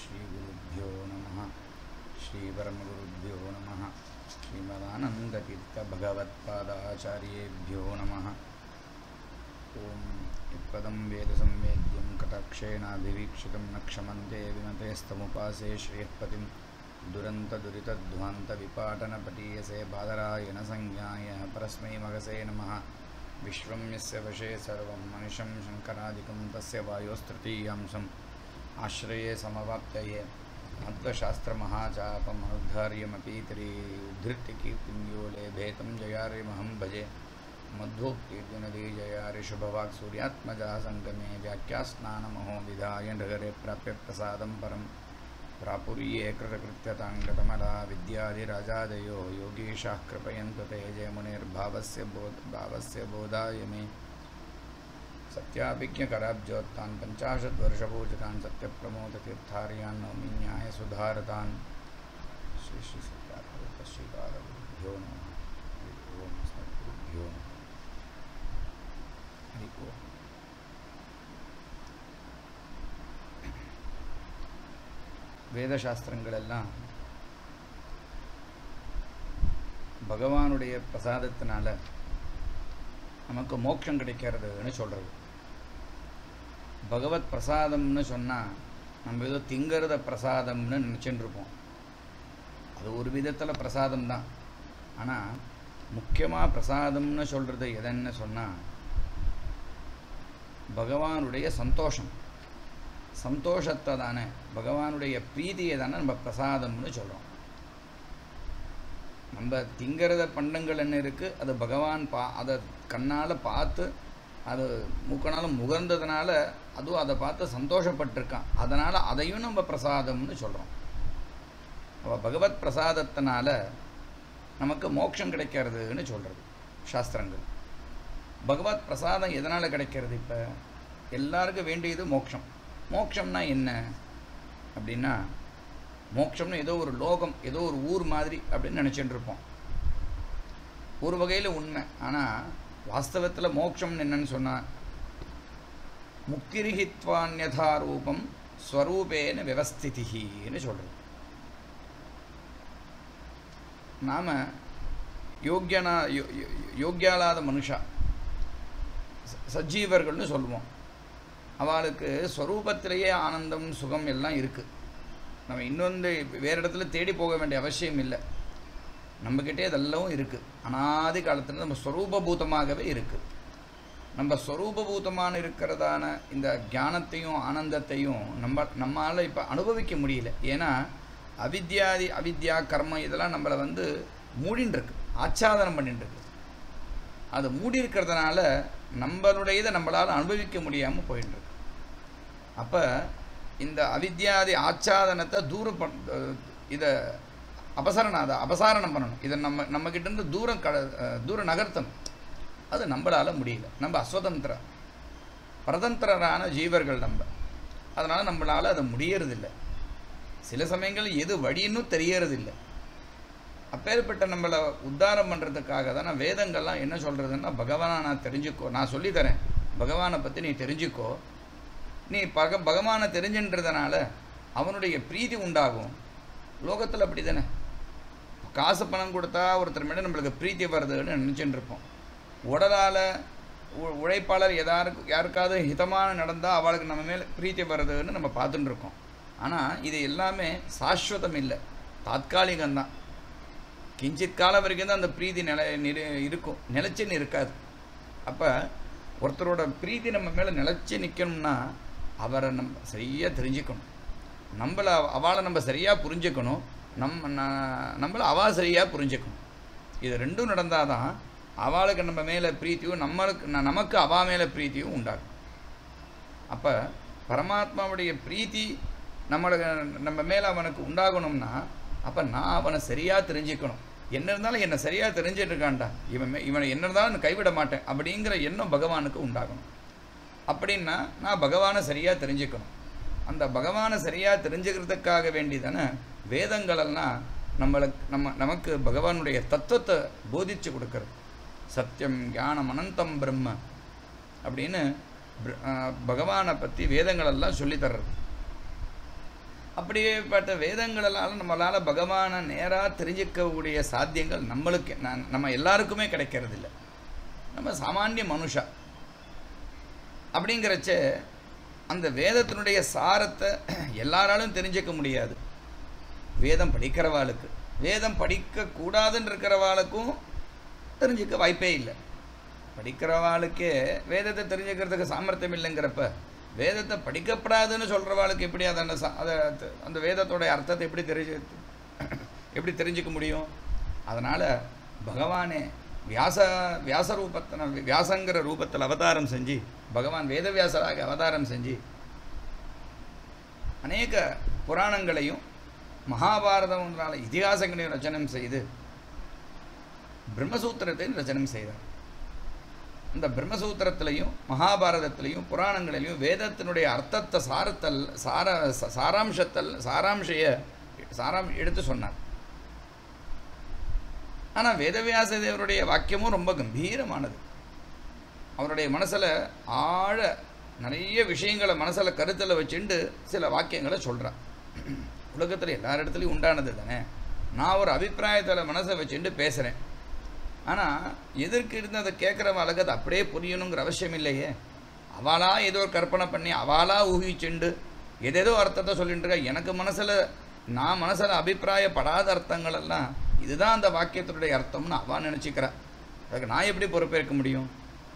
श्रीगुरुभ्यो नमः श्रीपरमगुरुभ्यो नमः श्रीमदानन्दतीर्थभगवत्पादाचार्येभ्यो नमः ॐ यत्पदं वेदसंवेद्यं कटाक्षेणाभिवीक्षितं न क्षमन्ते विमतेस्तमुपासे श्रेयःपतिं दुरन्तदुरितध्वान्तविपाटनपटीयसे बादरायणसंज्ञाय परस्मै मगसे नमः विश्वं यस्य वशे सर्वं मनिषं शङ्करादिकं तस्य वायोस्तृतीयांशम् आश्रये समवाप्तये मध्वशास्त्रमहाचापमनुद्धार्यमपीतरी उद्धृत्य कीर्तिं यो लेभेतं जयार्यमहं भजे मध्वोक्तीर्तिनदी जयारि शुभवाक् सूर्यात्मजा सङ्गमे व्याख्यास्नानमहो विधाय नगरे प्राप्य प्रसादं परं प्रापुर्ये कृतकृत्यताङ्गतमला विद्याधिराजादयो योगीशाः कृपयन्तु ते जयमुनिर्भावस्य बोध भावस्य बोधाय मे सत्याभिज्ञकराब्जोत्तान् पञ्चाशद्वर्षपूजितान् सत्यप्रमोदतीर्थार्यान् नौमि न्यायसुधारतान् श्री श्री सत्याभूत श्रीकालगुरुभ्यो नमः हरि ओम् अस्मद्गुरुभ्यो नमः हरि ओम् வேதசாஸ்திரங்களெல்லாம் பகவானுடைய பிரசாதத்தினால நமக்கு மோட்சம் கிடைக்கிறதுன்னு சொல்கிறது பகவத் பிரசாதம்னு சொன்னால் நம்ம ஏதோ திங்கிறத பிரசாதம்னு நினச்சிட்டு இருப்போம் அது ஒரு விதத்தில் பிரசாதம் தான் ஆனால் முக்கியமாக பிரசாதம்னு சொல்கிறது எதுன்னு சொன்னால் பகவானுடைய சந்தோஷம் சந்தோஷத்தை தானே பகவானுடைய பிரீதியை தானே நம்ம பிரசாதம்னு சொல்கிறோம் நம்ம திங்கிறத பண்டங்கள் என்ன இருக்குது அது பகவான் பா அதை கண்ணால் பார்த்து அது மூக்கனாலும் முகர்ந்ததுனால அதுவும் அதை பார்த்து சந்தோஷப்பட்டிருக்கான் அதனால் அதையும் நம்ம பிரசாதம்னு சொல்கிறோம் அவள் பகவத் பிரசாதத்தினால நமக்கு மோட்சம் கிடைக்கிறதுன்னு சொல்கிறது சாஸ்திரங்கள் பகவத் பிரசாதம் எதனால் கிடைக்கிறது இப்போ எல்லாருக்கும் வேண்டியது மோட்சம் மோட்சம்னா என்ன அப்படின்னா மோட்சம்னு ஏதோ ஒரு லோகம் ஏதோ ஒரு ஊர் மாதிரி அப்படின்னு நினச்சிட்டு இருப்போம் ஒரு வகையில் உண்மை ஆனால் வாஸ்தவத்தில் மோட்சம்னு என்னன்னு சொன்னால் முக்திரிகித்வான்யதா ரூபம் ஸ்வரூபேன விவஸ்திதின்னு சொல்கிறது நாம் யோக்கியனா யோக்கியாலாத மனுஷா சஜீவர்கள்னு சொல்லுவோம் அவளுக்கு ஸ்வரூபத்திலேயே ஆனந்தம் சுகம் எல்லாம் இருக்குது நம்ம இன்னொன்று வேறு இடத்துல தேடி போக வேண்டிய அவசியம் இல்லை நம்மக்கிட்டே இதெல்லாம் இருக்குது அனாதி காலத்தில் நம்ம ஸ்வரூபபூதமாகவே இருக்குது நம்ம ஸ்வரூபபூதமான இருக்கிறதான இந்த ஞானத்தையும் ஆனந்தத்தையும் நம்ம நம்மளால் இப்போ அனுபவிக்க முடியல ஏன்னா அவித்யாதி அவித்யா கர்மம் இதெல்லாம் நம்மளை வந்து மூடின்னு இருக்கு ஆச்சாதனம் பண்ணிட்டு இருக்கு அது மூடி இருக்கிறதுனால நம்மளுடையதை நம்மளால் அனுபவிக்க முடியாமல் போயின்னு இருக்கு அப்போ இந்த அவித்யாதி ஆச்சாதனத்தை தூரம் பண் இதை அபசரணம் அதை அபசாரணம் பண்ணணும் இதை நம்ம நம்மக்கிட்டேருந்து தூரம் க தூரம் நகர்த்தணும் அது நம்மளால் முடியல நம்ம அஸ்வதந்திர பரதந்திரரான ஜீவர்கள் நம்ம அதனால் நம்மளால் அது முடியறதில்லை சில சமயங்கள் எது வழின்னு தெரியறதில்லை அப்பேற்பட்ட நம்மளை உத்தாரம் பண்ணுறதுக்காக தான் வேதங்கள்லாம் என்ன சொல்கிறதுன்னா பகவானை நான் தெரிஞ்சுக்கோ நான் சொல்லித்தரேன் பகவானை பற்றி நீ தெரிஞ்சுக்கோ நீ பக பகவானை தெரிஞ்சுன்றதுனால அவனுடைய பிரீதி உண்டாகும் லோகத்தில் அப்படி தானே காசு பணம் கொடுத்தா ஒருத்தர் மேலே நம்மளுக்கு பிரீத்தி வருதுன்னு நினச்சிட்டு இருப்போம் உடலால் உழைப்பாளர் எதாருக்கு யாருக்காவது ஹிதமான நடந்தால் அவளுக்கு நம்ம மேலே பிரீத்தி வருதுன்னு நம்ம பார்த்துட்டு இருக்கோம் ஆனால் இது எல்லாமே சாஸ்வதம் இல்லை தாத்காலிகம்தான் கிஞ்சித் காலம் வரைக்கும் தான் அந்த பிரீதி நிலை நிறு இருக்கும் நிலச்சின்னு இருக்காது அப்போ ஒருத்தரோட பிரீதி நம்ம மேலே நிலச்சி நிற்கணும்னா அவரை நம்ம சரியாக தெரிஞ்சுக்கணும் நம்மளை அவளை நம்ம சரியாக புரிஞ்சுக்கணும் நம்ம நம்மளை அவள் சரியாக புரிஞ்சுக்கணும் இது ரெண்டும் நடந்தால் தான் அவளுக்கு நம்ம மேலே பிரீத்தியும் நம்மளுக்கு நமக்கு அவள் மேலே பிரீத்தியும் உண்டாகும் அப்போ பரமாத்மாவுடைய பிரீத்தி நம்மளுக்கு நம்ம மேலே அவனுக்கு உண்டாகணும்னா அப்போ நான் அவனை சரியாக தெரிஞ்சுக்கணும் என்ன இருந்தாலும் என்னை சரியாக தெரிஞ்சிட்டு இருக்கான்டா இவன் இவனை என்ன இருந்தாலும் கைவிட மாட்டேன் அப்படிங்கிற எண்ணம் பகவானுக்கு உண்டாகணும் அப்படின்னா நான் பகவானை சரியாக தெரிஞ்சுக்கணும் அந்த பகவானை சரியாக தெரிஞ்சுக்கிறதுக்காக வேண்டி தானே வேதங்களெல்லாம் நம்மளுக்கு நம்ம நமக்கு பகவானுடைய தத்துவத்தை போதிச்சு கொடுக்கறது சத்தியம் ஞானம் அனந்தம் பிரம்ம அப்படின்னு பகவானை பற்றி வேதங்களெல்லாம் சொல்லித்தர்றது அப்படியேப்பட்ட வேதங்களால் நம்மளால் பகவானை நேராக தெரிஞ்சிக்கக்கூடிய சாத்தியங்கள் நம்மளுக்கு நான் நம்ம எல்லாருக்குமே கிடைக்கிறது இல்லை நம்ம சாமானிய மனுஷா அப்படிங்கிறச்ச அந்த வேதத்தினுடைய சாரத்தை எல்லாராலும் தெரிஞ்சுக்க முடியாது வேதம் படிக்கிறவாளுக்கு வேதம் படிக்கக்கூடாதுன்னு இருக்கிறவாளுக்கும் தெரிஞ்சுக்க வாய்ப்பே இல்லை படிக்கிறவாளுக்கே வேதத்தை தெரிஞ்சுக்கிறதுக்கு சாமர்த்தியம் இல்லைங்கிறப்ப வேதத்தை படிக்கப்படாதுன்னு சொல்கிறவாளுக்கு எப்படி அதை அந்த சா- அதை அந்த வேதத்தோடைய அர்த்தத்தை எப்படி தெரிஞ்சு எப்படி தெரிஞ்சுக்க முடியும் அதனால் பகவானே வியாச வியாச ரூபத்தின வியாசங்கிற ரூபத்தில் அவதாரம் செஞ்சு பகவான் வேதவியாசராக அவதாரம் செஞ்சு அநேக புராணங்களையும் மகாபாரதம்னால இதிகாசங்களையும் ரச்சனம் செய்து பிரம்மசூத்திரத்தையும் ரச்சனம் செய்தார் அந்த பிரம்மசூத்திரத்திலையும் மகாபாரதத்திலையும் புராணங்களிலையும் வேதத்தினுடைய அர்த்தத்தை சாரத்தல் சார ச- சாராம்சத்தல் சாராம்சைய சாராம் எடுத்து சொன்னார் ஆனால் வேதவியாச தேவருடைய வாக்கியமும் ரொம்ப கம்பீரமானது அவருடைய மனசில் ஆழ நிறைய விஷயங்களை மனசில் கருத்தில் வச்சுண்டு சில வாக்கியங்களை சொல்கிறார் உலகத்தில் எல்லார் இடத்துலையும் உண்டானது தானே நான் ஒரு அபிப்பிராயத்தில் மனசை வச்சுட்டு பேசுகிறேன் ஆனால் எதற்கு இருந்து அதை கேட்குறவளுக்கு அது அப்படியே புரியணுங்கிற அவசியம் இல்லையே அவளா ஏதோ ஒரு கற்பனை பண்ணி அவளா ஊகிச்சுண்டு எதேதோ அர்த்தத்தை சொல்லிட்டு இருக்கா எனக்கு மனசில் நான் மனசில் அபிப்பிராயப்படாத அர்த்தங்கள் எல்லாம் இதுதான் அந்த வாக்கியத்தினுடைய அர்த்தம்னு அவள் நினச்சிக்கிறா அதுக்கு நான் எப்படி பொறுப்பேற்க முடியும்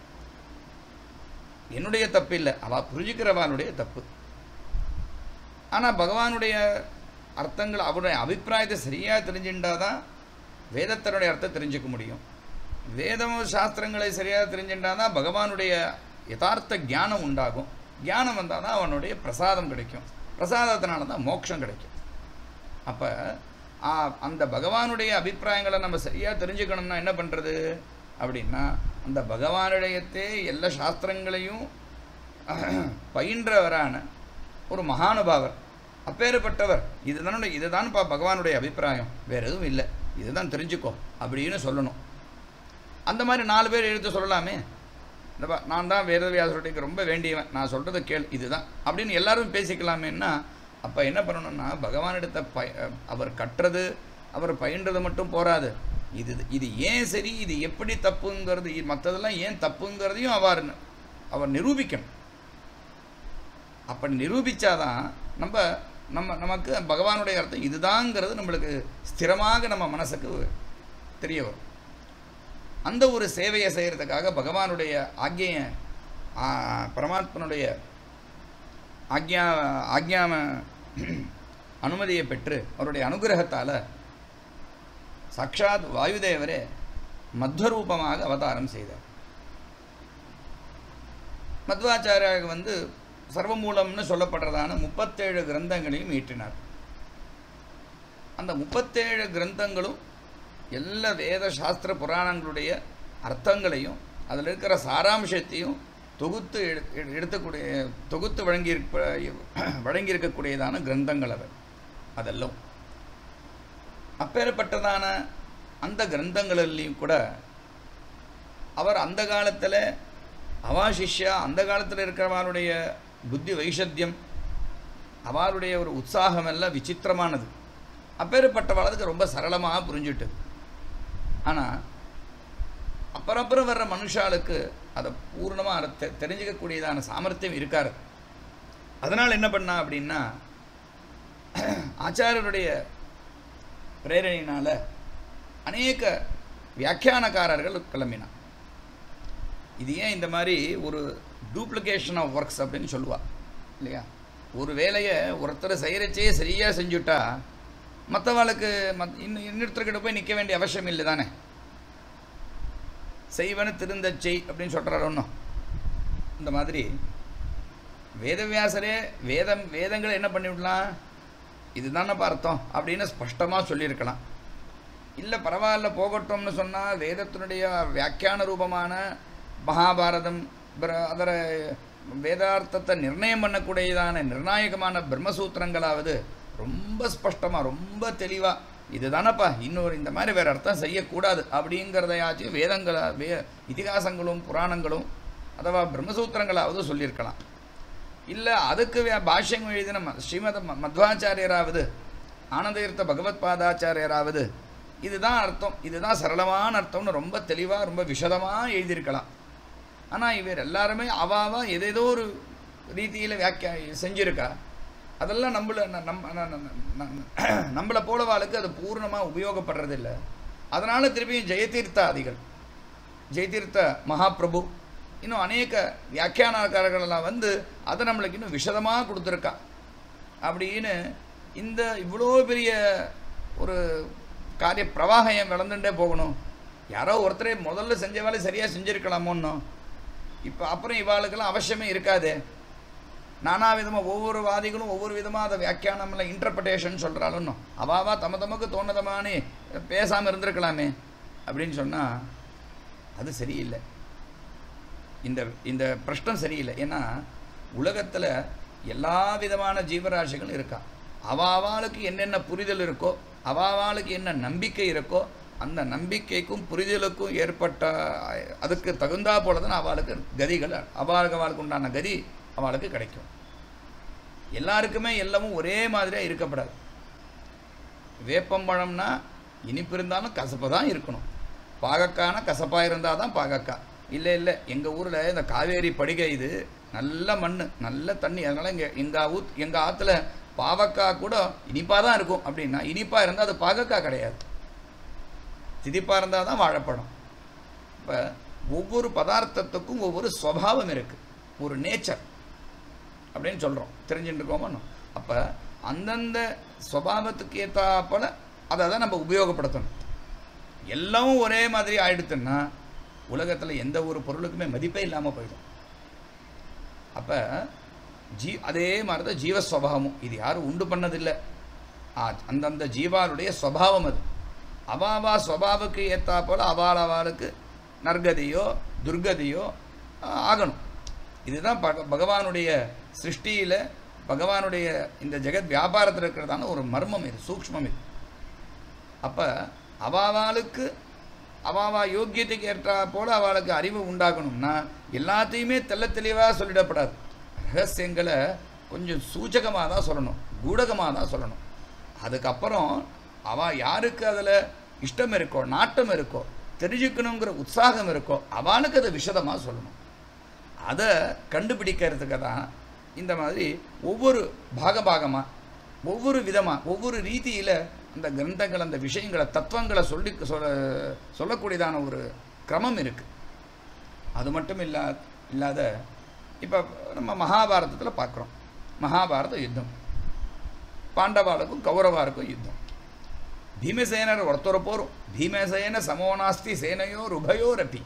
என்னுடைய தப்பு இல்லை அவள் புரிஞ்சுக்கிறவாளுடைய தப்பு ஆனால் பகவானுடைய அர்த்தங்கள் அவருடைய அபிப்பிராயத்தை சரியாக தெரிஞ்சுட்டாதான் வேதத்தினுடைய அர்த்தம் தெரிஞ்சுக்க முடியும் வேதம் சாஸ்திரங்களை சரியாக தெரிஞ்சுட்டாதான் பகவானுடைய யதார்த்த ஞானம் உண்டாகும் ஞானம் வந்தால் தான் அவனுடைய பிரசாதம் கிடைக்கும் பிரசாதத்தினால தான் மோட்சம் கிடைக்கும் அப்போ அந்த பகவானுடைய அபிப்பிராயங்களை நம்ம சரியாக தெரிஞ்சுக்கணும்னா என்ன பண்ணுறது அப்படின்னா அந்த பகவானுடையத்தே எல்லா சாஸ்திரங்களையும் பயின்றவரான ஒரு மகானுபாவர் அப்பேற்பட்டவர் இதுதானே இதுதான்ப்பா பகவானுடைய அபிப்பிராயம் வேற எதுவும் இல்லை இதுதான் தெரிஞ்சுக்கோ அப்படின்னு சொல்லணும் அந்த மாதிரி நாலு பேர் எடுத்து சொல்லலாமே இந்த பா- நான் தான் வேதவியாசருடைய ரொம்ப வேண்டியவன் நான் சொல்கிறத கேள் இதுதான் அப்படின்னு எல்லாரும் பேசிக்கலாமேன்னா அப்போ என்ன பண்ணணும்னா பகவானிடத்தை ப அவர் கட்டுறது அவர் பயின்றது மட்டும் போராது இது இது ஏன் சரி இது எப்படி தப்புங்கிறது இ- மற்றதெல்லாம் ஏன் தப்புங்கிறதையும் அவர் ந- அவர் நிரூபிக்கணும் அப்படி நிரூபித்தாதான் நம்ம நம்ம நமக்கு பகவானுடைய அர்த்தம் இதுதாங்கிறது நம்மளுக்கு ஸ்திரமாக நம்ம மனசுக்கு தெரிய வரும் அந்த ஒரு சேவையை செய்கிறதுக்காக பகவானுடைய ஆக்ஞைய ஆ, பரமாத்மனுடைய ஆக்ஞா ஆக்ஞாம அனுமதியை பெற்று அவருடைய அனுகிரகத்தால் சாட்சாத் வாயுதேவரே மத்வரூபமாக அவதாரம் செய்தார் மத்வாச்சாரியாக வந்து சர்வமூலம்னு சொல்லப்படுறதான முப்பத்தேழு கிரந்தங்களையும் ஈற்றினார் அந்த முப்பத்தேழு கிரந்தங்களும் எல்லா வேத சாஸ்திர புராணங்களுடைய அர்த்தங்களையும் அதில் இருக்கிற சாராம்சத்தையும் தொகுத்து எடு எடு- எடுத்துக்கூடிய தொகுத்து வழங்கியிருப்ப வழங்கியிருக்கக்கூடியதான கிரந்தங்கள் அவை அதெல்லாம் அப்பேற்பட்டதான அந்த கிரந்தங்களிலையும் கூட அவர் அந்த காலத்தில் அவாசிஷ்யா அந்த காலத்தில் இருக்கிறவருடைய புத்தி வைஷத்தியம் அவருடைய ஒரு உற்சாகம் எல்லாம் விசித்திரமானது அப்பேற்பட்டவாளுக்கு ரொம்ப சரளமாக புரிஞ்சுட்டு ஆனால் அப்புறம் அப்புறம் வர்ற மனுஷாளுக்கு அதை பூர்ணமாக அதை தெ தெரிஞ்சுக்கக்கூடியதான சாமர்த்தியம் இருக்காரு அதனால் என்ன பண்ணா அப்படின்னா ஆச்சாரியருடைய பிரேரணையினால் அநேக வியாக்கியானக்காரர்கள் கிளம்பினான் இது ஏன் இந்த மாதிரி ஒரு டூப்ளிகேஷன் ஆஃப் ஒர்க்ஸ் அப்படின்னு சொல்லுவா இல்லையா ஒரு வேலையை ஒருத்தர் செய்கிறச்சே சரியாக செஞ்சுட்டா மற்றவாளுக்கு மத் இன்னும் இன்னொருத்தர்கிட்ட போய் நிற்க வேண்டிய அவசியம் இல்லை தானே செய்வன திருந்த செய் அப்படின்னு சொல்கிறார் ஒன்றும் இந்த மாதிரி வேதவியாசரே வேதம் வேதங்களை என்ன பண்ணிவிடலாம் இதுதானப்பா அர்த்தம் அப்படின்னு ஸ்பஷ்டமாக சொல்லியிருக்கலாம் இல்லை பரவாயில்ல போகட்டும்னு சொன்னால் வேதத்தினுடைய வியாக்கியான ரூபமான மகாபாரதம் பிர- அதர வேதார்த்தத்தை நிர்ணயம் பண்ணக்கூடியதான நிர்ணாயகமான பிரம்மசூத்திரங்களாவது ரொம்ப ஸ்பஷ்டமாக ரொம்ப தெளிவாக இதுதானப்பா இன்னொரு இந்த மாதிரி வேறு அர்த்தம் செய்யக்கூடாது அப்படிங்கிறதையாச்சும் வேதங்கள வே இதிகாசங்களும் புராணங்களும் அதுவா பிரம்மசூத்திரங்களாவது சொல்லியிருக்கலாம் இல்லை அதுக்கு வே- பாஷ்யம் எழுதின ம- ஸ்ரீமத ம- மத்வாச்சாரியராவது ஆனந்தீர்த்த பகவத் பாதாச்சாரியராவது இதுதான் அர்த்தம் இதுதான் சரளமான அர்த்தம்னு ரொம்ப தெளிவாக ரொம்ப விஷதமாக எழுதியிருக்கலாம் ஆனால் இவர் எல்லாருமே அவாவா ஏதேதோ ஒரு ரீதியில் வியாக்கியா செஞ்சிருக்கா அதெல்லாம் நம்மள ந- நம்ம ந- ந- ந- ந- நம்மளை போலவாளுக்கு அது பூர்ணமாக உபயோகப்படுறதில்ல அதனால் திருப்பியும் ஜெயதீர்த்தாதிகள் ஜெயதீர்த்த மகாபிரபு இன்னும் அநேக வியாக்கியானக்காரர்கள் எல்லாம் வந்து அதை நம்மளுக்கு இன்னும் விஷதமாக கொடுத்துருக்கா அப்படின்னு இந்த இவ்வளோ பெரிய ஒரு காரிய பிரவாகம் ஏன் விளந்துட்டே போகணும் யாரோ ஒருத்தரே முதல்ல செஞ்ச வேலை சரியாக செஞ்சுருக்கலாமோன்னு இப்போ அப்புறம் இவாளுக்கெல்லாம் அவசியமே இருக்காதே நானா விதமாக ஒவ்வொரு வாதிகளும் ஒவ்வொரு விதமாக அதை வியாக்கியானம்ல இன்டர்பிரட்டேஷன் சொல்கிறாளுன்னு அவாவா தம தமக்கு தோணதமானே பேசாமல் இருந்திருக்கலாமே அப்படின்னு சொன்னால் அது சரியில்லை இந்த இந்த பிரஷ்னம் சரியில்லை ஏன்னா உலகத்தில் எல்லா விதமான ஜீவராசிகளும் இருக்கா அவாவாளுக்கு என்னென்ன புரிதல் இருக்கோ அவாவாளுக்கு என்ன நம்பிக்கை இருக்கோ அந்த நம்பிக்கைக்கும் புரிதலுக்கும் ஏற்பட்ட அதுக்கு தகுந்தா போல தான் அவளுக்கு கதிகள் அவளுக்கு அவளுக்கு உண்டான கதி அவளுக்கு கிடைக்கும் எல்லாருக்குமே எல்லாமும் ஒரே மாதிரியாக இருக்கப்படாது வேப்பம்பழம்னா இனிப்பு இருந்தாலும் கசப்பு தான் இருக்கணும் பாகக்கான கசப்பாக இருந்தால் தான் பாகக்காய் இல்லை இல்லை எங்கள் ஊரில் இந்த காவேரி படுகை இது நல்ல மண் நல்ல தண்ணி அதனால் இங்கே எங்கள் ஊத் எங்கள் ஆற்றுல பாவக்காய் கூட இனிப்பாக தான் இருக்கும் அப்படின்னா இனிப்பாக இருந்தால் அது பாகக்காய் கிடையாது திதிப்பாக இருந்தால் தான் வாழைப்பழம் இப்போ ஒவ்வொரு பதார்த்தத்துக்கும் ஒவ்வொரு ஸ்வபாவம் இருக்குது ஒரு நேச்சர் அப்படின்னு சொல்கிறோம் தெரிஞ்சுட்டு இருக்கோமோ அப்போ அந்தந்த ஸ்வபாவத்துக்கு ஏற்றாப்போல அதை தான் நம்ம உபயோகப்படுத்தணும் எல்லாம் ஒரே மாதிரி ஆயிடுத்துன்னா உலகத்தில் எந்த ஒரு பொருளுக்குமே மதிப்பே இல்லாமல் போயிடும் அப்போ ஜீ அதே மாதிரி தான் ஜீவஸ்வபாவமும் இது யாரும் உண்டு பண்ணதில்லை ஆ அந்தந்த ஜீவாளுடைய ஸ்வபாவம் அது அவாவா ஸ்வபாவுக்கு ஏற்றா போல் அவாள் அவாளுக்கு நற்கதியோ துர்கதியோ ஆ, ஆகணும் இதுதான் பக பகவானுடைய சிருஷ்டியில் பகவானுடைய இந்த ஜெகத் வியாபாரத்தில் இருக்கிறதான ஒரு மர்மம் இது சூக்ஷ்மம் இது அப்போ அவாவாளுக்கு அவாவா யோக்கியத்துக்கு ஏற்றா போல அவளுக்கு அறிவு உண்டாகணும்னா எல்லாத்தையுமே தெள்ள தெளிவாக சொல்லிடப்படாது ரகசியங்களை கொஞ்சம் சூச்சகமாக தான் சொல்லணும் கூடகமாக தான் சொல்லணும் அதுக்கப்புறம் அவள் யாருக்கு அதில் இஷ்டம் இருக்கோ நாட்டம் இருக்கோ தெரிஞ்சுக்கணுங்கிற உற்சாகம் இருக்கோ அவளுக்கு அதை விஷதமாக சொல்லணும் அதை கண்டுபிடிக்கிறதுக்கு தான் இந்த மாதிரி ஒவ்வொரு பாக பாகமாக ஒவ்வொரு விதமாக ஒவ்வொரு ரீதியில் அந்த கிரந்தங்கள் அந்த விஷயங்களை தத்துவங்களை சொல்லி சொல்ல சொல்லக்கூடியதான ஒரு கிரமம் இருக்குது அது மட்டும் இல்லா இல்லாத இப்போ நம்ம மகாபாரதத்தில் பார்க்குறோம் மகாபாரத யுத்தம் பாண்டவாளுக்கும் கௌரவாருக்கும் யுத்தம் பீமசேனர் ஒருத்தர போரும் பீமசேன சமோனாஸ்தி சேனையோர் உபயோரப்பி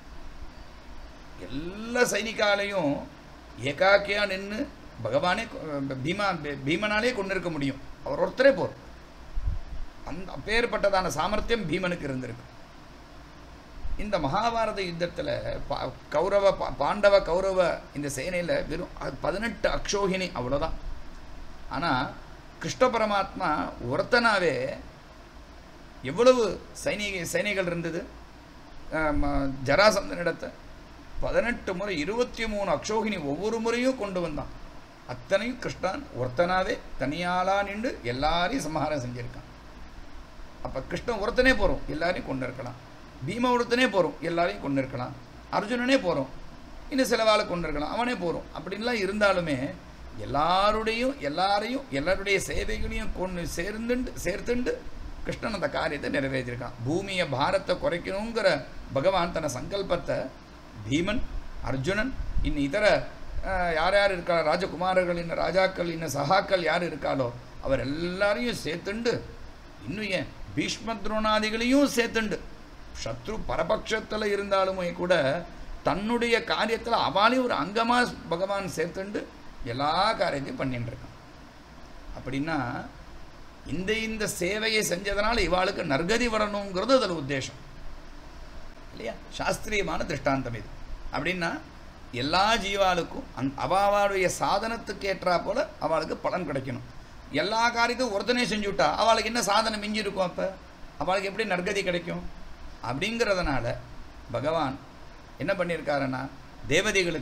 எல்லா சைனிக்காலையும் ஏகாக்கியாக நின்று பகவானே கொ- பீமா பீமனாலே கொண்டு இருக்க முடியும் அவர் ஒருத்தரே போர் அந்த அப்பேற்பட்டதான சாமர்த்தியம் பீமனுக்கு இருந்திருக்கு இந்த மகாபாரத யுத்தத்தில் பா கௌரவ பா பாண்டவ கௌரவ இந்த சேனையில் வெறும் அது பதினெட்டு அக்ஷோகினி அவ்வளோதான் ஆனால் கிருஷ்ண பரமாத்மா ஒருத்தனாவே எவ்வளவு சைனிக சைனிகள் இருந்தது ஜராசந்தனிடத்தை பதினெட்டு முறை இருபத்தி மூணு அக்ஷோகினி ஒவ்வொரு முறையும் கொண்டு வந்தான் அத்தனையும் கிருஷ்ணன் ஒருத்தனாவே தனியாளா நின்று எல்லாரையும் சம்ஹாரம் செஞ்சிருக்கான் அப்போ கிருஷ்ணன் ஒருத்தனே போகிறோம் எல்லாரையும் கொண்டு இருக்கலாம் பீம ஒருத்தனே போகிறோம் எல்லாரையும் கொண்டு இருக்கலாம் அர்ஜுனனே போகிறோம் இன்னும் சிலவாளை கொண்டு இருக்கலாம் அவனே போகிறோம் அப்படின்லாம் இருந்தாலுமே எல்லாருடையும் எல்லாரையும் எல்லாருடைய சேவைகளையும் கொண்டு சேர்ந்துண்டு சேர்த்துண்டு கிருஷ்ணன் அந்த காரியத்தை நிறைவேற்றிருக்கான் பூமியை பாரத்தை குறைக்கணுங்கிற பகவான் தன சங்கல்பத்தை பீமன் அர்ஜுனன் இன்னும் இதர அஹ், யார் யார் இருக்கா ராஜகுமாரர்கள் இன்னும் ராஜாக்கள் இன்னும் சகாக்கள் யார் இருக்காளோ அவர் எல்லாரையும் சேர்த்துண்டு இன்னும் ஏன் பீஷ்ம துரோணாதிகளையும் சேர்த்துண்டு சத்ரு பரபட்சத்தில் இருந்தாலுமே கூட தன்னுடைய காரியத்தில் அவளையும் ஒரு அங்கமாக பகவான் சேர்த்துண்டு எல்லா காரியத்தையும் பண்ணிட்டு இருக்கான் அப்படின்னா இந்த இந்த சேவையை செஞ்சதுனால இவாளுக்கு நற்கதி வரணுங்கிறது அதில் உத்தேசம் இல்லையா சாஸ்திரியமான திருஷ்டாந்தம் இது அப்படின்னா எல்லா ஜீவாளுக்கும் அந் அவாவாளுடைய சாதனத்துக்கு ஏற்றா போல அவளுக்கு பலன் கிடைக்கணும் எல்லா காரியத்தையும் ஒருத்தனே செஞ்சு விட்டா அவளுக்கு என்ன சாதனம் மிஞ்சி இருக்கும் அப்போ அவளுக்கு எப்படி நற்கதி கிடைக்கும் அப்படிங்கிறதுனால பகவான் என்ன பண்ணியிருக்காருன்னா தேவதைகளுக்கு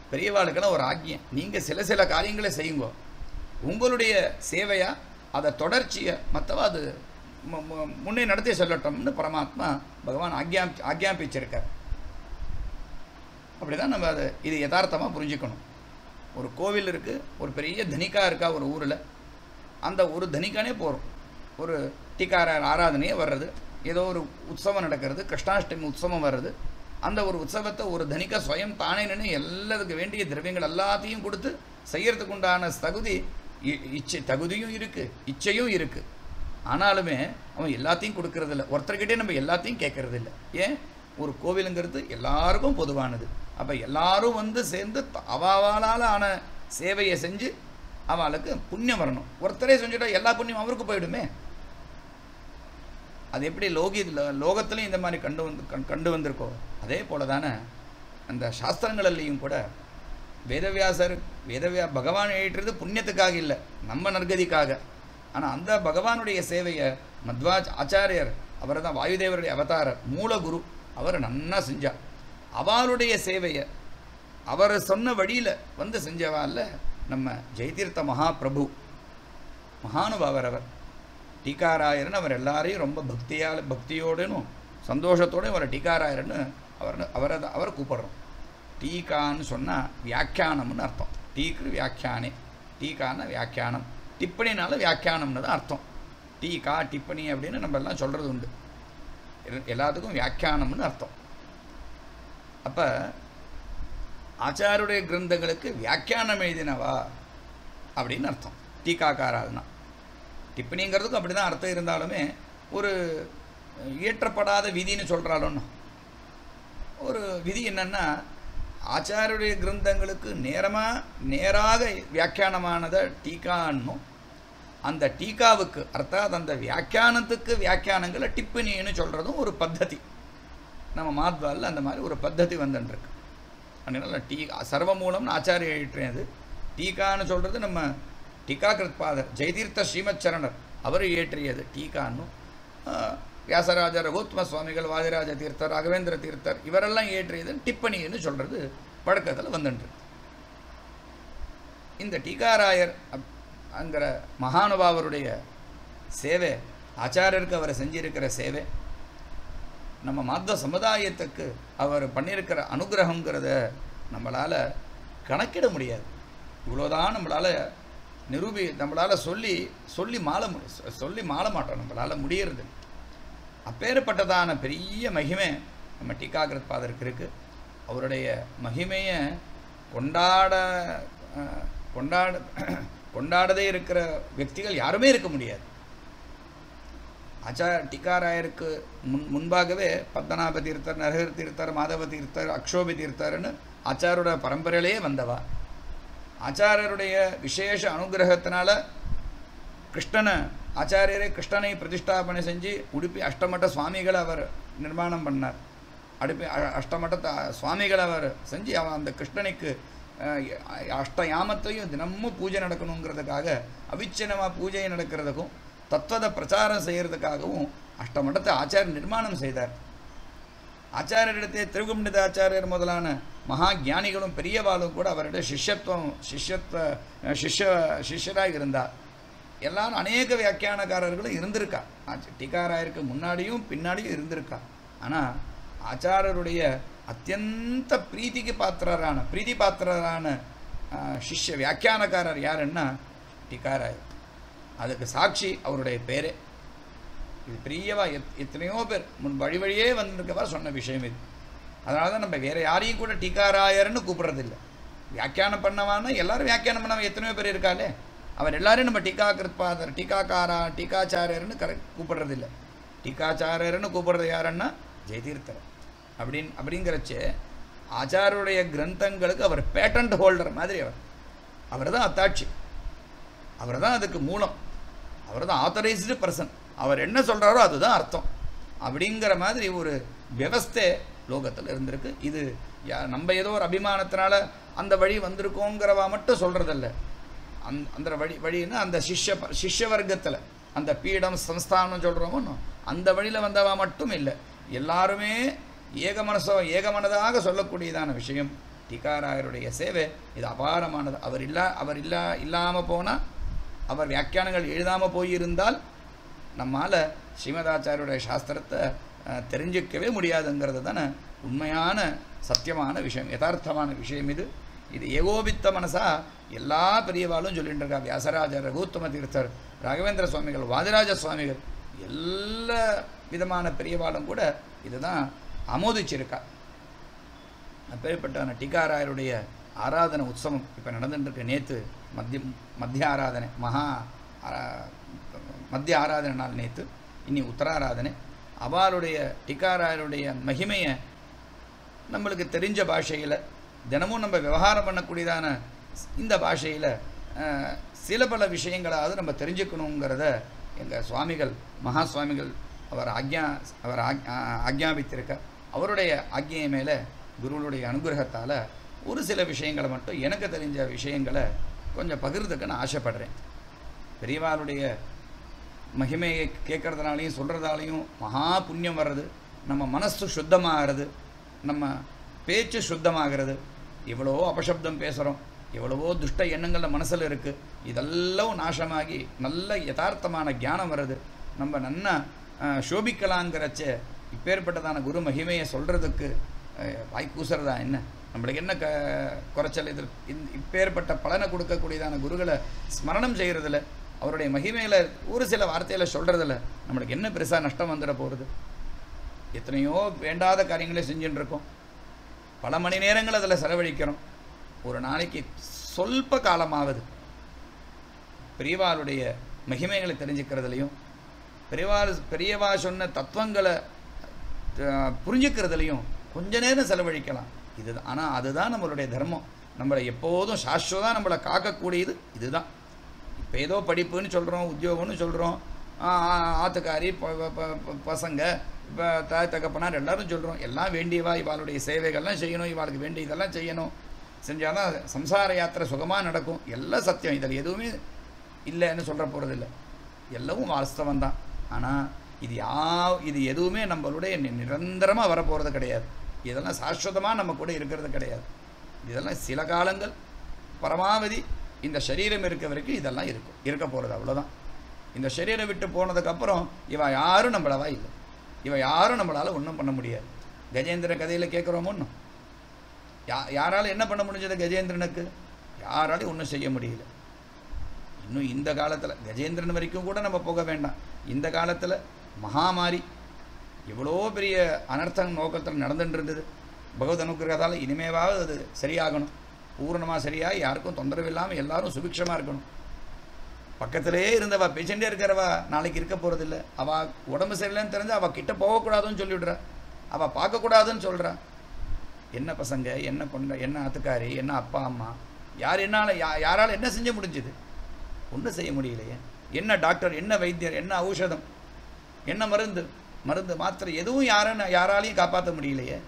பெரியவாளுக்கெல்லாம் ஒரு ஆக்கியம் நீங்கள் சில சில காரியங்களை செய்யுங்க உங்களுடைய சேவையா அதை தொடர்ச்சியை மற்றவா அது மு- மு- முன்னே நடத்தி சொல்லட்டும்னு பரமாத்மா பகவான் ஆக்யா ஆக்ஞாபிச்சிருக்கார் அப்படி தான் நம்ம அதை இது யதார்த்தமாக புரிஞ்சுக்கணும் ஒரு கோவில் இருக்குது ஒரு பெரிய தனிக்கா இருக்கா ஒரு ஊரில் அந்த ஒரு தனிக்கானே போகிறோம் ஒரு டீக்கார ஆராதனையே வர்றது ஏதோ ஒரு உற்சவம் நடக்கிறது கிருஷ்ணாஷ்டமி உற்சவம் வர்றது அந்த ஒரு உற்சவத்தை ஒரு தனிக்கா சுயம் தானே நின்று எல்லாத்துக்கு வேண்டிய திரவியங்கள் எல்லாத்தையும் கொடுத்து செய்யறதுக்கு உண்டான தகுதி இ- இச்சை தகுதியும் இருக்குது இச்சையும் இருக்குது ஆனாலுமே அவன் எல்லாத்தையும் கொடுக்கறதில்ல ஒருத்தர்கிட்டே நம்ம எல்லாத்தையும் கேட்கறதில்ல ஏன் ஒரு கோவிலுங்கிறது எல்லாருக்கும் பொதுவானது அப்போ எல்லாரும் வந்து சேர்ந்து த- அவாவாலால் ஆன சேவையை செஞ்சு அவளுக்கு புண்ணியம் வரணும் ஒருத்தரே செஞ்சுட்டா எல்லா புண்ணியம் அவருக்கு போயிடுமே அது எப்படி லோகி லோ- லோகத்திலையும் இந்த மாதிரி கண்டு வந்து கண்- கண்டு வந்திருக்கோ அதே போல தானே அந்த சாஸ்திரங்களிலையும் கூட வேதவியாசர் வேதவியா பகவான் எழுதுறது புண்ணியத்துக்காக இல்லை நம்ம நற்கதிக்காக ஆனால் அந்த பகவானுடைய சேவையை மத்வாஜ் ஆச்சாரியர் அவர் தான் வாயுதேவருடைய அவதாரர் மூலகுரு அவர் நன்னா செஞ்சார் அவருடைய சேவையை அவர் சொன்ன வழியில் வந்து செஞ்சவால நம்ம ஜெயதீர்த்த மகாபிரபு மகானுபாவர் அவர் டீகாராயர்னு அவர் எல்லாரையும் ரொம்ப பக்தியால் பக்தியோடனும் சந்தோஷத்தோடும் அவரை டீகாராயர்னு அவர் அவரை தான் அவரை கூப்பிடுறோம் டீகான்னு சொன்னால் வியாக்கியானம்னு அர்த்தம் டீக்கு வியாக்கியானே டீகான வியாக்கியானம் டிப்பணினால வியாக்கியானம்னு தான் அர்த்தம் டீகா டிப்பணி அப்படின்னு நம்ம எல்லாம் சொல்கிறது உண்டு எல்- எல்லாத்துக்கும் வியாக்கியானம்னு அர்த்தம் அப்போ ஆச்சாருடைய கிரந்தங்களுக்கு வியாக்கியானம் எழுதினவா அப்படின்னு அர்த்தம் டீகாக்காராள்னா டிப்பணிங்கிறதுக்கும் அப்படி தான் அர்த்தம் இருந்தாலுமே ஒரு இயற்றப்படாத விதின்னு சொல்கிறாளோன்னு ஒரு விதி என்னன்னா ஆச்சாருடைய கிரந்தங்களுக்கு நேரமாக நேராக வியாக்கியானமானதை டீகான்னும் அந்த டீகாவுக்கு அர்த்தாத் அந்த வியாக்கியானத்துக்கு வியாக்கியானங்களை டிப்பணின்னு சொல்கிறதும் ஒரு பத்ததி நம்ம மாத்வாலில் அந்த மாதிரி ஒரு பத்ததி வந்துட்டுருக்கு அதனால டீ சர்வமூலம்னு ஆச்சாரிய எழுட்டுறது டீகான்னு சொல்கிறது நம்ம டீகா கிருத்பாதர் ஜெயதீர்த்த ஸ்ரீமத் சரணர் அவர் இயற்றியது டீகான்னும் ஆஹ், வியாசராஜ ரகுத்ம சுவாமிகள் வாதிராஜ தீர்த்தர் ராகவேந்திர தீர்த்தர் இவரெல்லாம் இயற்றியது டிப்பணின்னு சொல்கிறது வழக்கத்தில் வந்துட்டு இந்த டீகாராயர் அப்- அங்கிற மகானுபாவருடைய சேவை ஆச்சாரியருக்கு அவர் செஞ்சிருக்கிற சேவை நம்ம மாத்த சமுதாயத்துக்கு அவர் பண்ணியிருக்கிற அனுகிரகங்கிறத நம்மளால் கணக்கிட முடியாது இவ்வளோதான் நம்மளால் நிரூபி நம்மளால் சொல்லி சொல்லி மாள மு- சொ- சொல்லி மாள மாட்டோம் நம்மளால் முடியறது அப்பேற்பட்டதான பெரிய மகிமை நம்ம டீகாகிரத் பாதருக்கு இருக்குது அவருடைய மகிமையை கொண்டாட அஹ், கொண்டாட கொண்டாடதே இருக்கிற వ్యక్తిகள் யாருமே இருக்க முடியாது ஆச்சார டிகாராயருக்கு முன் முன்பாகவே பத்மநாப தீர்த்தர் நரஹர் தீர்த்தர் மாதவ தீர்த்தர் அக்ஷோபி தீர்த்தர்னு ஆச்சாரோட பரம்பரையிலேயே வந்தவா ஆச்சாரியருடைய விசேஷ அனுகிரகத்தினால கிருஷ்ணனை ஆச்சாரியரே கிருஷ்ணனை பிரதிஷ்டாபனை செஞ்சு உடுப்பி அஷ்டமட்ட சுவாமிகளை அவர் நிர்மாணம் பண்ணார் அடுப்பி அ- அஷ்டமட்ட த- சுவாமிகளை அவர் செஞ்சு அவன் அந்த கிருஷ்ணனுக்கு அஹ், அஷ்ட யாமத்தையும் தினமும் பூஜை நடக்கணுங்கிறதுக்காக அவிச்சின்னமாக பூஜை நடக்கிறதுக்கும் தத்துவத பிரச்சாரம் செய்கிறதுக்காகவும் அஷ்டமட்டத்தை ஆச்சாரியர் நிர்மாணம் செய்தார் ஆச்சாரியரிடத்தே திருகும்னித ஆச்சாரியர் முதலான மகா ஞானிகளும் பெரியவாளும் கூட அவரிட சிஷ்யத்துவம் சிஷ்யத்துவ சிஷ்ய சிஷ்யராக இருந்தார் எல்லாரும் அநேக வியாக்கியானக்காரர்களும் இருந்திருக்கா ஆச்ச- டீகாராயருக்கு முன்னாடியும் பின்னாடியும் இருந்திருக்கா ஆனால் ஆச்சாரருடைய அத்தியந்த பிரீத்திக்கு பாத்திரரான பிரீத்தி பாத்திரரான ஆ, சிஷ்ய வியாக்கியானக்காரர் யாருன்னா டீகாராயர் அதுக்கு சாட்சி அவருடைய பேரே இது பெரியவா எத் எத்தனையோ பேர் முன் வழி வழியே வந்திருக்கவா சொன்ன விஷயம் இது அதனால தான் நம்ம வேற யாரையும் கூட டீகாராயர்னு கூப்பிடுறதில்ல வியாக்கியானம் பண்ணவான்னா எல்லாரும் வியாக்கியானம் பண்ணவன் எத்தனையோ பேர் இருக்காளே அவர் எல்லாரும் நம்ம டீகா கிருத்பாதர் டீகாக்காரா டீகாச்சாரியர்னு கரெக்ட் கூப்பிடுறதில்ல டீகாச்சாரியர்னு கூப்பிடுறது யாருன்னா ஜெயதீர்த்தர் அப்படின்னு அப்படிங்கிறச்சே ஆச்சாருடைய கிரந்தங்களுக்கு அவர் பேட்டன்ட் ஹோல்டர் மாதிரி அவர் அவர் தான் அத்தாட்சி அவர் தான் அதுக்கு மூலம் அவர் தான் ஆத்தரைஸ்டு பர்சன் அவர் என்ன சொல்கிறாரோ அதுதான் அர்த்தம் அப்படிங்கிற மாதிரி ஒரு வியவஸ்தை லோகத்தில் இருந்திருக்கு இது யா- நம்ம ஏதோ ஒரு அபிமானத்தினால அந்த வழி வந்திருக்கோங்கிறவா மட்டும் சொல்கிறதில்ல அந் அந்த வழி வழின்னா அந்த சிஷ்ய ப- சிஷ்ய வர்க்கத்தில் அந்த பீடம் சம்ஸ்தானம் சொல்கிறோமோ அந்த வழியில் வந்தவா மட்டும் இல்லை எல்லாருமே ஏக மனசோ ஏக மனதாக சொல்லக்கூடியதான விஷயம் டீகாராயருடைய சேவை இது அபாரமானது அவர் இல்லா அவர் இல்லா இல்லாமல் போனால் அவர் வியாக்கியானங்கள் எழுதாமல் போயிருந்தால் நம்மால் ஸ்ரீமதாச்சாரியுடைய சாஸ்திரத்தை அஹ், தெரிஞ்சிக்கவே முடியாதுங்கிறது தானே உண்மையான சத்தியமான விஷயம் யதார்த்தமான விஷயம் இது இது ஏகோபித்த மனசா எல்லா பெரியவாளும் சொல்லிட்டு இருக்கா வியாசராஜர் ரகுத்தம தீர்த்தர் ராகவேந்திர சுவாமிகள் வாதிராஜ சுவாமிகள் எல்லா விதமான பெரியவாளும் கூட இதுதான் ஆமோதிச்சிருக்கா அப்பேற்பட்ட டிகாராயருடைய ஆராதனை உற்சவம் இப்போ நடந்துட்டு இருக்க நேற்று மத்திய மத்திய ஆராதனை மகா ஆரா- மத்திய ஆராதனை நாள் நேற்று இனி உத்தராராதனை அவளுடைய டிகாராயருடைய மகிமையை நம்மளுக்கு தெரிஞ்ச பாஷையில் தினமும் நம்ம விவகாரம் பண்ணக்கூடியதான இந்த பாஷையில் சில பல விஷயங்களாவது நம்ம தெரிஞ்சுக்கணுங்கிறத எங்கள் சுவாமிகள் மகா சுவாமிகள் அவர் ஆக்ஞா அவர் ஆக்- ஆ- ஆக்ஞாபித்திருக்க அவருடைய ஆக்ஞை மேலே குருவுடைய அனுகிரகத்தால் ஒரு சில விஷயங்களை மட்டும் எனக்கு தெரிஞ்ச விஷயங்களை கொஞ்சம் பகிர்றதுக்கு நான் ஆசைப்படுறேன் பெரியவாளுடைய மகிமையை கேட்கறதுனாலையும் சொல்கிறதாலையும் மகா புண்ணியம் வர்றது நம்ம மனசு சுத்தமாகிறது நம்ம பேச்சு சுத்தமாகிறது எவ்வளவோ அபசப்தம் பேசுகிறோம் எவ்வளவோ துஷ்ட எண்ணங்கள் மனசில் இருக்குது இதெல்லாம் நாசமாகி நல்ல யதார்த்தமான ஞானம் வருது நம்ம நன்னா அஹ், சோபிக்கலாங்கிறச்ச இப்பேற்பட்டதான குரு மகிமையை சொல்கிறதுக்கு வாய் கூசுறதா என்ன நம்மளுக்கு என்ன க குறைச்சல் இதில் இந்த இப்பேற்பட்ட பலனை கொடுக்கக்கூடியதான குருகளை ஸ்மரணம் செய்கிறதில்ல அவருடைய மகிமையில் ஒரு சில வார்த்தையில் சொல்கிறதில்ல நம்மளுக்கு என்ன பெருசாக நஷ்டம் வந்துட போகிறது எத்தனையோ வேண்டாத காரியங்களை செஞ்சுட்டு இருக்கோம் பல மணி நேரங்கள் அதில் செலவழிக்கிறோம் ஒரு நாளைக்கு சொல்ப காலமாவது பெரியவாளுடைய மகிமைகளை தெரிஞ்சுக்கிறதுலையும் பெரியவாள் பெரியவா சொன்ன தத்துவங்களை அஹ், புரிஞ்சுக்கிறதுலையும் கொஞ்ச நேரம் செலவழிக்கலாம் இது ஆனால் அதுதான் நம்மளுடைய தர்மம் நம்மளை எப்போதும் சாஸ்வதம் நம்மளை காக்கக்கூடியது இதுதான் இப்போ ஏதோ படிப்புன்னு சொல்கிறோம் உத்தியோகம்னு சொல்கிறோம் ஆத்துக்காரி ப- ப- ப- பசங்க இப்போ தாய் தகப்பனார் எல்லாரும் சொல்கிறோம் எல்லாம் வேண்டியவா இவாளுடைய சேவைகள்லாம் செய்யணும் இவாளுக்கு வேண்டியதெல்லாம் செய்யணும் செஞ்சாதான் சம்சார யாத்திரை சுகமாக நடக்கும் எல்லாம் சத்தியம் இதில் எதுவுமே இல்லைன்னு சொல்கிற போகிறதில்ல எல்லாமும் வாஸ்தவம் தான் ஆனால் இது யா இது எதுவுமே நம்மளுடைய நிரந்தரமாக வரப்போகிறது கிடையாது இதெல்லாம் சாஸ்வதமாக நம்ம கூட இருக்கிறது கிடையாது இதெல்லாம் சில காலங்கள் பரமாவதி இந்த சரீரம் இருக்க வரைக்கும் இதெல்லாம் இருக்கும் இருக்க போகிறது அவ்வளோதான் இந்த சரீரம் விட்டு போனதுக்கப்புறம் இவ யாரும் நம்மளவா இல்லை இவ யாரும் நம்மளால் ஒன்றும் பண்ண முடியாது கஜேந்திரன் கதையில் கேட்குறோமோ ஒன்றும் யா யாரால என்ன பண்ண முடிஞ்சது கஜேந்திரனுக்கு யாராலையும் ஒன்றும் செய்ய முடியல இன்னும் இந்த காலத்தில் கஜேந்திரன் வரைக்கும் கூட நம்ம போக வேண்டாம் இந்த காலத்தில் மகாமாரி எவ்வளோ பெரிய அனர்த்தம் நோக்கத்தில் நடந்துட்டு இருந்தது பகவத் அனுகிரகத்தால் இனிமேவாவது அது சரியாகணும் பூரணமாக சரியாகி யாருக்கும் தொந்தரவு இல்லாமல் எல்லாரும் சுபிக்ஷமாக இருக்கணும் பக்கத்திலே இருந்தவா பேஷண்டே இருக்கிறவா நாளைக்கு இருக்க போகிறதில்ல அவள் உடம்பு சரியில்லைன்னு தெரிஞ்சு அவள் கிட்ட போகக்கூடாதுன்னு சொல்லிவிடுறா அவள் பார்க்கக்கூடாதுன்னு சொல்கிறா என்ன பசங்க என்ன பொண்ணு என்ன ஆத்துக்காரி என்ன அப்பா அம்மா யார் என்னால் யா யாரால் என்ன செஞ்ச முடிஞ்சுது ஒன்றும் செய்ய முடியலையே என்ன டாக்டர் என்ன வைத்தியர் என்ன ஔஷதம் என்ன மருந்து மருந்து மாத்திரை எதுவும் யாரும் யாராலையும் காப்பாற்ற முடியலையே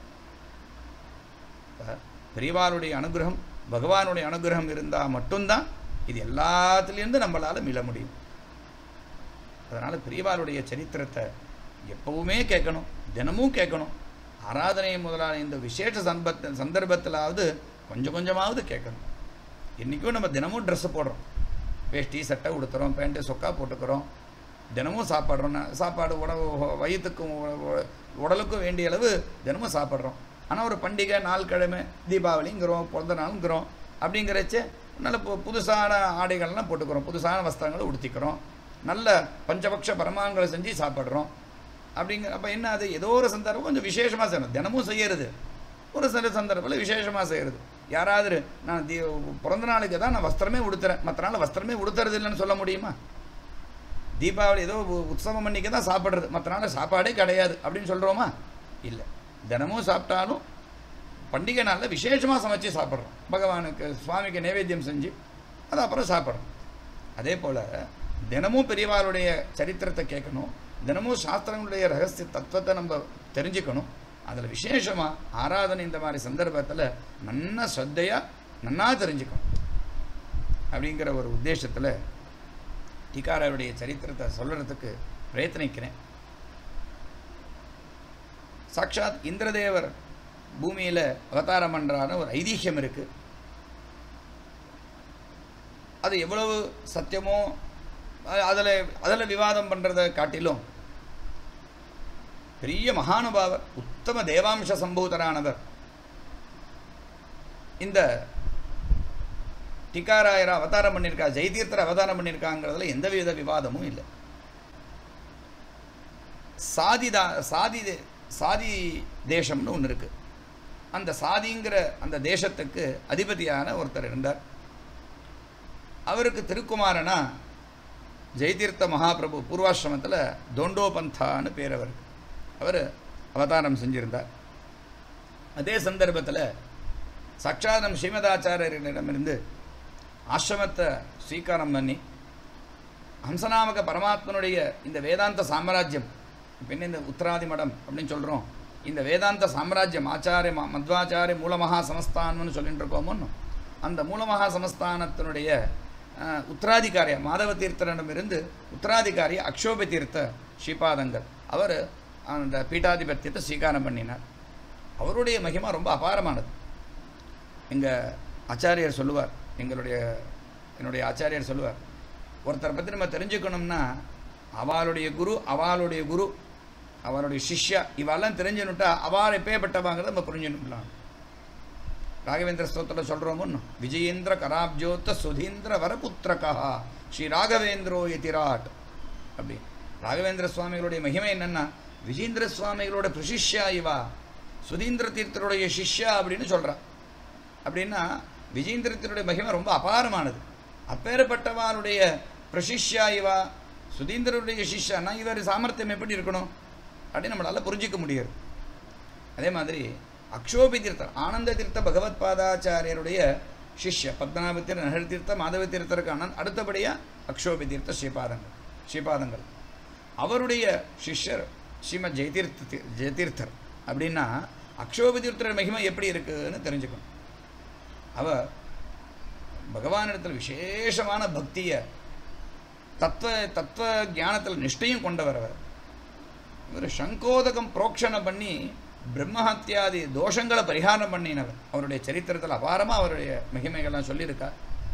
இப்ப பெரியவாளுடைய அனுகிரகம் பகவானுடைய அனுகிரகம் இருந்தால் மட்டும்தான் இது எல்லாத்துலேருந்து நம்மளால் மீள முடியும் அதனால் பெரியவாளுடைய சரித்திரத்தை எப்பவுமே கேட்கணும் தினமும் கேட்கணும் ஆராதனை முதலான இந்த விசேஷ சம்பத் சந்தர்ப்பத்திலாவது கொஞ்சம் கொஞ்சமாவது கேட்கணும் இன்றைக்கும் நம்ம தினமும் ட்ரெஸ்ஸு போடுறோம் வேஷ்டி சட்டை உடுத்துறோம் பேண்ட்டு சொக்கா போட்டுக்கிறோம் தினமும் சாப்பிட்றோம் ந- சாப்பாடு உணவு வயிற்றுக்கும் உ- உ- உடலுக்கும் வேண்டிய அளவு தினமும் சாப்பிட்றோம் ஆனால் ஒரு பண்டிகை நாள் கிழமை தீபாவளிங்கிறோம் பிறந்த நாளுங்கிறோம் அப்படிங்கிறச்ச நல்ல பு புதுசான ஆடைகள்லாம் போட்டுக்கிறோம் புதுசான வஸ்திரங்களை உடுத்திக்கிறோம் நல்ல பஞ்சபக்ஷ பரமான்களை செஞ்சு சாப்பிட்றோம் அப்படிங்கிற அப்போ என்ன அது ஏதோ ஒரு சந்தர்ப்பம் கொஞ்சம் விசேஷமாக செய்யணும் தினமும் செய்யறது ஒரு சில சந்தர்ப்பத்தில் விசேஷமாக செய்கிறது யாராவது நான் தீ பிறந்த நாளுக்கு தான் நான் வஸ்திரமே உடுத்துறேன் மற்ற நாள் வஸ்திரமே உடுத்துறது இல்லைன்னு சொல்ல முடியுமா தீபாவளி ஏதோ உ- உற்சவம் பண்ணிக்க தான் சாப்பிட்றது மற்ற நாள் சாப்பாடே கிடையாது அப்படின்னு சொல்கிறோமா இல்லை தினமும் சாப்பிட்டாலும் பண்டிகை நாளில் விசேஷமாக சமைச்சு சாப்பிட்றோம் பகவானுக்கு சுவாமிக்கு நைவேத்தியம் செஞ்சு அது அப்புறம் சாப்பிட்றோம் அதே போல் தினமும் பெரியவாளுடைய சரித்திரத்தை கேட்கணும் தினமும் சாஸ்திரங்களுடைய ரகசிய தத்துவத்தை நம்ம தெரிஞ்சுக்கணும் அதில் விசேஷமாக ஆராதனை இந்த மாதிரி சந்தர்ப்பத்தில் நன்னா ஸ்ரத்தையாக நன்னா தெரிஞ்சுக்கணும் அப்படிங்கிற ஒரு உத்தேசத்தில் டீக்காராவுடைய சரித்திரத்தை சொல்கிறதுக்கு பிரயத்தனிக்கிறேன் சாட்சாத் இந்திரதேவர் பூமியில் அவதாரம் பண்ணுறான்னு ஒரு ஐதீகம் இருக்குது அது எவ்வளவு சத்தியமோ அதில் அதில் விவாதம் பண்ணுறத காட்டிலும் பெரிய மகானுபாவர் உத்தம தேவாம்ச சம்பூதரானவர் இந்த டிக்காராயர் அவதாரம் பண்ணியிருக்கா ஜெயதீர்த்தர் அவதாரம் பண்ணியிருக்காங்கிறதுல எந்தவித விவாதமும் இல்லை சாதி தா சாதி தே- சாதி தேசம்னு ஒன்று இருக்குது அந்த சாதிங்கிற அந்த தேசத்துக்கு அதிபதியான ஒருத்தர் இருந்தார் அவருக்கு திருக்குமாரனா ஜெயதீர்த்த மகாபிரபு பூர்வாசிரமத்தில் தோண்டோபந்தான்னு பேர் அவருக்கு அவர் அவதாரம் செஞ்சிருந்தார் அதே சந்தர்ப்பத்தில் சாட்சாதம் ஸ்ரீமதாச்சாரியரிடமிருந்து ஆசிரமத்தை ஸ்வீகாரம் பண்ணி ஹம்சநாமக பரமாத்மனுடைய இந்த வேதாந்த சாம்ராஜ்யம் பின்ன இந்த உத்தராதி மடம் அப்படின்னு சொல்கிறோம் இந்த வேதாந்த சாம்ராஜ்யம் ஆச்சாரிய ம- மத்வாச்சாரிய மூலமகா சமஸ்தானம்னு சொல்லிட்டு இருக்கோமோன்னு அந்த மூலமகா சமஸ்தானத்தினுடைய அஹ், உத்தராதிகாரிய மாதவ தீர்த்தனிடமிருந்து உத்தராதிகாரி அக்ஷோப தீர்த்த ஸ்ரீபாதங்கர் அவர் அந்த பீட்டாதிபத்தியத்தை ஸ்வீகாரம் பண்ணினார் அவருடைய மகிமா ரொம்ப அபாரமானது எங்கள் ஆச்சாரியர் சொல்லுவார் எங்களுடைய என்னுடைய ஆச்சாரியர் சொல்லுவார் ஒருத்தரை பற்றி நம்ம தெரிஞ்சுக்கணும்னா அவளுடைய குரு அவளுடைய குரு அவருடைய சிஷ்யா இவெல்லாம் தெரிஞ்சுனுட்டா அவள் எப்பேற்பட்டவாங்கிறத நம்ம புரிஞ்சுனுக்கலாம் ராகவேந்திர ஸ்தோத்திரம் சொல்கிறோமோ விஜயேந்திர கராப்ஜோத்த சுதீந்திர வரபுத்திரகா ஸ்ரீ ராகவேந்திரோ யதிராட் அப்படி ராகவேந்திர சுவாமிகளுடைய மகிமை என்னன்னா விஜேந்திர சுவாமிகளோட பிரசிஷ்யா இவா சுதீந்திர தீர்த்தருடைய சிஷ்யா அப்படின்னு சொல்றா அப்படின்னா விஜேந்திரத்தினுடைய மகிமை ரொம்ப அபாரமானது அப்பேற்பட்டவாளுடைய பிரசிஷ்யா இவா சுதீந்திரருடைய சிஷ்யானா இவர் சாமர்த்தியம் எப்படி இருக்கணும் அப்படின்னு நம்மளால் புரிஞ்சிக்க முடியாது அதே மாதிரி அக்ஷோபி தீர்த்தர் ஆனந்த தீர்த்த பகவத் பாதாச்சாரியருடைய சிஷ்ய பத்மநாப தீர்த்த நகர் தீர்த்த மாதவ தீர்த்தருக்கு அனந்த் அடுத்தபடியாக அக்ஷோபி தீர்த்த ஸ்ரீபாதங்கள் ஸ்ரீபாதங்கள் அவருடைய சிஷ்யர் ஸ்ரீமத் ஜெயதீர்த்த தீ- ஜெயதீர்த்தர் அப்படின்னா அக்ஷோபி தீர்த்தர் மகிமை எப்படி இருக்குன்னு தெரிஞ்சுக்கணும் அவ பகவானிடத்தில் விசேஷமான பக்தியை தத்துவ தத்துவ ஞானத்தில் நிஷ்டையும் கொண்டவர் அவர் இவர் சங்கோதகம் புரோக்ஷணம் பண்ணி பிரம்மஹத்தியாதி தோஷங்களை பரிகாரம் பண்ணினவர் அவருடைய சரித்திரத்தில் அபாரமாக அவருடைய மகிமைகள்லாம் சொல்லியிருக்கா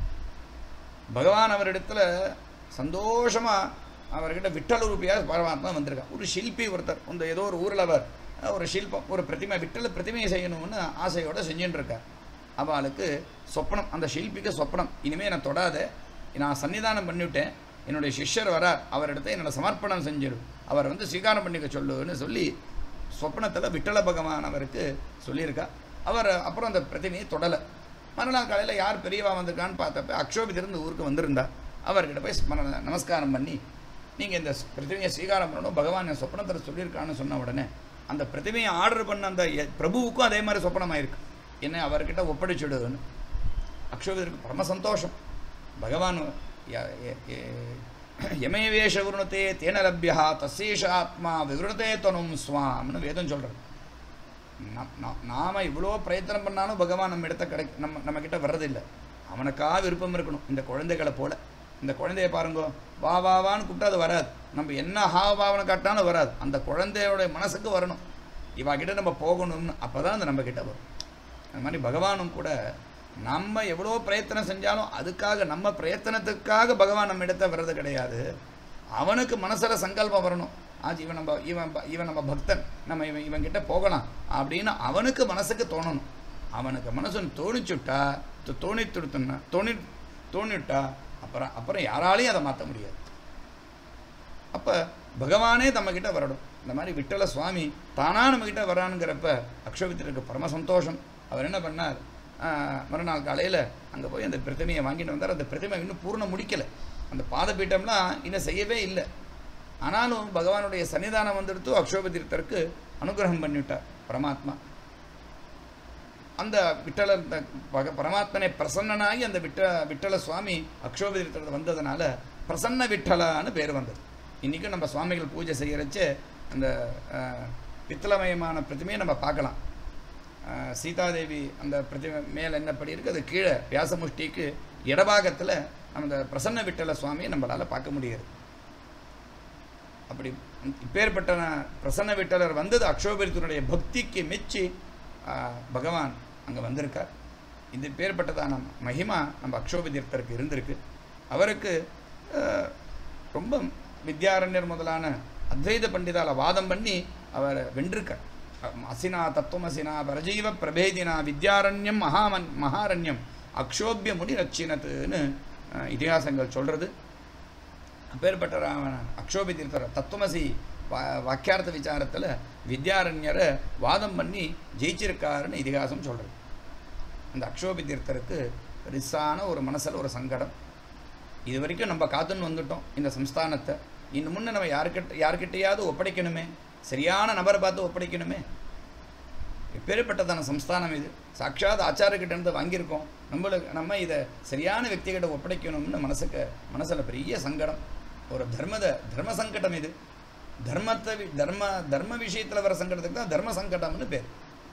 பகவான் அவரிடத்துல சந்தோஷமாக அவர்கிட்ட விட்டல் ரூபியாக பரமாத்மா வந்திருக்கா ஒரு சில்பி ஒருத்தர் இந்த ஏதோ ஒரு ஊரில் அவர் ஒரு சில்பம் ஒரு பிரதிமை விட்டல பிரதிமையை செய்யணும்னு ஆசையோடு செஞ்சுட்டு இருக்கார் அவளுக்கு சொப்பனம் அந்த சில்பிக்கு சொப்பனம் இனிமேல் நான் தொடாத நான் சன்னிதானம் பண்ணிவிட்டேன் என்னுடைய சிஷ்யர் வரார் அவரிடத்த என்னோட சமர்ப்பணம் செஞ்சிரு அவர் வந்து ஸ்வீகாரம் பண்ணிக்க சொல்லுன்னு சொல்லி சொப்பனத்தில் விட்டல பகவான் அவருக்கு சொல்லியிருக்கா அவர் அப்புறம் அந்த பிரதிமையை தொடலை மறுநாள் காலையில் யார் பெரியவா வந்திருக்கான்னு பார்த்தப்ப அக்ஷோபிதிருந்து ஊருக்கு வந்திருந்தா அவர்கிட்ட போய் ஸ்மரண நமஸ்காரம் பண்ணி நீங்கள் இந்த பிரதிமையை ஸ்வீகாரம் பண்ணணும் பகவான் என் சொப்பனத்தில் சொல்லியிருக்கான்னு சொன்ன உடனே அந்த பிரதிமையை ஆர்டர் பண்ண அந்த எ- பிரபுவுக்கும் அதே மாதிரி சொப்பனமாயிருக்கு என்ன அவர்கிட்ட ஒப்படைச்சுடுன்னு அக்ஷோபிதருக்கு பரம சந்தோஷம் பகவான் ய- ய- ய- யமேவேஷ விருணத்தே தேன லப்யா தசேஷ ஆத்மா விவருணத்தே தனும் ஸ்வாம்னு வேதம் சொல்கிறது நாம் இவ்வளோ பிரயத்தனம் பண்ணாலும் பகவான் நம்ம இடத்த கிடை நம்ம நம்மக்கிட்ட வர்றதில்லை அவனுக்கா விருப்பம் இருக்கணும் இந்த குழந்தைகளை போல இந்த குழந்தைய பாருங்க வா வா வான்னு கூப்பிட்டா அது வராது நம்ம என்ன ஹாவ பாவனை காட்டினாலும் வராது அந்த குழந்தையோட மனசுக்கு வரணும் இவா கிட்ட நம்ம போகணும்னு அப்போ தான் அது நம்ம கிட்ட வரும் அது மாதிரி பகவானும் கூட நம்ம எவ்வளோ பிரயத்தனம் செஞ்சாலும் அதுக்காக நம்ம பிரயத்தனத்துக்காக பகவான் நம்ம இடத்த வர்றது கிடையாது அவனுக்கு மனசில் சங்கல்பம் வரணும் ஆச்சு இவன் நம்ம இவன் ப- இவன் நம்ம பக்தன் நம்ம இவன் இவன் கிட்ட போகலாம் அப்படின்னு அவனுக்கு மனசுக்கு தோணணும் அவனுக்கு மனசு தோணிச்சுட்டா து- தோணி துடுத்துனா தோணி தோணிவிட்டா அப்புறம் அப்புறம் யாராலையும் அதை மாற்ற முடியாது அப்போ பகவானே நம்மக்கிட்ட வரணும் இந்த மாதிரி விட்டல சுவாமி தானா நம்மக்கிட்ட வரானுங்கிறப்ப அக்ஷோபித்திற்கு பரம சந்தோஷம் அவர் என்ன பண்ணார் ஆஹ், மறுநாள் காலையில் அங்கே போய் அந்த பிரதிமையை வாங்கிட்டு வந்தார் அந்த பிரதிமை இன்னும் பூர்ணம் முடிக்கலை அந்த பாதபீட்டம்லாம் இன்னும் செய்யவே இல்லை ஆனாலும் பகவானுடைய சன்னிதானம் வந்துடுத்து அக்ஷோபதீர்த்தருக்கு அனுகிரகம் பண்ணிவிட்டார் பரமாத்மா அந்த விட்டல இந்த பக பரமாத்மனை பிரசன்னனாகி அந்த விட்ட விட்டல சுவாமி அக்ஷோபதீர்த்தத்தில் வந்ததுனால பிரசன்ன விட்டலான்னு பேர் வந்தது இன்றைக்கும் நம்ம சுவாமிகள் பூஜை செய்யறச்சு அந்த அஹ், பித்தளமயமான பிரதிமையை நம்ம பார்க்கலாம் அஹ், சீதாதேவி அந்த பிரதிமை மேலே என்ன படி இருக்குது அது கீழே வியாசமுஷ்டிக்கு இடபாகத்தில் அந்த பிரசன்ன விட்டல சுவாமியை நம்மளால் பார்க்க முடியாது அப்படி இப்பேற்பட்ட பிரசன்ன விட்டலர் வந்தது அக்ஷோபரித்தனுடைய பக்திக்கு மெச்சி பகவான் அங்கே வந்திருக்கார் இது பேர்பட்டதான மகிமா நம்ம அக்ஷோப தீர்த்தருக்கு இருந்திருக்கு அவருக்கு ஆஹ், ரொம்ப வித்யாரண்யர் முதலான அத்வைத பண்டிதால வாதம் பண்ணி அவர் வென்றிருக்கார் அம் அசினா தத்துவமசினா பரஜீவ பிரபேதினா வித்யாரண்யம் மகாமன் மகாரண்யம் அக்ஷோபிய முனி ரச்சினத்துன்னு ஆஹ், இதிகாசங்கள் சொல்கிறது அப்பேற்பட்ட ராவணன் அக்ஷோபி தீர்த்தர் தத்துவமசி வா வாக்கியார்த்த விசாரத்தில் வித்யாரண்யரை வாதம் பண்ணி ஜெயிச்சிருக்காருன்னு இதிகாசம் சொல்கிறது அந்த அக்ஷோபி தீர்த்தருக்கு பெருசான ஒரு மனசில் ஒரு சங்கடம் இது வரைக்கும் நம்ம காத்துன்னு வந்துட்டோம் இந்த சம்ஸ்தானத்தை இன்னும் முன்ன நம்ம யாருக்கிட்ட யார்கிட்டயாவது ஒப்படைக்கணுமே சரியான நபரை பார்த்து ஒப்படைக்கணுமே எப்பேற்பட்டதான சம்ஸ்தானம் இது சாட்சாத் ஆச்சாரக்கிட்ட இருந்து வாங்கியிருக்கோம் நம்மளுக்கு நம்ம இதை சரியான వ్యక్తిகிட்ட ஒப்படைக்கணும்னு மனசுக்கு மனசில் பெரிய சங்கடம் ஒரு தர்மத தர்ம சங்கடம் இது தர்மத்தை வி- தர்ம தர்ம விஷயத்தில் வர சங்கடத்துக்கு தான் தர்ம சங்கடம்னு பேர்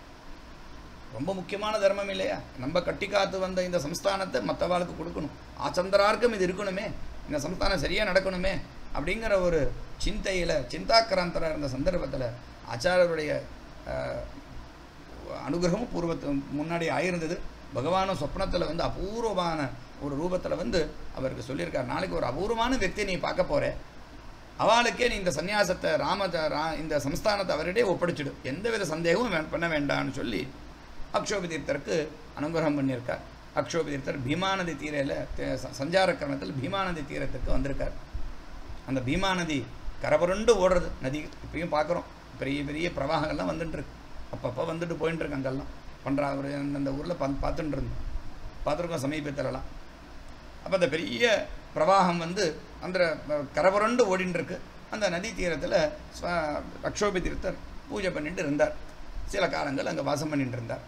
ரொம்ப முக்கியமான தர்மம் இல்லையா நம்ம கட்டி காத்து வந்த இந்த சம்ஸ்தானத்தை மற்றவாளுக்கு கொடுக்கணும் ஆச்சந்தரார்க்கும் இது இருக்கணுமே இந்த சம்ஸ்தானம் சரியாக நடக்கணுமே அப்படிங்கிற ஒரு சிந்தையில் சிந்தாக்கிராந்தராக இருந்த சந்தர்ப்பத்தில் ஆச்சாரருடைய ஆஹ், அனுகிரகமும் பூர்வத்து முன்னாடி ஆயிருந்தது பகவானும் சொப்னத்தில் வந்து அபூர்வமான ஒரு ரூபத்தில் வந்து அவருக்கு சொல்லியிருக்கார் நாளைக்கு ஒரு அபூர்வமான व्यक्ति நீ பார்க்க போற அவளுக்கே நீ இந்த சந்நியாசத்தை ராம ரா- இந்த சம்ஸ்தானத்தை அவரிடையே ஒப்படைச்சிடு எந்தவித சந்தேகமும் வே- பண்ண வேண்டாம்னு சொல்லி அக்ஷோபி தீர்த்தருக்கு அனுகிரகம் பண்ணியிருக்கார் அக்ஷோபி தீர்த்தர் பீமாநதி தீரையில் சஞ்சார கிரமத்தில் பீமாநதி தீரத்துக்கு வந்திருக்கார் அந்த பீமா நதி கரபுரண்டு ஓடுறது நதி இப்பயும் பார்க்குறோம் பெரிய பெரிய பிரவாகங்கள்லாம் வந்துட்டு இருக்கு அப்பப்போ வந்துட்டு போயிட்டு இருக்கு அங்கெல்லாம் பண்ணுறா ஒரு அந்த ஊரில் பா பார்த்துட்டு இருந்தோம் பார்த்துருக்கோம் சமீபத்திலலாம் அப்போ அந்த பெரிய பிரவாகம் வந்து அந்த கரபுரண்டு ஓடின்னு இருக்கு அந்த நதி தீரத்தில் அக்ஷோபி தீர்த்தர் பூஜை பண்ணிட்டு இருந்தார் சில காலங்கள் அங்கே வாசம் பண்ணிட்டு இருந்தார்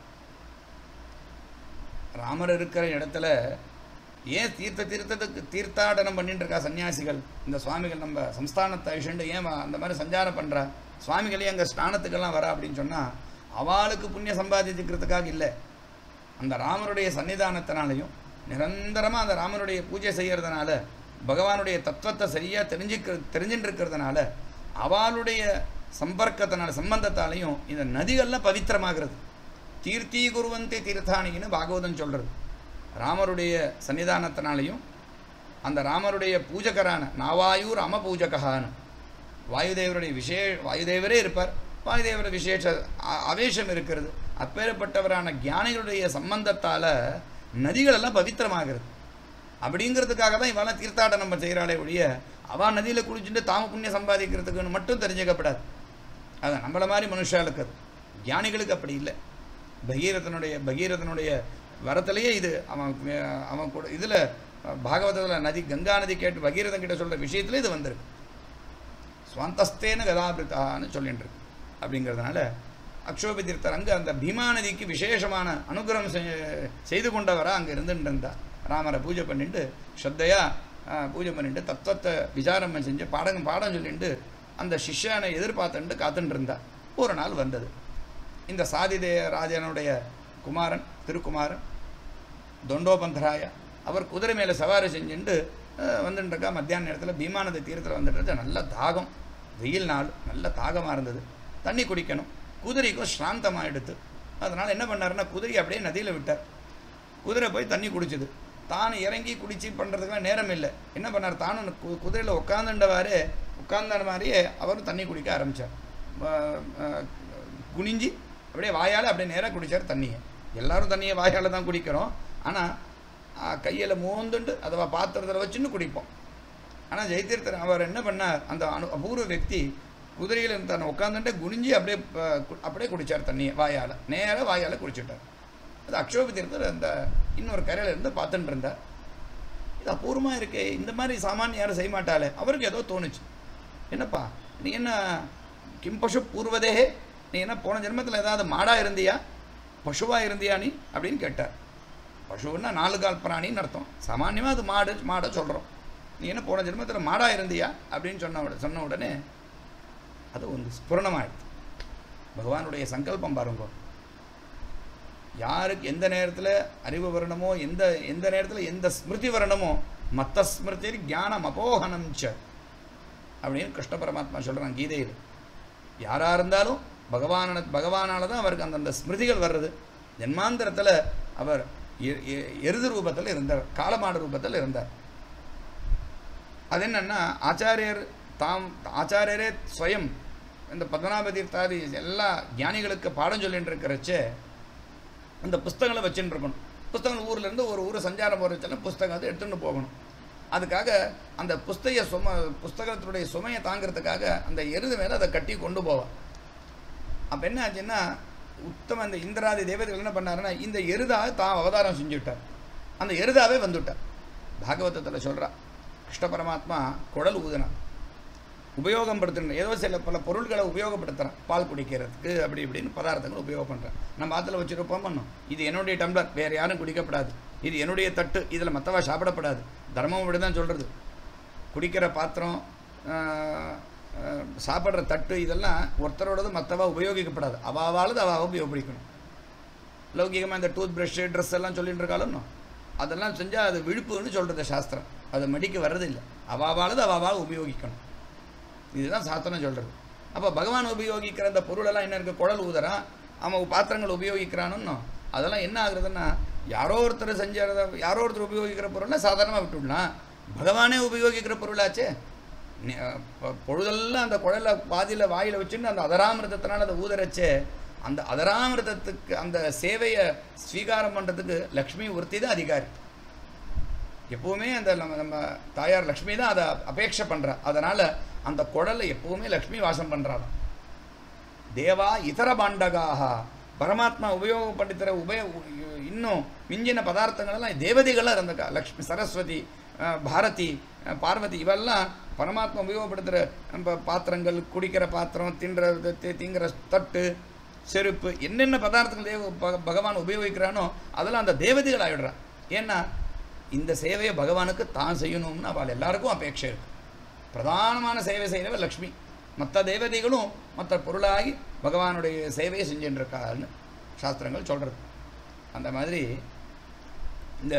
ராமர் இருக்கிற இடத்துல ஏன் தீர்த்த தீர்த்தத்துக்கு தீர்த்தாடனம் பண்ணிட்டு இருக்கா சன்னியாசிகள் இந்த சுவாமிகள் நம்ம சம்ஸ்தானத்தை அழிச்சுண்டு ஏன் வா- அந்த மாதிரி சஞ்சாரம் பண்ணுறா சுவாமிகளே அங்கே ஸ்நானத்துக்கெல்லாம் வரா அப்படின்னு சொன்னால் அவளுக்கு புண்ணிய சம்பாதிச்சுக்கிறதுக்காக இல்லை அந்த ராமருடைய சன்னிதானத்தினாலையும் நிரந்தரமாக அந்த ராமனுடைய பூஜை செய்யறதுனால பகவானுடைய தத்துவத்தை சரியாக தெரிஞ்சுக்க தெரிஞ்சுட்டு இருக்கிறதுனால அவளுடைய சம்பர்க்கத்தினால சம்பந்தத்தாலையும் இந்த நதிகள்லாம் பவித்திரமாகிறது தீர்த்தி குருவந்தி தீர்த்தானின்னு பாகவதம் சொல்கிறது ராமருடைய சன்னிதானத்தினாலையும் அந்த ராமருடைய பூஜகரான நாவாயூர் அம பூஜகான்னு வாயுதேவருடைய விசே வாயுதேவரே இருப்பார் வாயுதேவர விசேஷ அ- அவேஷம் இருக்கிறது அப்பேற்பட்டவரான ஞானிகளுடைய சம்பந்தத்தால் நதிகளெல்லாம் பவித்திரமாகிறது அப்படிங்கிறதுக்காக தான் இவெல்லாம் தீர்த்தாட்டம் நம்ம செய்கிறாளே ஒழிய அவள் நதியில் குளிச்சுட்டு தாம புண்ணியம் சம்பாதிக்கிறதுக்குன்னு மட்டும் தெரிஞ்சுக்கப்படாது அது நம்மள மாதிரி மனுஷாளுக்கு அது ஞானிகளுக்கு அப்படி இல்லை பகீரதனுடைய பகீரதனுடைய வரத்திலேயே இது அவன் மே- அவன் கூட இதில் பாகவதத்தில் நதி கங்கா நதி கேட்டு பகீரதன் கிட்ட சொல்கிற விஷயத்துல இது வந்திருக்கு சுவாந்தஸ்தேன கதாபிருத்தான்னு சொல்லிட்டு இருக்கு அப்படிங்கிறதுனால அக்ஷோபி தீர்த்தர் அங்கே அந்த பீமா நதிக்கு விசேஷமான அனுகிரகம் செய்- செய்து கொண்டவராக அங்கே இருந்துட்டு இருந்தா ராமரை பூஜை பண்ணிட்டு ஸ்ரத்தையாக பூஜை பண்ணிட்டு தத்துவத்தை விசாரம் செஞ்சு பாடம் பாடம் சொல்லிட்டு அந்த சிஷ்யனை எதிர்பார்த்துட்டு காத்துட்டு இருந்தா ஒரு நாள் வந்தது இந்த சாதிதே ராஜனுடைய குமாரன் திருக்குமாரன் தொண்டோபந்தராய அவர் குதிரை மேலே சவாரி செஞ்சுட்டு அஹ், வந்துட்டு இருக்கா மத்தியான நேரத்தில் பீமானதி தீரத்தில் வந்துட்டு இருக்கா. நல்ல தாகம் வெயில் நாள் நல்ல தாகமாக இருந்தது தண்ணி குடிக்கணும் குதிரைக்கும் ஸ்ராந்தமாக எடுத்து அதனால் என்ன பண்ணாருன்னா குதிரை அப்படியே நதியில் விட்டார் குதிரை போய் தண்ணி குடிச்சுது தான் இறங்கி குடிச்சு பண்ணுறதுக்குலாம் நேரம் இல்லை என்ன பண்ணார் தானும் கு குதிரையில் உட்காந்துண்டவாறு உட்கார்ந்த மாதிரியே அவரும் தண்ணி குடிக்க ஆரம்பித்தார் குனிஞ்சி அப்படியே வாயால் அப்படியே நேராக குடித்தார் தண்ணியை எல்லாரும் தண்ணியை வாயால் தான் குடிக்கிறோம் ஆனால் கையில் மோந்துண்டு அதை பாத்திரத்தில் வச்சுன்னு குடிப்போம் ஆனால் ஜெயதீர்த்தர் அவர் என்ன பண்ணார் அந்த அனு அபூர்வ వ్యక్తి குதிரையில் தன்னை உட்காந்துட்டு குனிஞ்சி அப்படியே ப- கு- அப்படியே குடித்தார் தண்ணியை வாயால் நேராக வாயால் குடிச்சிட்டார் அது அக்ஷோபி தீர்த்தர் அந்த இன்னொரு கரையில் இருந்து பார்த்துட்டு இருந்தார் இது அபூர்வமாக இருக்கே இந்த மாதிரி சாமானிய யாரும் செய்ய மாட்டாளே அவருக்கு ஏதோ தோணுச்சு என்னப்பா நீ என்ன கிம் பசு பூர்வதேகே நீ என்ன போன ஜென்மத்தில் ஏதாவது மாடா இருந்தியா பசுவாக இருந்தியா நீ அப்படின்னு கேட்டார் பசுன்னா நாலு கால் பிராணின்னு அர்த்தம் சாமானியமாக அது மாடு மாடை சொல்கிறோம் நீ என்ன போன ஜென்மத்தில் மாடா இருந்தியா அப்படின்னு சொன்ன உட- சொன்ன உடனே அது ಒಂದು ஸ்புரணமாயிடுது பகவானுடைய சங்கல்பம் பாருங்க யாருக்கு எந்த நேரத்தில் அறிவு வரணுமோ எந்த எந்த நேரத்தில் எந்த ஸ்மிருதி வரணுமோ மத்த ஸ்மிருதி ஞானம் அபோகனம் ச அப்படின்னு கிருஷ்ண பரமாத்மா சொல்கிறான் கீதையில் யாராக இருந்தாலும் பகவான பகவானால தான் அவருக்கு அந்தந்த ஸ்மிருதிகள் வர்றது ஜென்மாந்திரத்தில் அவர் எ- எ- எருது ரூபத்தில் இருந்தார் காலமாடு ரூபத்தில் இருந்தார் அது என்னன்னா ஆச்சாரியர் தாம் ஆச்சாரியரே ஸ்வயம் இந்த பத்மநாப தீர்த்தாதி எல்லா ஞானிகளுக்கு பாடம் சொல்லிட்டு இருக்கிறச்சே அந்த புஸ்தகங்களை வச்சுட்டு இருக்கணும் புஸ்தகங்கள் ஊர்ல இருந்து ஒரு ஊரை சஞ்சாரம் போகிறச்செல்லாம் புஸ்தகம் அது எடுத்துகிட்டு போகணும் அதுக்காக அந்த புஸ்தக சும புஸ்தகத்தினுடைய சுமையை தாங்கிறதுக்காக அந்த எருது மேலே அதை கட்டி கொண்டு போவான் அப்போ என்ன ஆச்சுன்னா உத்தம இந்த இந்திராதி தேவதைகள் என்ன பண்ணாருன்னா இந்த எருதாக தான் அவதாரம் செஞ்சுவிட்டார் அந்த எருதாவே வந்துவிட்டார் பாகவதத்தில் சொல்றா கிருஷ்ண பரமாத்மா குடல் ஊதினான் உபயோகம் படுத்துன ஏதோ சில பல பொருள்களை உபயோகப்படுத்துகிறான் பால் குடிக்கிறதுக்கு அப்படி இப்படின்னு பதார்த்தங்கள் உபயோகம் பண்ணுறேன் நம்ம ஆற்றுல வச்சுருப்போம் பண்ணும் இது என்னுடைய டம்ளர் வேறு யாரும் குடிக்கப்படாது இது என்னுடைய தட்டு இதில் மற்றவா சாப்பிடப்படாது தர்மம் இப்படி தான் சொல்கிறது குடிக்கிற பாத்திரம் ஆஹ், ஆஹ், சாப்பிட்ற தட்டு இதெல்லாம் ஒருத்தரோடது மற்றவா உபயோகிக்கப்படாது அவாவாலது அவ உபயோகிக்கணும் லௌகிகமாக இந்த டூத் ப்ரஷ்ஷு ட்ரெஸ் எல்லாம் சொல்லிட்டு இருக்காலும் அதெல்லாம் செஞ்சால் அது விழுப்புன்னு சொல்கிறது சாஸ்திரம் அது மடிக்க வர்றதில்லை அவாவாலது அவாவால் உபயோகிக்கணும் இதுதான் சாஸ்திரம் சொல்கிறது அப்போ பகவான் உபயோகிக்கிற அந்த பொருளெல்லாம் என்ன இருக்குது குழல் ஊதுறான் அவன் பாத்திரங்கள் உபயோகிக்கிறானுன்னு அதெல்லாம் என்ன ஆகுறதுன்னா யாரோ ஒருத்தர் செஞ்சத யாரோ ஒருத்தர் உபயோகிக்கிற பொருள்னா சாதாரணமாக விட்டுடலாம் பகவானே உபயோகிக்கிற பொருளாச்சே நி- பொ- பொழுதெல்லாம் அந்த குழலை பாதியில் வாயில் வச்சுட்டு அந்த அதராமிரதத்தினால அதை ஊதரச்சே அந்த அதராமிரதத்துக்கு அந்த சேவையை ஸ்வீகாரம் பண்ணுறதுக்கு லக்ஷ்மி ஒருத்தி தான் அதிகாரி எப்பவுமே அந்த நம்ம நம்ம தாயார் லக்ஷ்மி தான் அதை அபேட்சை பண்றா அதனால அந்த குடல்ல எப்பவுமே லக்ஷ்மி வாசம் பண்றாளாம் தேவா இதர பாண்டகாக பரமாத்மா உபயோகப்படுத்துகிற உபய இன்னும் மிஞ்சின பதார்த்தங்களெல்லாம் தேவதைகளாக இருந்திருக்கா லக்ஷ்மி சரஸ்வதி அஹ், பாரதி அஹ், பார்வதி இவெல்லாம் பரமாத்மா உபயோகப்படுத்துகிற நம்ம பாத்திரங்கள் குடிக்கிற பாத்திரம் தின்ற தி- திங்கிற தட்டு செருப்பு என்னென்ன பதார்த்தங்கள் தேவ பக- பகவான் உபயோகிக்கிறானோ அதெல்லாம் அந்த தேவதைகள் ஆயிடுறான் ஏன்னா இந்த சேவையை பகவானுக்கு தான் செய்யணும்னு அவள் எல்லாருக்கும் அபேட்சை இருக்கு பிரதானமான சேவை செய்கிறவ லக்ஷ்மி மற்ற தேவதைகளும் மற்ற பொருளாகி பகவானுடைய சேவையை செஞ்சுட்டு இருக்கான்னு சாஸ்திரங்கள் சொல்கிறது அந்த மாதிரி இந்த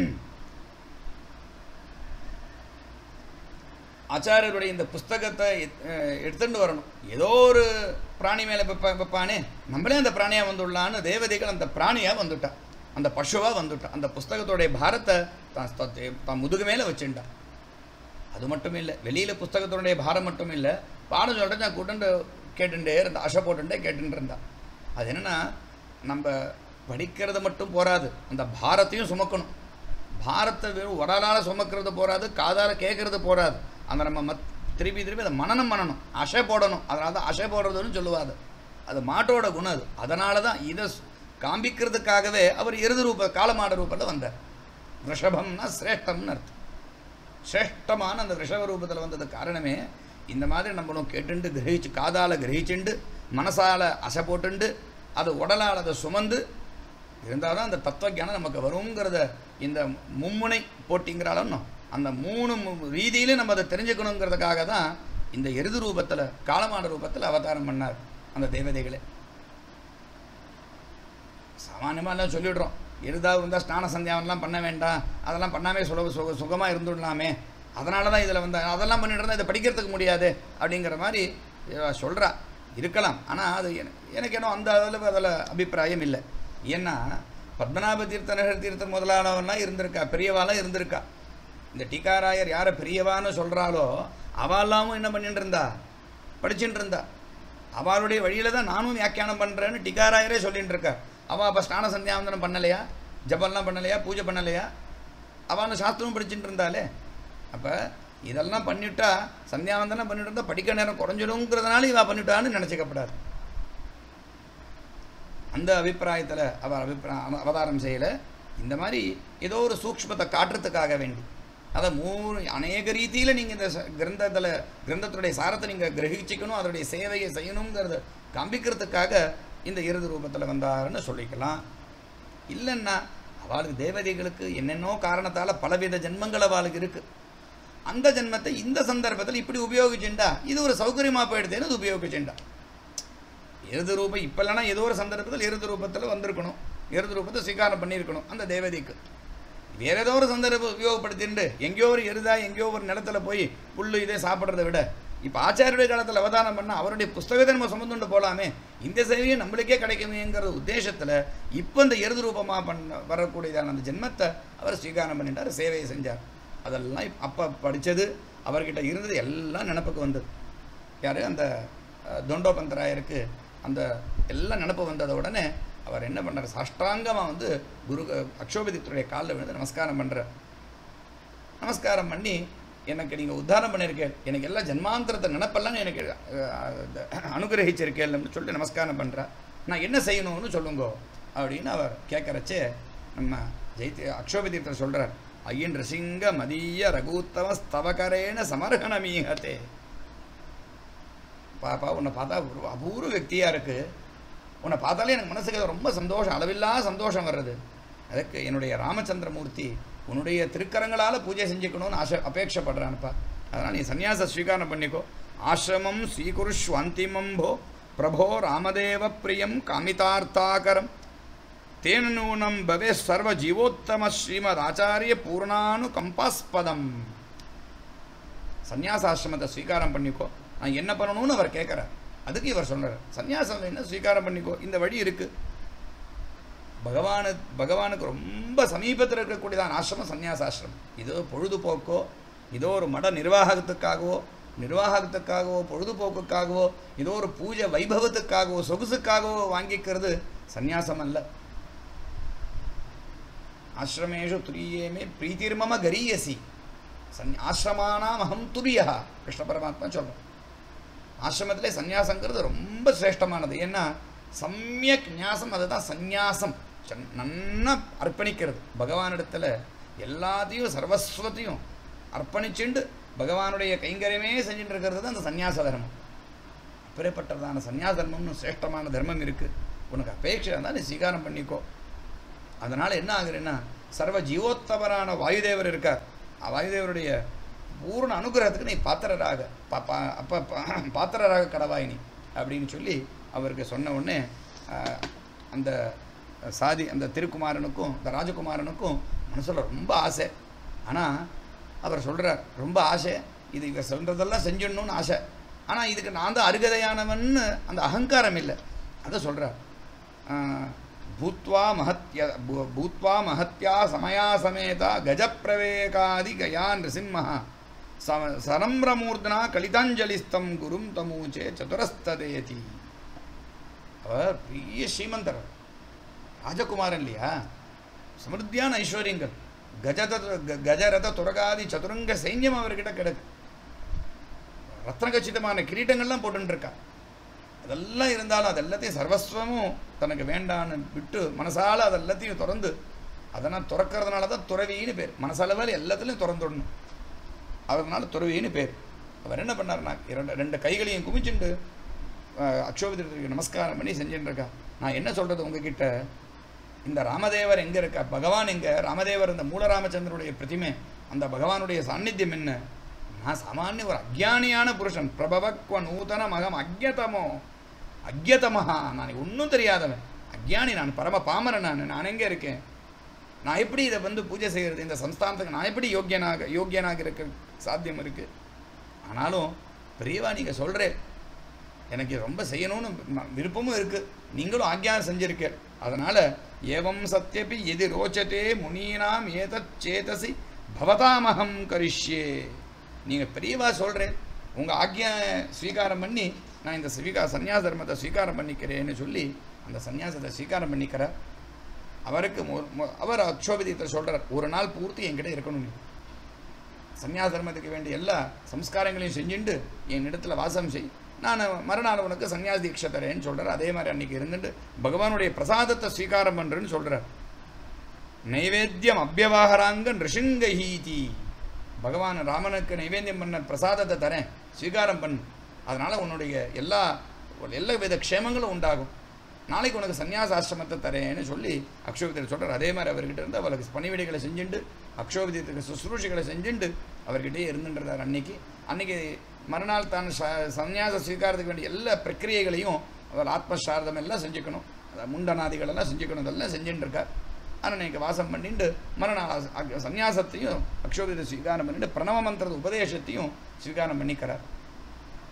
ஆச்சாரியருடைய இந்த புஸ்தகத்தை அஹ், எடுத்துட்டு வரணும் ஏதோ ஒரு பிராணி மேலே வைப்ப வைப்பானே நம்மளே அந்த பிராணியாக வந்துடலான்னு தேவதைகள் அந்த பிராணியாக வந்துட்டா அந்த பசுவாக வந்துட்டா அந்த புஸ்தகத்தோடைய பாரத்தை தான் தான் தான் முதுகு மேலே வச்சுட்டா அது மட்டும் இல்லை வெளியில் புஸ்தகத்தினுடைய பாரம் மட்டும் இல்லை பாடம் சொல்கிறேன் நான் கூட்டு கேட்டுட்டே இருந்தா ஆசை போட்டுட்டே கேட்டுட்டு இருந்தா அது என்னன்னா நம்ம படிக்கிறது மட்டும் போராது அந்த பாரத்தையும் சுமக்கணும் பாரத்தை வெறும் உடலால் சுமக்கிறது போராது காதால கேட்கறது போராது அந்த நம்ம மத் திருப்பி திருப்பி அதை மனனம் பண்ணணும் அசை போடணும் அதனால தான் அசை போடுறதுன்னு சொல்லுவாது அது மாட்டோட குணம் அது அதனால தான் இதை சு- காண்பிக்கிறதுக்காகவே அவர் எருது ரூப காலமாட ரூபத்தில் வந்தார் ரிஷபம்னா சிரேஷ்டம்னு அர்த்தம் சிரேஷ்டமான அந்த ரிஷப ரூபத்தில் வந்தது காரணமே இந்த மாதிரி நம்மளும் கேட்டுண்டு கிரகிச்சு காதால் கிரகிச்சுண்டு மனசால் அசை போட்டுண்டு அது உடலால் அதை சுமந்து இருந்தால் தான் அந்த தத்துவஞானம் நமக்கு வருங்கிறத இந்த மும்முனை போட்டிங்கிறாலும் அந்த மூணு மு- ரீதியிலும் நம்ம அதை தெரிஞ்சுக்கணுங்கிறதுக்காக தான் இந்த எருது ரூபத்தில் காலமான ரூபத்தில் அவதாரம் பண்ணார் அந்த தேவதைகளே சாமானியமாக எல்லாம் சொல்லிடுறோம் எருதாக இருந்தால் ஸ்நான சந்தியாவெல்லாம் பண்ண வேண்டாம் அதெல்லாம் பண்ணாமே சுல சுக சுகமாக இருந்துடலாமே அதனால தான் இதில் வந்து அதெல்லாம் பண்ணிட்டு இருந்தால் இதை படிக்கிறதுக்கு முடியாது அப்படிங்கிற மாதிரி சொல்கிறா இருக்கலாம் ஆனால் அது என- எனக்கு என்ன அந்த அளவு அதில் அபிப்பிராயம் இல்லை ஏன்னா பத்மநாப தீர்த்த நகர் தீர்த்த முதலானவன்லாம் இருந்திருக்கா பெரியவாலாம் இருந்திருக்கா இந்த டீக்காராயர் யாரை பெரியவான்னு சொல்கிறாளோ அவெல்லாமும் என்ன பண்ணிட்டு இருந்தா படிச்சுட்டு இருந்தா அவளுடைய வழியில தான் நானும் வியாக்கியானம் பண்ணுறேன்னு டிகாராயரே சொல்லிட்டு இருக்கா அவள் அப்போ ஸ்நான சந்தியாவந்தனம் பண்ணலையா ஜபம்லாம் பண்ணலையா பூஜை பண்ணலையா அவன் சாஸ்திரமும் படிச்சுட்டு இருந்தாலே அப்போ இதெல்லாம் பண்ணிட்டா சந்தியாவந்தனம் பண்ணிட்டு இருந்தால் படிக்க நேரம் குறைஞ்சிடுங்கிறதுனால இவ பண்ணிட்டான்னு நினச்சிக்கப்படாது அந்த அபிப்பிராயத்தில் அவர் அபிப்பிரா அவ- அவதாரம் செய்யலை இந்த மாதிரி ஏதோ ஒரு சூக்ஷ்மத்தை காட்டுறதுக்காக வேண்டி அதை மூணு அநேக ரீதியில் நீங்கள் இந்த ச- கிரந்தத்தில் கிரந்தத்துடைய சாரத்தை நீங்கள் கிரகிச்சிக்கணும் அதனுடைய சேவையை செய்யணுங்கிறத காண்பிக்கிறதுக்காக இந்த இறுதி ரூபத்தில் வந்தாருன்னு சொல்லிக்கலாம் இல்லைன்னா அவளுக்கு தேவதைகளுக்கு என்னென்னோ காரணத்தால் பலவித ஜென்மங்கள் அவளுக்கு இருக்குது அந்த ஜென்மத்தை இந்த சந்தர்ப்பத்தில் இப்படி உபயோகிச்சுண்டா இது ஒரு சௌகரியமாக போயிடுதேன்னு அது உபயோகிச்சுண்டா எருது ரூபம் இப்போ இல்லைனா ஏதோ ஒரு சந்தர்ப்பத்தில் எருது ரூபத்தில் வந்திருக்கணும் எருது ரூபத்தை ஸ்வீகாரம் பண்ணியிருக்கணும் அந்த தேவதைக்கு வேற ஏதோ ஒரு சந்தர்ப்பம் உபயோகப்படுத்திண்டு எங்கேயோ ஒரு எருதா எங்கேயோ ஒரு நிலத்துல போய் புல்லு இதே சாப்பிட்றத விட இப்போ ஆச்சாரியருடைய காலத்தில் அவதானம் பண்ண அவருடைய புஸ்தகத்தை நம்ம சுமந்துண்டு போகலாமே இந்த சேவையும் நம்மளுக்கே கிடைக்குமேங்கிற உத்தேசத்தில் இப்போ இந்த எருது ரூபமாக பண்ண வரக்கூடியதான அந்த ஜென்மத்தை அவர் ஸ்வீகாரம் பண்ணிட்டார் சேவையை செஞ்சார் அதெல்லாம் இப்- அப்போ படித்தது அவர்கிட்ட இருந்தது எல்லாம் நினப்புக்கு வந்தது யார் அந்த அஹ், தொண்டோபந்தராயருக்கு அந்த எல்லாம் நினப்பு வந்தத உடனே அவர் என்ன பண்ணார் சாஷ்டாங்கமாக வந்து குரு அக்ஷோபதித்துடைய காலில் விழுந்து நமஸ்காரம் பண்ணுறார் நமஸ்காரம் பண்ணி எனக்கு நீங்கள் உத்தாரம் பண்ணியிருக்கேன் எனக்கு எல்லா ஜன்மாந்திரத்தை நினப்பெல்லாம் எனக்கு அஹ், அனுகிரகிச்சிருக்கேன்னு சொல்லிட்டு நமஸ்காரம் பண்ணுறா நான் என்ன செய்யணும்னு சொல்லுங்கோ அப்படின்னு அவர் கேட்குறச்சே நம்ம ஜெயித்து அக்ஷோபதீர்த்தர் சொல்கிறார் ஐயன் ரிசிங்க மதிய ரகுத்தம ஸ்தவகரேன சமர்கணமீகத்தே பாப்பா உன்னை பார்த்தா ஒரு அபூர்வ వ్యక్తిயாக இருக்குது உன்னை பார்த்தாலே எனக்கு மனசுக்கு ரொம்ப சந்தோஷம் அளவில்லாத சந்தோஷம் வர்றது அதுக்கு என்னுடைய ராமச்சந்திரமூர்த்தி உன்னுடைய திருக்கரங்களால் பூஜை செஞ்சுக்கணும்னு ஆசை அபேட்சப்படுறான்ப்பா அதனால் நீ சந்நியாச ஸ்வீகாரம் பண்ணிக்கோ ஆசிரமம் ஸ்வீகுருஷ்வ அந்திமம் போ பிரபோ ராமதேவ பிரியம் காமிதார்த்தாகரம் தேன நூனம் பவே சர்வ ஜீவோத்தம ஸ்ரீமத் ஆச்சாரிய பூர்ணானு கம்பாஸ்பதம் சந்நியாசாசிரமத்தை ஸ்வீகாரம் பண்ணிக்கோ நான் என்ன பண்ணணும்னு அவர் கேட்குறார் அதுக்கு இவர் சொல்றார் சந்நியாசம் என்ன ஸ்வீகாரம் பண்ணிக்கோ இந்த வழி இருக்கு பகவானு பகவானுக்கு ரொம்ப சமீபத்தில் இருக்கக்கூடியதான் ஆசிரமம் சந்நியாசாசிரமம் இதோ பொழுதுபோக்கோ இதோ ஒரு மட நிர்வாகத்துக்காகவோ நிர்வாகத்துக்காகவோ பொழுதுபோக்குக்காகவோ ஏதோ ஒரு பூஜை வைபவத்துக்காகவோ சொகுசுக்காகவோ வாங்கிக்கிறது சந்நியாசம் அல்ல ஆசிரமேஷு துரியேமே பிரீத்திர்மம கரியசி சன் ஆசிரமானாம் அகம் துரியா கிருஷ்ண பரமாத்மா சொல்கிறோம் ஆசிரமத்திலே சந்நியாசங்கிறது ரொம்ப சிரேஷ்டமானது ஏன்னா சமயக் ஞாசம் அதுதான் சந்நியாசம் சன்- நன்னா அர்ப்பணிக்கிறது பகவானிடத்தில் எல்லாத்தையும் சர்வஸ்வத்தையும் அர்ப்பணிச்சுண்டு பகவானுடைய கைங்கரியமே செஞ்சுட்டு இருக்கிறது தான் அந்த சந்நியாச தர்மம் அப்படிப்பட்டதான சந்நியாச தர்மம்னு சிரேஷ்டமான தர்மம் இருக்குது உனக்கு அபேட்சை இருந்தால் நீ ஸ்வீகாரம் பண்ணிக்கோ அதனால் என்ன ஆகுதுன்னா சர்வ ஜீவோத்தமரான வாயுதேவர் இருக்கார் ஆ வாயுதேவருடைய பூர்ண அனுகிரகத்துக்கு நீ பாத்திரராக பா பா அப்போ பாத்திரராக கடவாய் நீ அப்படின்னு சொல்லி அவருக்கு சொன்ன உடனே ஆஹ், அந்த சாதி அந்த திருக்குமாரனுக்கும் இந்த ராஜகுமாரனுக்கும் மனசில் ரொம்ப ஆசை ஆனால் அவர் சொல்கிறார் ரொம்ப ஆசை இது இவர் சொல்கிறதெல்லாம் செஞ்சிடணும்னு ஆசை ஆனால் இதுக்கு நான் தான் அருகதையானவன்னு அந்த அகங்காரம் இல்லை அதை சொல்கிறார் பூத்வா மகத்ய பூ- பூத்வா மகத்யா சமயா சமேதா கஜப்பிரவேகாதி கயா நிருசிம்மஹ சம சரம்ரமூர்த்தனா கலிதாஞ்சலிஸ்தம் குரும் தமூச்சே சதுரஸ்ததேதி அவர் பெரிய ஸ்ரீமந்தர் ராஜகுமாரன் இல்லையா சமிருத்தியான ஐஸ்வர்யங்கள் கஜத க- கஜரத துரகாதி சதுரங்க சைன்யம் அவர்கிட்ட கிடக்கு ரத்னகச்சிதமான கிரீட்டங்கள்லாம் போட்டுருக்கா அதெல்லாம் இருந்தாலும் அது எல்லாத்தையும் சர்வஸ்வமும் தனக்கு வேண்டான்னு விட்டு மனசால அது எல்லாத்தையும் திறந்து அதனால் திறக்கிறதுனால தான் துறவின்னு பேர் மனசளவில் எல்லாத்துலேயும் திறந்துடணும் அதனால துறவின்னு பேர் அவர் என்ன பண்ணார்னா இரண்டு ரெண்டு கைகளையும் குமிச்சுண்டு அக்ஷோபிதத்துக்கு நமஸ்காரம் பண்ணி செஞ்சுட்டு இருக்கா நான் என்ன சொல்கிறது உங்ககிட்ட இந்த ராமதேவர் எங்கே இருக்கா பகவான் எங்கே ராமதேவர் இந்த மூலராமச்சந்திரனுடைய பிரதிமை அந்த பகவானுடைய சாநித்தியம் என்ன நான் சாமானிய ஒரு அக்ஞானியான புருஷன் பிரபவக்வ நூதன மகம் அக்ஞதமோ அக்ஞதமஹா நான் ஒன்றும் தெரியாதவன் அக்ஞானி நான் பரம பாமரன் நான் நான் எங்கே இருக்கேன் நான் எப்படி இதை வந்து பூஜை செய்கிறது இந்த சம்ஸ்தானத்துக்கு நான் எப்படி யோக்கியனாக யோக்கியனாக இருக்க சாத்தியம் இருக்குது ஆனாலும் பெரியவா நீங்கள் சொல்கிறேன் எனக்கு ரொம்ப செய்யணும்னு ம- விருப்பமும் இருக்குது நீங்களும் ஆக்ஞானம் செஞ்சிருக்கேன் அதனால் ஏவம் சத்யபி எது ரோச்சதே முனீனாம் ஏதத் சேதசி பவதாமகம் கரிஷ்யே நீங்கள் பெரியவா சொல்கிறேன் உங்கள் ஆக்ஞா ஸ்வீகாரம் பண்ணி நான் இந்த ஸ்வீகா சந்நியாச தர்மத்தை ஸ்வீகாரம் பண்ணிக்கிறேன்னு சொல்லி அந்த சந்நியாசத்தை ஸ்வீகாரம் பண்ணிக்கிறார் அவருக்கு மு- மு- அவர் அக்ஷோபதியத்தை சொல்கிறார் ஒரு நாள் பூர்த்தி என்கிட்ட இருக்கணும் நீ சந்நியாச தர்மத்துக்கு வேண்டிய எல்லா சம்ஸ்காரங்களையும் செஞ்சுண்டு என் இடத்துல வாசம் செய் நான் மறுநாள் உனக்கு சன்னியாசி தீட்சை தரேன்னு சொல்கிறார் அதே மாதிரி அன்னைக்கு இருந்துட்டு பகவானுடைய பிரசாதத்தை ஸ்வீகாரம் பண்ணுறேன்னு சொல்கிறார் நைவேத்தியம் அபியவாகராங்க ரிஷிங்கஹீதி பகவான் ராமனுக்கு நைவேத்தியம் பண்ண பிரசாதத்தை தரேன் ஸ்வீகாரம் பண்ணு அதனால் உன்னுடைய எல்லா எல்லா வித க்ஷேமங்களும் உண்டாகும் நாளைக்கு உனக்கு சன்னியாச ஆசிரமத்தை தரேன்னு சொல்லி அக்ஷோபிதர் சொல்கிறார் அதே மாதிரி அவர்கிட்ட இருந்து அவளுக்கு பணிவிடைகளை செஞ்சுண்டு அக்ஷோபிதத்துக்கு சுசுரூஷிகளை செஞ்சுண்டு அவர்கிட்டயே இருந்துன்றார் அன்னைக்கு அன்னைக்கு மறுநாள் தான் ச- சந்நியாச ஸ்வீகாரத்துக்கு வேண்டிய எல்லா பிரக்கிரியைகளையும் அவர் ஆத்மசாரதம் எல்லாம் செஞ்சுக்கணும் அதாவது முண்டனாதிகள் எல்லாம் செஞ்சுக்கணும் இதெல்லாம் செஞ்சுட்டு இருக்கார் ஆனால் நீங்கள் வாசம் பண்ணிட்டு மறுநாள் அ- அ- சந்நியாசத்தையும் அக்ஷோபித ஸ்வீகாரம் பண்ணிட்டு பிரணவ மந்திரத உபதேசத்தையும் ஸ்வீகாரம் பண்ணிக்கிறார்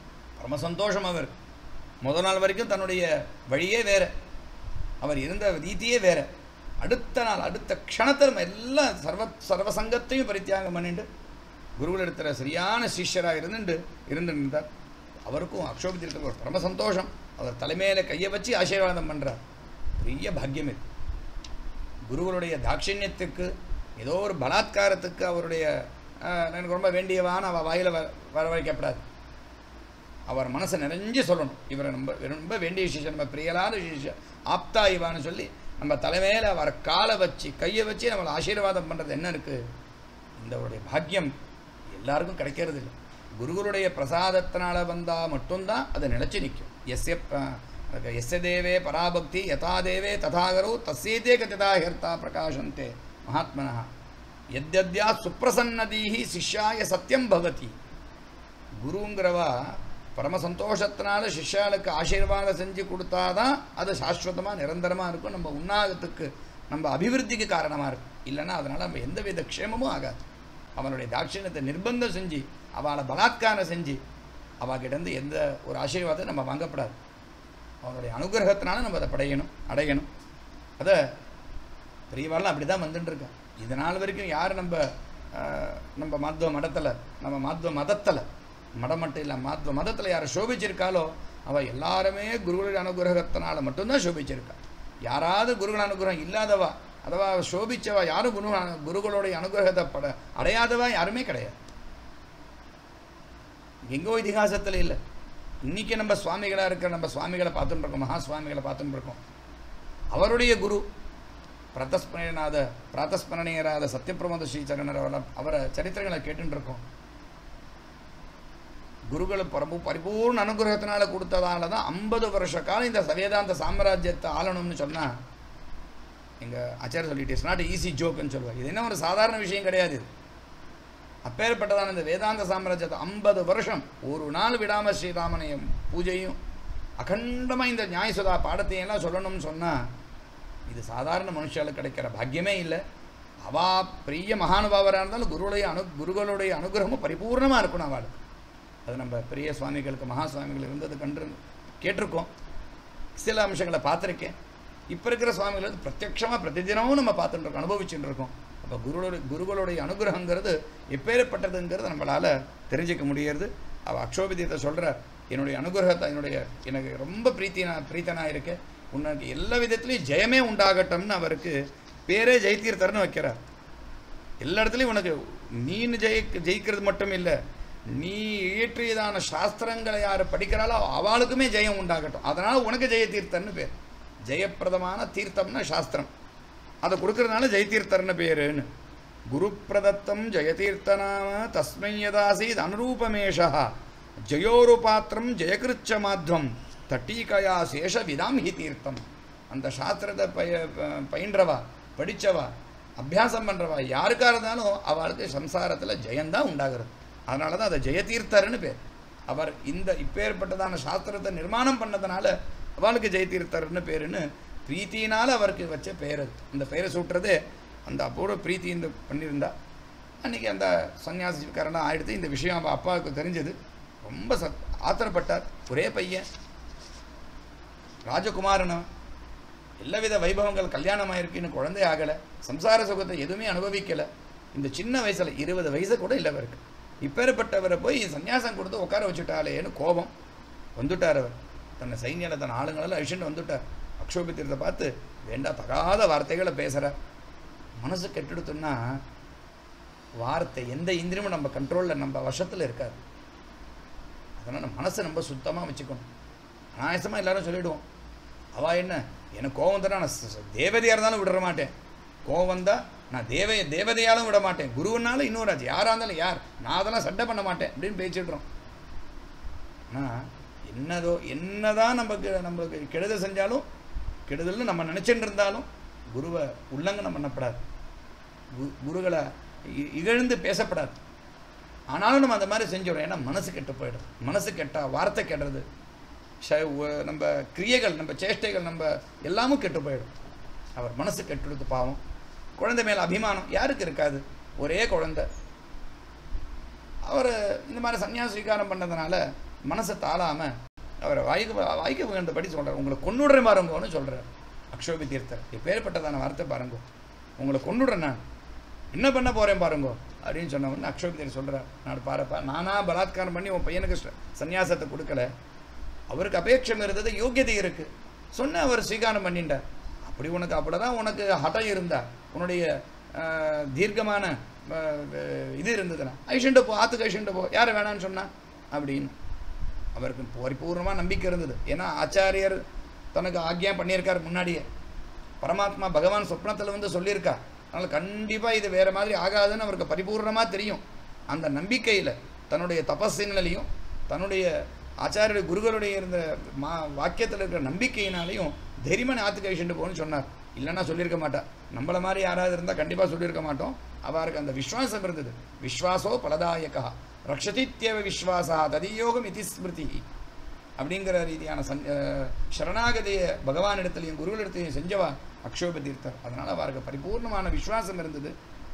பரம சந்தோஷம் அவர் முத நாள் வரைக்கும் தன்னுடைய வழியே வேற அவர் இருந்த ரீதியே வேற அடுத்த நாள் அடுத்த க்ஷணத்தில் நம்ம எல்லாம் சர்வ சர்வசங்கத்தையும் பரித்தியாகம் பண்ணிட்டு குருவில் இடத்துல சரியான சிஷ்யராக இருந்துட்டு இருந்துருந்தார் அவருக்கும் அக்ஷோபத்திற்கு ஒரு பரம சந்தோஷம் அவர் தலைமையில் கையை வச்சு ஆசீர்வாதம் பண்ணுறார் பெரிய பாக்கியம் இது குருவருடைய தாட்சிணியத்துக்கு ஏதோ ஒரு பலாத்காரத்துக்கு அவருடைய ஆஹ், எனக்கு ரொம்ப வேண்டியவான்னு அவள் வாயில் வ வரவழைக்கப்படாது அவர் மனசை நிறைஞ்சு சொல்லணும் இவரை ரொம்ப ரொம்ப வேண்டிய சிஷ்யன் நம்ம பிரியலான சிஷ்யன் ஆப்தா இவான்னு சொல்லி நம்ம தலைமையில் அவர் காலை வச்சு கையை வச்சு நம்மளை ஆசீர்வாதம் பண்ணுறது என்ன இருக்குது இந்த ஒரு பாக்கியம் எல்லாருக்கும் கிடைக்கிறது இல்லை குருகுருடைய பிரசாதத்தினால வந்தால் மட்டும்தான் அது நிலச்சி நிற்கும் எஸ்ய ப- அதுக்கு எஸ்ய தேவே பராபக்தி யதா தேவே ததாகரோ தஸ்யேதே கதிதா ஹியர்த்தா பிரகாசந்தே மகாத்மனா எத்யத்யா சுப்பிரசன்னதீஹி சிஷ்யாய சத்தியம் பவதி குருங்கிறவா பரம சந்தோஷத்தினால சிஷ்யாளுக்கு ஆசீர்வாதம் செஞ்சு கொடுத்தாதான் அது சாஸ்வதமாக நிரந்தரமாக இருக்கும் நம்ம உண்ணாகத்துக்கு நம்ம அபிவிருத்திக்கு காரணமாக இருக்கும் இல்லைன்னா அதனால் நம்ம எந்த வித க்ஷேமமும் ஆகாது அவனுடைய தாட்சிணியத்தை நிர்பந்தம் செஞ்சு அவளை பலாத்காரம் செஞ்சு அவகிட்டேருந்து எந்த ஒரு ஆசீர்வாதத்தை நம்ம வாங்கப்படாது அவனுடைய அனுகிரகத்தினால நம்ம அதை படையணும் அடையணும் அதை பெரியவாள்லாம் அப்படி தான் வந்துட்டுருக்கேன் இது நாள் வரைக்கும் யார் நம்ம ஆஹ், நம்ம மாத்வ மடத்தில் நம்ம மாத்வ மதத்தில் மடம் மட்டும் இல்லை மாத்வ மதத்தில் யாரை சோபிச்சிருக்காளோ அவள் எல்லாருமே குருகுல அனுகிரகத்தினால மட்டும்தான் சோபிச்சிருக்கா யாராவது குருகுல அனுகிரகம் இல்லாதவா அதுவா சோபிச்சவா யாரும் குரு குருகளுடைய அனுகிரகத்தை பட அடையாதவா யாருமே கிடையாது எங்கோ இதிகாசத்தில் இல்லை இன்னைக்கு நம்ம சுவாமிகளாக இருக்கிற நம்ம சுவாமிகளை பார்த்துட்டு இருக்கோம் மகா சுவாமிகளை பார்த்துட்டு இருக்கோம் அவருடைய குரு பிரதஸ்மரணாத பிராத்தஸ்மரணியராத சத்யபிரமோத ஸ்ரீச்சரணர் அவரை அவரை சரித்திரங்களை கேட்டுட்டு இருக்கோம் குருகளை பரம்பு பரிபூர்ண அனுகிரகத்தினால கொடுத்ததால தான் ஐம்பது வருஷ காலம் இந்த வேதாந்த சாம்ராஜ்யத்தை ஆளணும்னு சொன்னால் எங்கள் ஆச்சாரிய சொல்லிட்டு இட்ஸ் நாட் ஈஸி ஜோக்குன்னு சொல்லுவார் இது என்ன ஒரு சாதாரண விஷயம் கிடையாது இது அப்பேற்பட்டதான இந்த வேதாந்த சாம்ராஜ்யத்தை ஐம்பது வருஷம் ஒரு நாள் விடாம ஸ்ரீராமனையும் பூஜையும் அகண்டமாக இந்த நியாயசுதா பாடத்தையும் எல்லாம் சொல்லணும்னு சொன்னால் இது சாதாரண மனுஷாளுக்கு கிடைக்கிற பாக்கியமே இல்லை அவா பெரிய மகானுபாவராக இருந்தாலும் குருவுடைய அனு குருகளுடைய அனுகிரகமும் பரிபூர்ணமாக இருக்கணும் அவளுக்கு அது நம்ம பெரிய சுவாமிகளுக்கு மகா சுவாமிகள் இருந்தது கண்டு கேட்டிருக்கோம் சில அம்சங்களை பார்த்துருக்கேன் இப்போ இருக்கிற சுவாமிகள் வந்து பிரத்யக்ஷமாக பிரதிதினமும் நம்ம பார்த்துட்டு இருக்கோம் அனுபவிச்சுட்டு இருக்கோம் அப்போ குருவோட குருகளுடைய அனுகிரகங்கிறது எப்பேற்பட்டதுங்கிறது நம்மளால் தெரிஞ்சுக்க முடியறது அவள் அக்ஷோபிதத்தை சொல்கிற என்னுடைய அனுகிரகத்தை என்னுடைய எனக்கு ரொம்ப பிரீத்தினா பிரீத்தனாக இருக்கேன் உனக்கு எல்லா விதத்துலையும் ஜெயமே உண்டாகட்டும்னு அவருக்கு பேரே ஜெயத்தீர்த்தர்னு வைக்கிறார் எல்லா இடத்துலையும் உனக்கு நீன்னு ஜெயிக்க ஜெயிக்கிறது மட்டும் இல்லை நீ இயற்றியதான சாஸ்திரங்களை யார் படிக்கிறாளோ அவளுக்குமே ஜெயம் உண்டாகட்டும் அதனால் உனக்கு ஜெய தீர்த்தர்னு பேர் ஜெயப்பிரதமான தீர்த்தம்னா சாஸ்திரம் அதை கொடுக்கறதுனால ஜெயதீர்த்தர்னு பேருன்னு குரு பிரதத்தம் ஜெயதீர்த்தநாம தஸ்மை யதாசீத் அனுரூபமேஷா ஜெயோருபாத்திரம் ஜெயகிருச்ச மாத்வம் தட்டீகயா சேஷ விதாம் ஹி தீர்த்தம் அந்த சாஸ்திரத்தை பய ப- பயின்றவா படித்தவா அபியாசம் பண்ணுறவா யாருக்காக இருந்தாலும் அவளுக்கு சம்சாரத்தில் ஜெயந்தான் உண்டாகிறது அதனால தான் அதை ஜெயதீர்த்தர்னு பேர் அவர் இந்த இப்பேற்பட்டதான சாஸ்திரத்தை நிர்மாணம் பண்ணதுனால அவளுக்கு ஜெயதீர்த்தர்னு பேருன்னு பிரீத்தினால் அவருக்கு வச்ச பேர் அது இந்த பெயரை சூட்டுறதே அந்த அபூர்வ பிரீத்தி இந்த பண்ணியிருந்தா அன்றைக்கி அந்த சன்னியாசிக்காரனாக ஆயிடுத்து இந்த விஷயம் அவள் அப்பாவுக்கு தெரிஞ்சது ரொம்ப சத் ஆத்திரப்பட்டார் ஒரே பையன் ராஜகுமாரன் அவன். எல்லாவித வைபவங்கள் கல்யாணம் ஆயிருக்குன்னு குழந்தை ஆகலை சம்சார சுகத்தை எதுவுமே அனுபவிக்கலை இந்த சின்ன வயசில் இருபது வயசு கூட இல்லை அவருக்கு இப்பேற்பட்டவரை போய் சன்னியாசம் கொடுத்து உட்கார வச்சுட்டாலேன்னு கோபம் வந்துட்டார் அவர் தன்னை சைன்யால தன் ஆளுங்களெல்லாம் அழிச்சுட்டு வந்துட்டார் அக்ஷோபித்திரத்தை பார்த்து வேண்டா தகாத வார்த்தைகளை பேசுகிறார் மனசு கெட்டுடுத்துன்னா வார்த்தை எந்த இந்திரியமும் நம்ம கண்ட்ரோலில் நம்ம வசத்தில் இருக்காது அதனால் மனசை நம்ம சுத்தமாக வச்சுக்கணும் அனாயசமாக எல்லாரும் சொல்லிவிடுவோம் அவள் என்ன எனக்கு கோவம் வந்தா நான் ச- ச- தேவதையாக இருந்தாலும் விட மாட்டேன் கோவம் வந்தா நான் தேவ தேவதையாலும் விட மாட்டேன் குருவனாலும் இன்னொரு ஆச்சு யாராக இருந்தாலும் யார் நான் அதெல்லாம் சட்டை பண்ண மாட்டேன் அப்படின்னு பேசிடுறோம் ஆனால் என்னதோ என்னதான் நமக்கு நமக்கு கெடுதல் செஞ்சாலும் கெடுதல்னு நம்ம நினச்சிட்டு இருந்தாலும் குருவை உல்லங்கனம் பண்ணப்படாது கு- குருகளை இ- இகழ்ந்து பேசப்படாது ஆனாலும் நம்ம அந்த மாதிரி செஞ்சிடும் ஏன்னா மனசு கெட்டு போயிடும் மனசு கெட்டா வார்த்தை கெடுறது ஷ- உ- நம்ம கிரியைகள் நம்ம சேஷ்டைகள் நம்ம எல்லாமும் கெட்டு போயிடும் அவர் மனசு கெட்டுடுது பாவம் குழந்தை மேலே அபிமானம் யாருக்கு இருக்காது ஒரே குழந்தை அவர் இந்த மாதிரி சன்னியாச ஸ்வீகாரம் பண்ணதுனால மனசை தாழாமல் அவரை வாய்க்கு வாய்க்க வேண்டபடி சொல்கிறார் உங்களை கொன்னுடுறேன் பாருங்கன்னு சொல்கிறார் அக்ஷோபி தீர்த்தர் எப்பேற்பட்டதான வார்த்தை பாருங்க உங்களை கொன்னுடுறேன் நான் என்ன பண்ண போகிறேன் பாருங்க அப்படின்னு சொன்ன உடனே அக்ஷோபி தீர்த்தர் சொல்கிறார் நான் பாருப்பா நானா பலாத்காரம் பண்ணி உன் பையனுக்கு ச- சந்நியாசத்தை கொடுக்கல அவருக்கு அபேட்சம் இருந்தது யோக்கியதை இருக்குது சொன்ன அவர் ஸ்வீகாரம் பண்ணிட்டார் அப்படி உனக்கு அப்படிதான் உனக்கு ஹடம் இருந்தா உன்னுடைய ஆஹ், தீர்க்கமான ஆஹ், இது இருந்ததுன்னா ஐஷண்ட போ ஆத்துக்கு ஐஷண்ட போ யாரை வேணான்னு சொன்னா அப்படின்னு அவருக்கு பரிபூர்ணமாக நம்பிக்கை இருந்தது ஏன்னா ஆச்சாரியர் தனக்கு ஆக்ஞா பண்ணியிருக்கார் முன்னாடியே பரமாத்மா பகவான் சொப்னத்தில் வந்து சொல்லியிருக்கா அதனால் கண்டிப்பாக இது வேறு மாதிரி ஆகாதுன்னு அவருக்கு பரிபூர்ணமாக தெரியும் அந்த நம்பிக்கையில் தன்னுடைய தபஸினாலையும் தன்னுடைய ஆச்சாரிய குருகளுடைய இருந்த மா வாக்கியத்தில் இருக்கிற நம்பிக்கையினாலையும் தைரியமான ஆத்துக்கு அழிச்சுட்டு போகணும்னு சொன்னார் இல்லைன்னா சொல்லியிருக்க மாட்டா நம்மள மாதிரி யாராவது இருந்தால் கண்டிப்பாக சொல்லியிருக்க மாட்டோம் அவருக்கு அந்த விஸ்வாசம் இருந்தது விஸ்வாசோ பலதாயகா ரக்ஷதித்யவ விஸ்வாசா ததியோகம் இதி ஸ்மிருதி அப்படிங்கிற ரீதியான சன் அஹ் சரணாகதியை பகவானிடத்திலையும் குருவிடத்திலையும் செஞ்சவா அக்ஷோப தீர்த்தர் அதனால் அவருக்கு பரிபூர்ணமான விஸ்வாசம் இருந்தது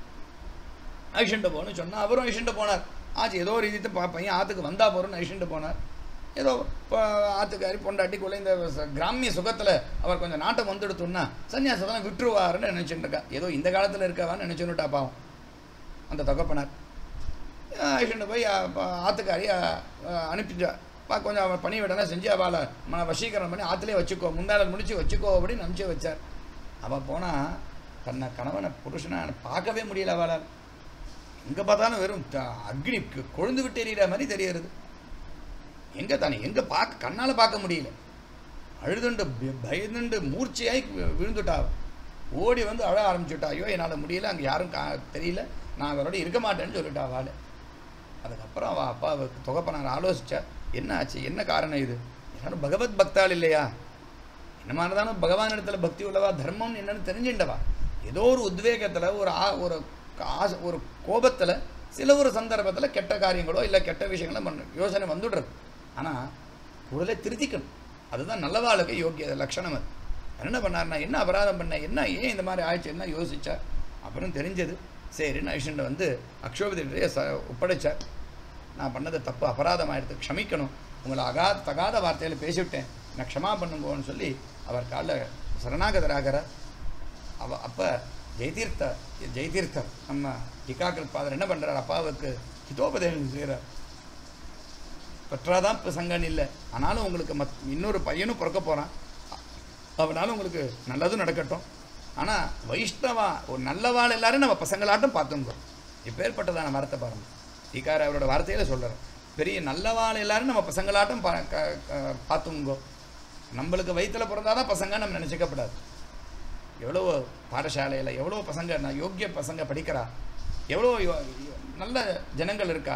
ஐஷண்ட போகணும்னு சொன்னால் அவரும் ஐஷண்ட போனார் ஆச்சு ஏதோ ஒரு ரீதித்து பா பையன் ஆற்றுக்கு வந்தா போகிறோன்னு ஐஷண்ட போனார் ஏதோ இப்போ ஆற்றுக்காரி பொண்டாட்டிக்குள்ளே இந்த ச- கிராமிய சுகத்தில் அவர் கொஞ்சம் நாட்டம் வந்துடுத்தோன்னா சன்னியாசத்தெல்லாம் விட்டுருவாருன்னு நினச்சிட்டு இருக்கா ஏதோ இந்த காலத்தில் இருக்கவான்னு நினச்சுன்னுட்டா பாவம் அந்த தகப்பனார் ஐஷண்டு போய் அஹ், ப- ஆத்துக்காரி அஹ், அஹ், அனுப்பிச்சா பா கொஞ்சம் அவன் பணி விடலாம் செஞ்சு அவளை மன வசீகரணம் பண்ணி ஆற்றுலேயே வச்சுக்கோ முந்தாளர் முடிச்சு வச்சுக்கோ அப்படின்னு அனுப்பிச்சு வச்சார் அவள் போனால் தன்னை கணவனை புருஷனை பார்க்கவே முடியல அவளால் எங்கே பார்த்தாலும் வெறும் த- அக்னி கொ- கொழுந்து விட்டு எறிகிற மாதிரி தெரியறது எங்கே தானே எங்கே பார்க்க கண்ணால் பார்க்க முடியல அழுதுண்டு ப- பயந்துண்டு மூர்ச்சையாகி வி- விழுந்துட்டா அவ. ஓடி வந்து அழ ஆரம்பிச்சுட்டா ஐயோ என்னால் முடியல அங்கே யாரும் கா தெரியல நான் அவரோட இருக்க மாட்டேன்னு சொல்லிட்டா அவள் அதுக்கப்புறம் அவள் அப்பாவுக்கு தொகைப்பனார் ஆலோசிச்சா என்ன ஆச்சு என்ன காரணம் இது எல்லாரும் பகவத் பக்தாள் இல்லையா என்ன மாதிரி தானே பகவான் இடத்துல பக்தி உள்ளவா தர்மம் என்னன்னு தெரிஞ்சுண்டவா ஏதோ ஒரு உத்வேகத்தில் ஒரு ஆ ஒரு ஆசை ஒரு கோபத்தில் சில ஒரு சந்தர்ப்பத்தில் கெட்ட காரியங்களோ இல்லை கெட்ட விஷயங்களோ பண்ண யோசனை வந்துடுறது ஆனால் உடலை திருத்திக்கணும் அதுதான் நல்லவாளுக்கு யோக்கிய லட்சணம் அது அவர் என்ன பண்ணார் நான் என்ன அபராதம் பண்ணேன் என்ன ஏன் இந்த மாதிரி ஆயிடுச்சு என்ன யோசிச்சா அப்புறம் தெரிஞ்சது சரின்னு ஐஷண்ட வந்து அக்ஷோபதியிடையே ச ஒப்படைச்சார் நான் பண்ணது தப்பு அபராதம் ஆயிடுத்து க்ஷமிக்கணும் உங்களை அகா தகாத வார்த்தையில் பேசிவிட்டேன் நான் க்ஷமா பண்ணுங்கோன்னு சொல்லி அவர் காலில் சரணாகதராகிறார் அவ அப்போ ஜெயதீர்த்த ஜெயதீர்த்தர் நம்ம டிகாக்கிருத் ஃபாதர் என்ன பண்ணுறார் அப்பாவுக்கு ஹிதோபதேசம் செய்கிறார் பெற்றாதான் பிரசங்கன் இல்லை ஆனாலும் உங்களுக்கு மத் இன்னொரு பையனும் பிறக்க போகிறான் அவனாலும் உங்களுக்கு நல்லதும் நடக்கட்டும் ஆனால் வைஷ்ணவா ஒரு நல்லவாள் எல்லாரும் நம்ம பசங்களாட்டும் பார்த்துங்க இப்பேற்பட்டதான வார்த்தை பாருங்க டீக்கார அவரோட வார்த்தையில் சொல்கிறார் பெரிய நல்லவாள் எல்லாரும் நம்ம பசங்களாட்டும் பா க- க- பார்த்துங்கோ நம்மளுக்கு வயிற்றில் பிறந்தாதான் பசங்க நம்ம நினச்சிக்கப்படாது எவ்வளோ பாடசாலையில் எவ்வளோ பசங்க நான் யோக்கிய பசங்க படிக்கிறா எவ்வளோ யோ- யோ- நல்ல ஜனங்கள் இருக்கா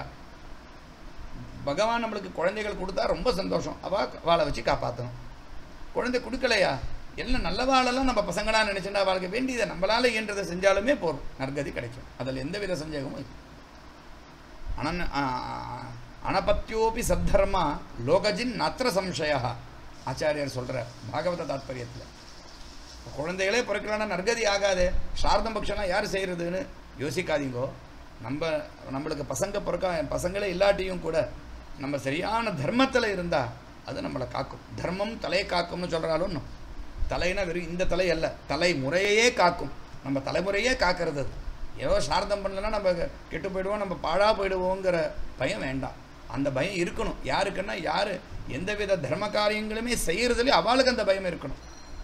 பகவான் நம்மளுக்கு குழந்தைகள் கொடுத்தா ரொம்ப சந்தோஷம் அவள் வாழை வச்சு காப்பாற்றணும் குழந்தை கொடுக்கலையா எல்லாம் நல்லவாளெல்லாம் நம்ம பசங்களா நினைச்சுட்டா அவளுக்கு வேண்டியதை நம்மளால இயன்றதை செஞ்சாலுமே போதும் நற்கதி கிடைக்கும் அதில் எந்தவித சந்தேகமும் இல்லை அனன் அனபத்தியோபி சத்தர்மா லோகஜின் நத்திர சம்சயா ஆச்சாரியர் சொல்ற பாகவத தாத்பரியத்தில் குழந்தைகளே பிறக்கலன்னா நற்கதி ஆகாதே சாரதம் பட்சம்லாம் யார் செய்கிறதுன்னு யோசிக்காதீங்கோ நம்ம நம்மளுக்கு பசங்க பிறக்க பசங்களே இல்லாட்டியும் கூட நம்ம சரியான தர்மத்தில் இருந்தால் அது நம்மளை காக்கும் தர்மம் தலையை காக்கும்னு சொல்கிறாலும் தலைனா வெறும் இந்த தலை அல்ல தலைமுறையே காக்கும் நம்ம தலைமுறையே காக்கிறது அது ஏதோ சாரதம் பண்ணலன்னா நம்ம கெட்டு போயிடுவோம் நம்ம பாழா போயிடுவோங்கிற பயம் வேண்டாம் அந்த பயம் இருக்கணும் யாருக்குன்னா யார் எந்தவித தர்ம காரியங்களுமே செய்கிறதுலேயும் அவளுக்கு அந்த பயம் இருக்கணும்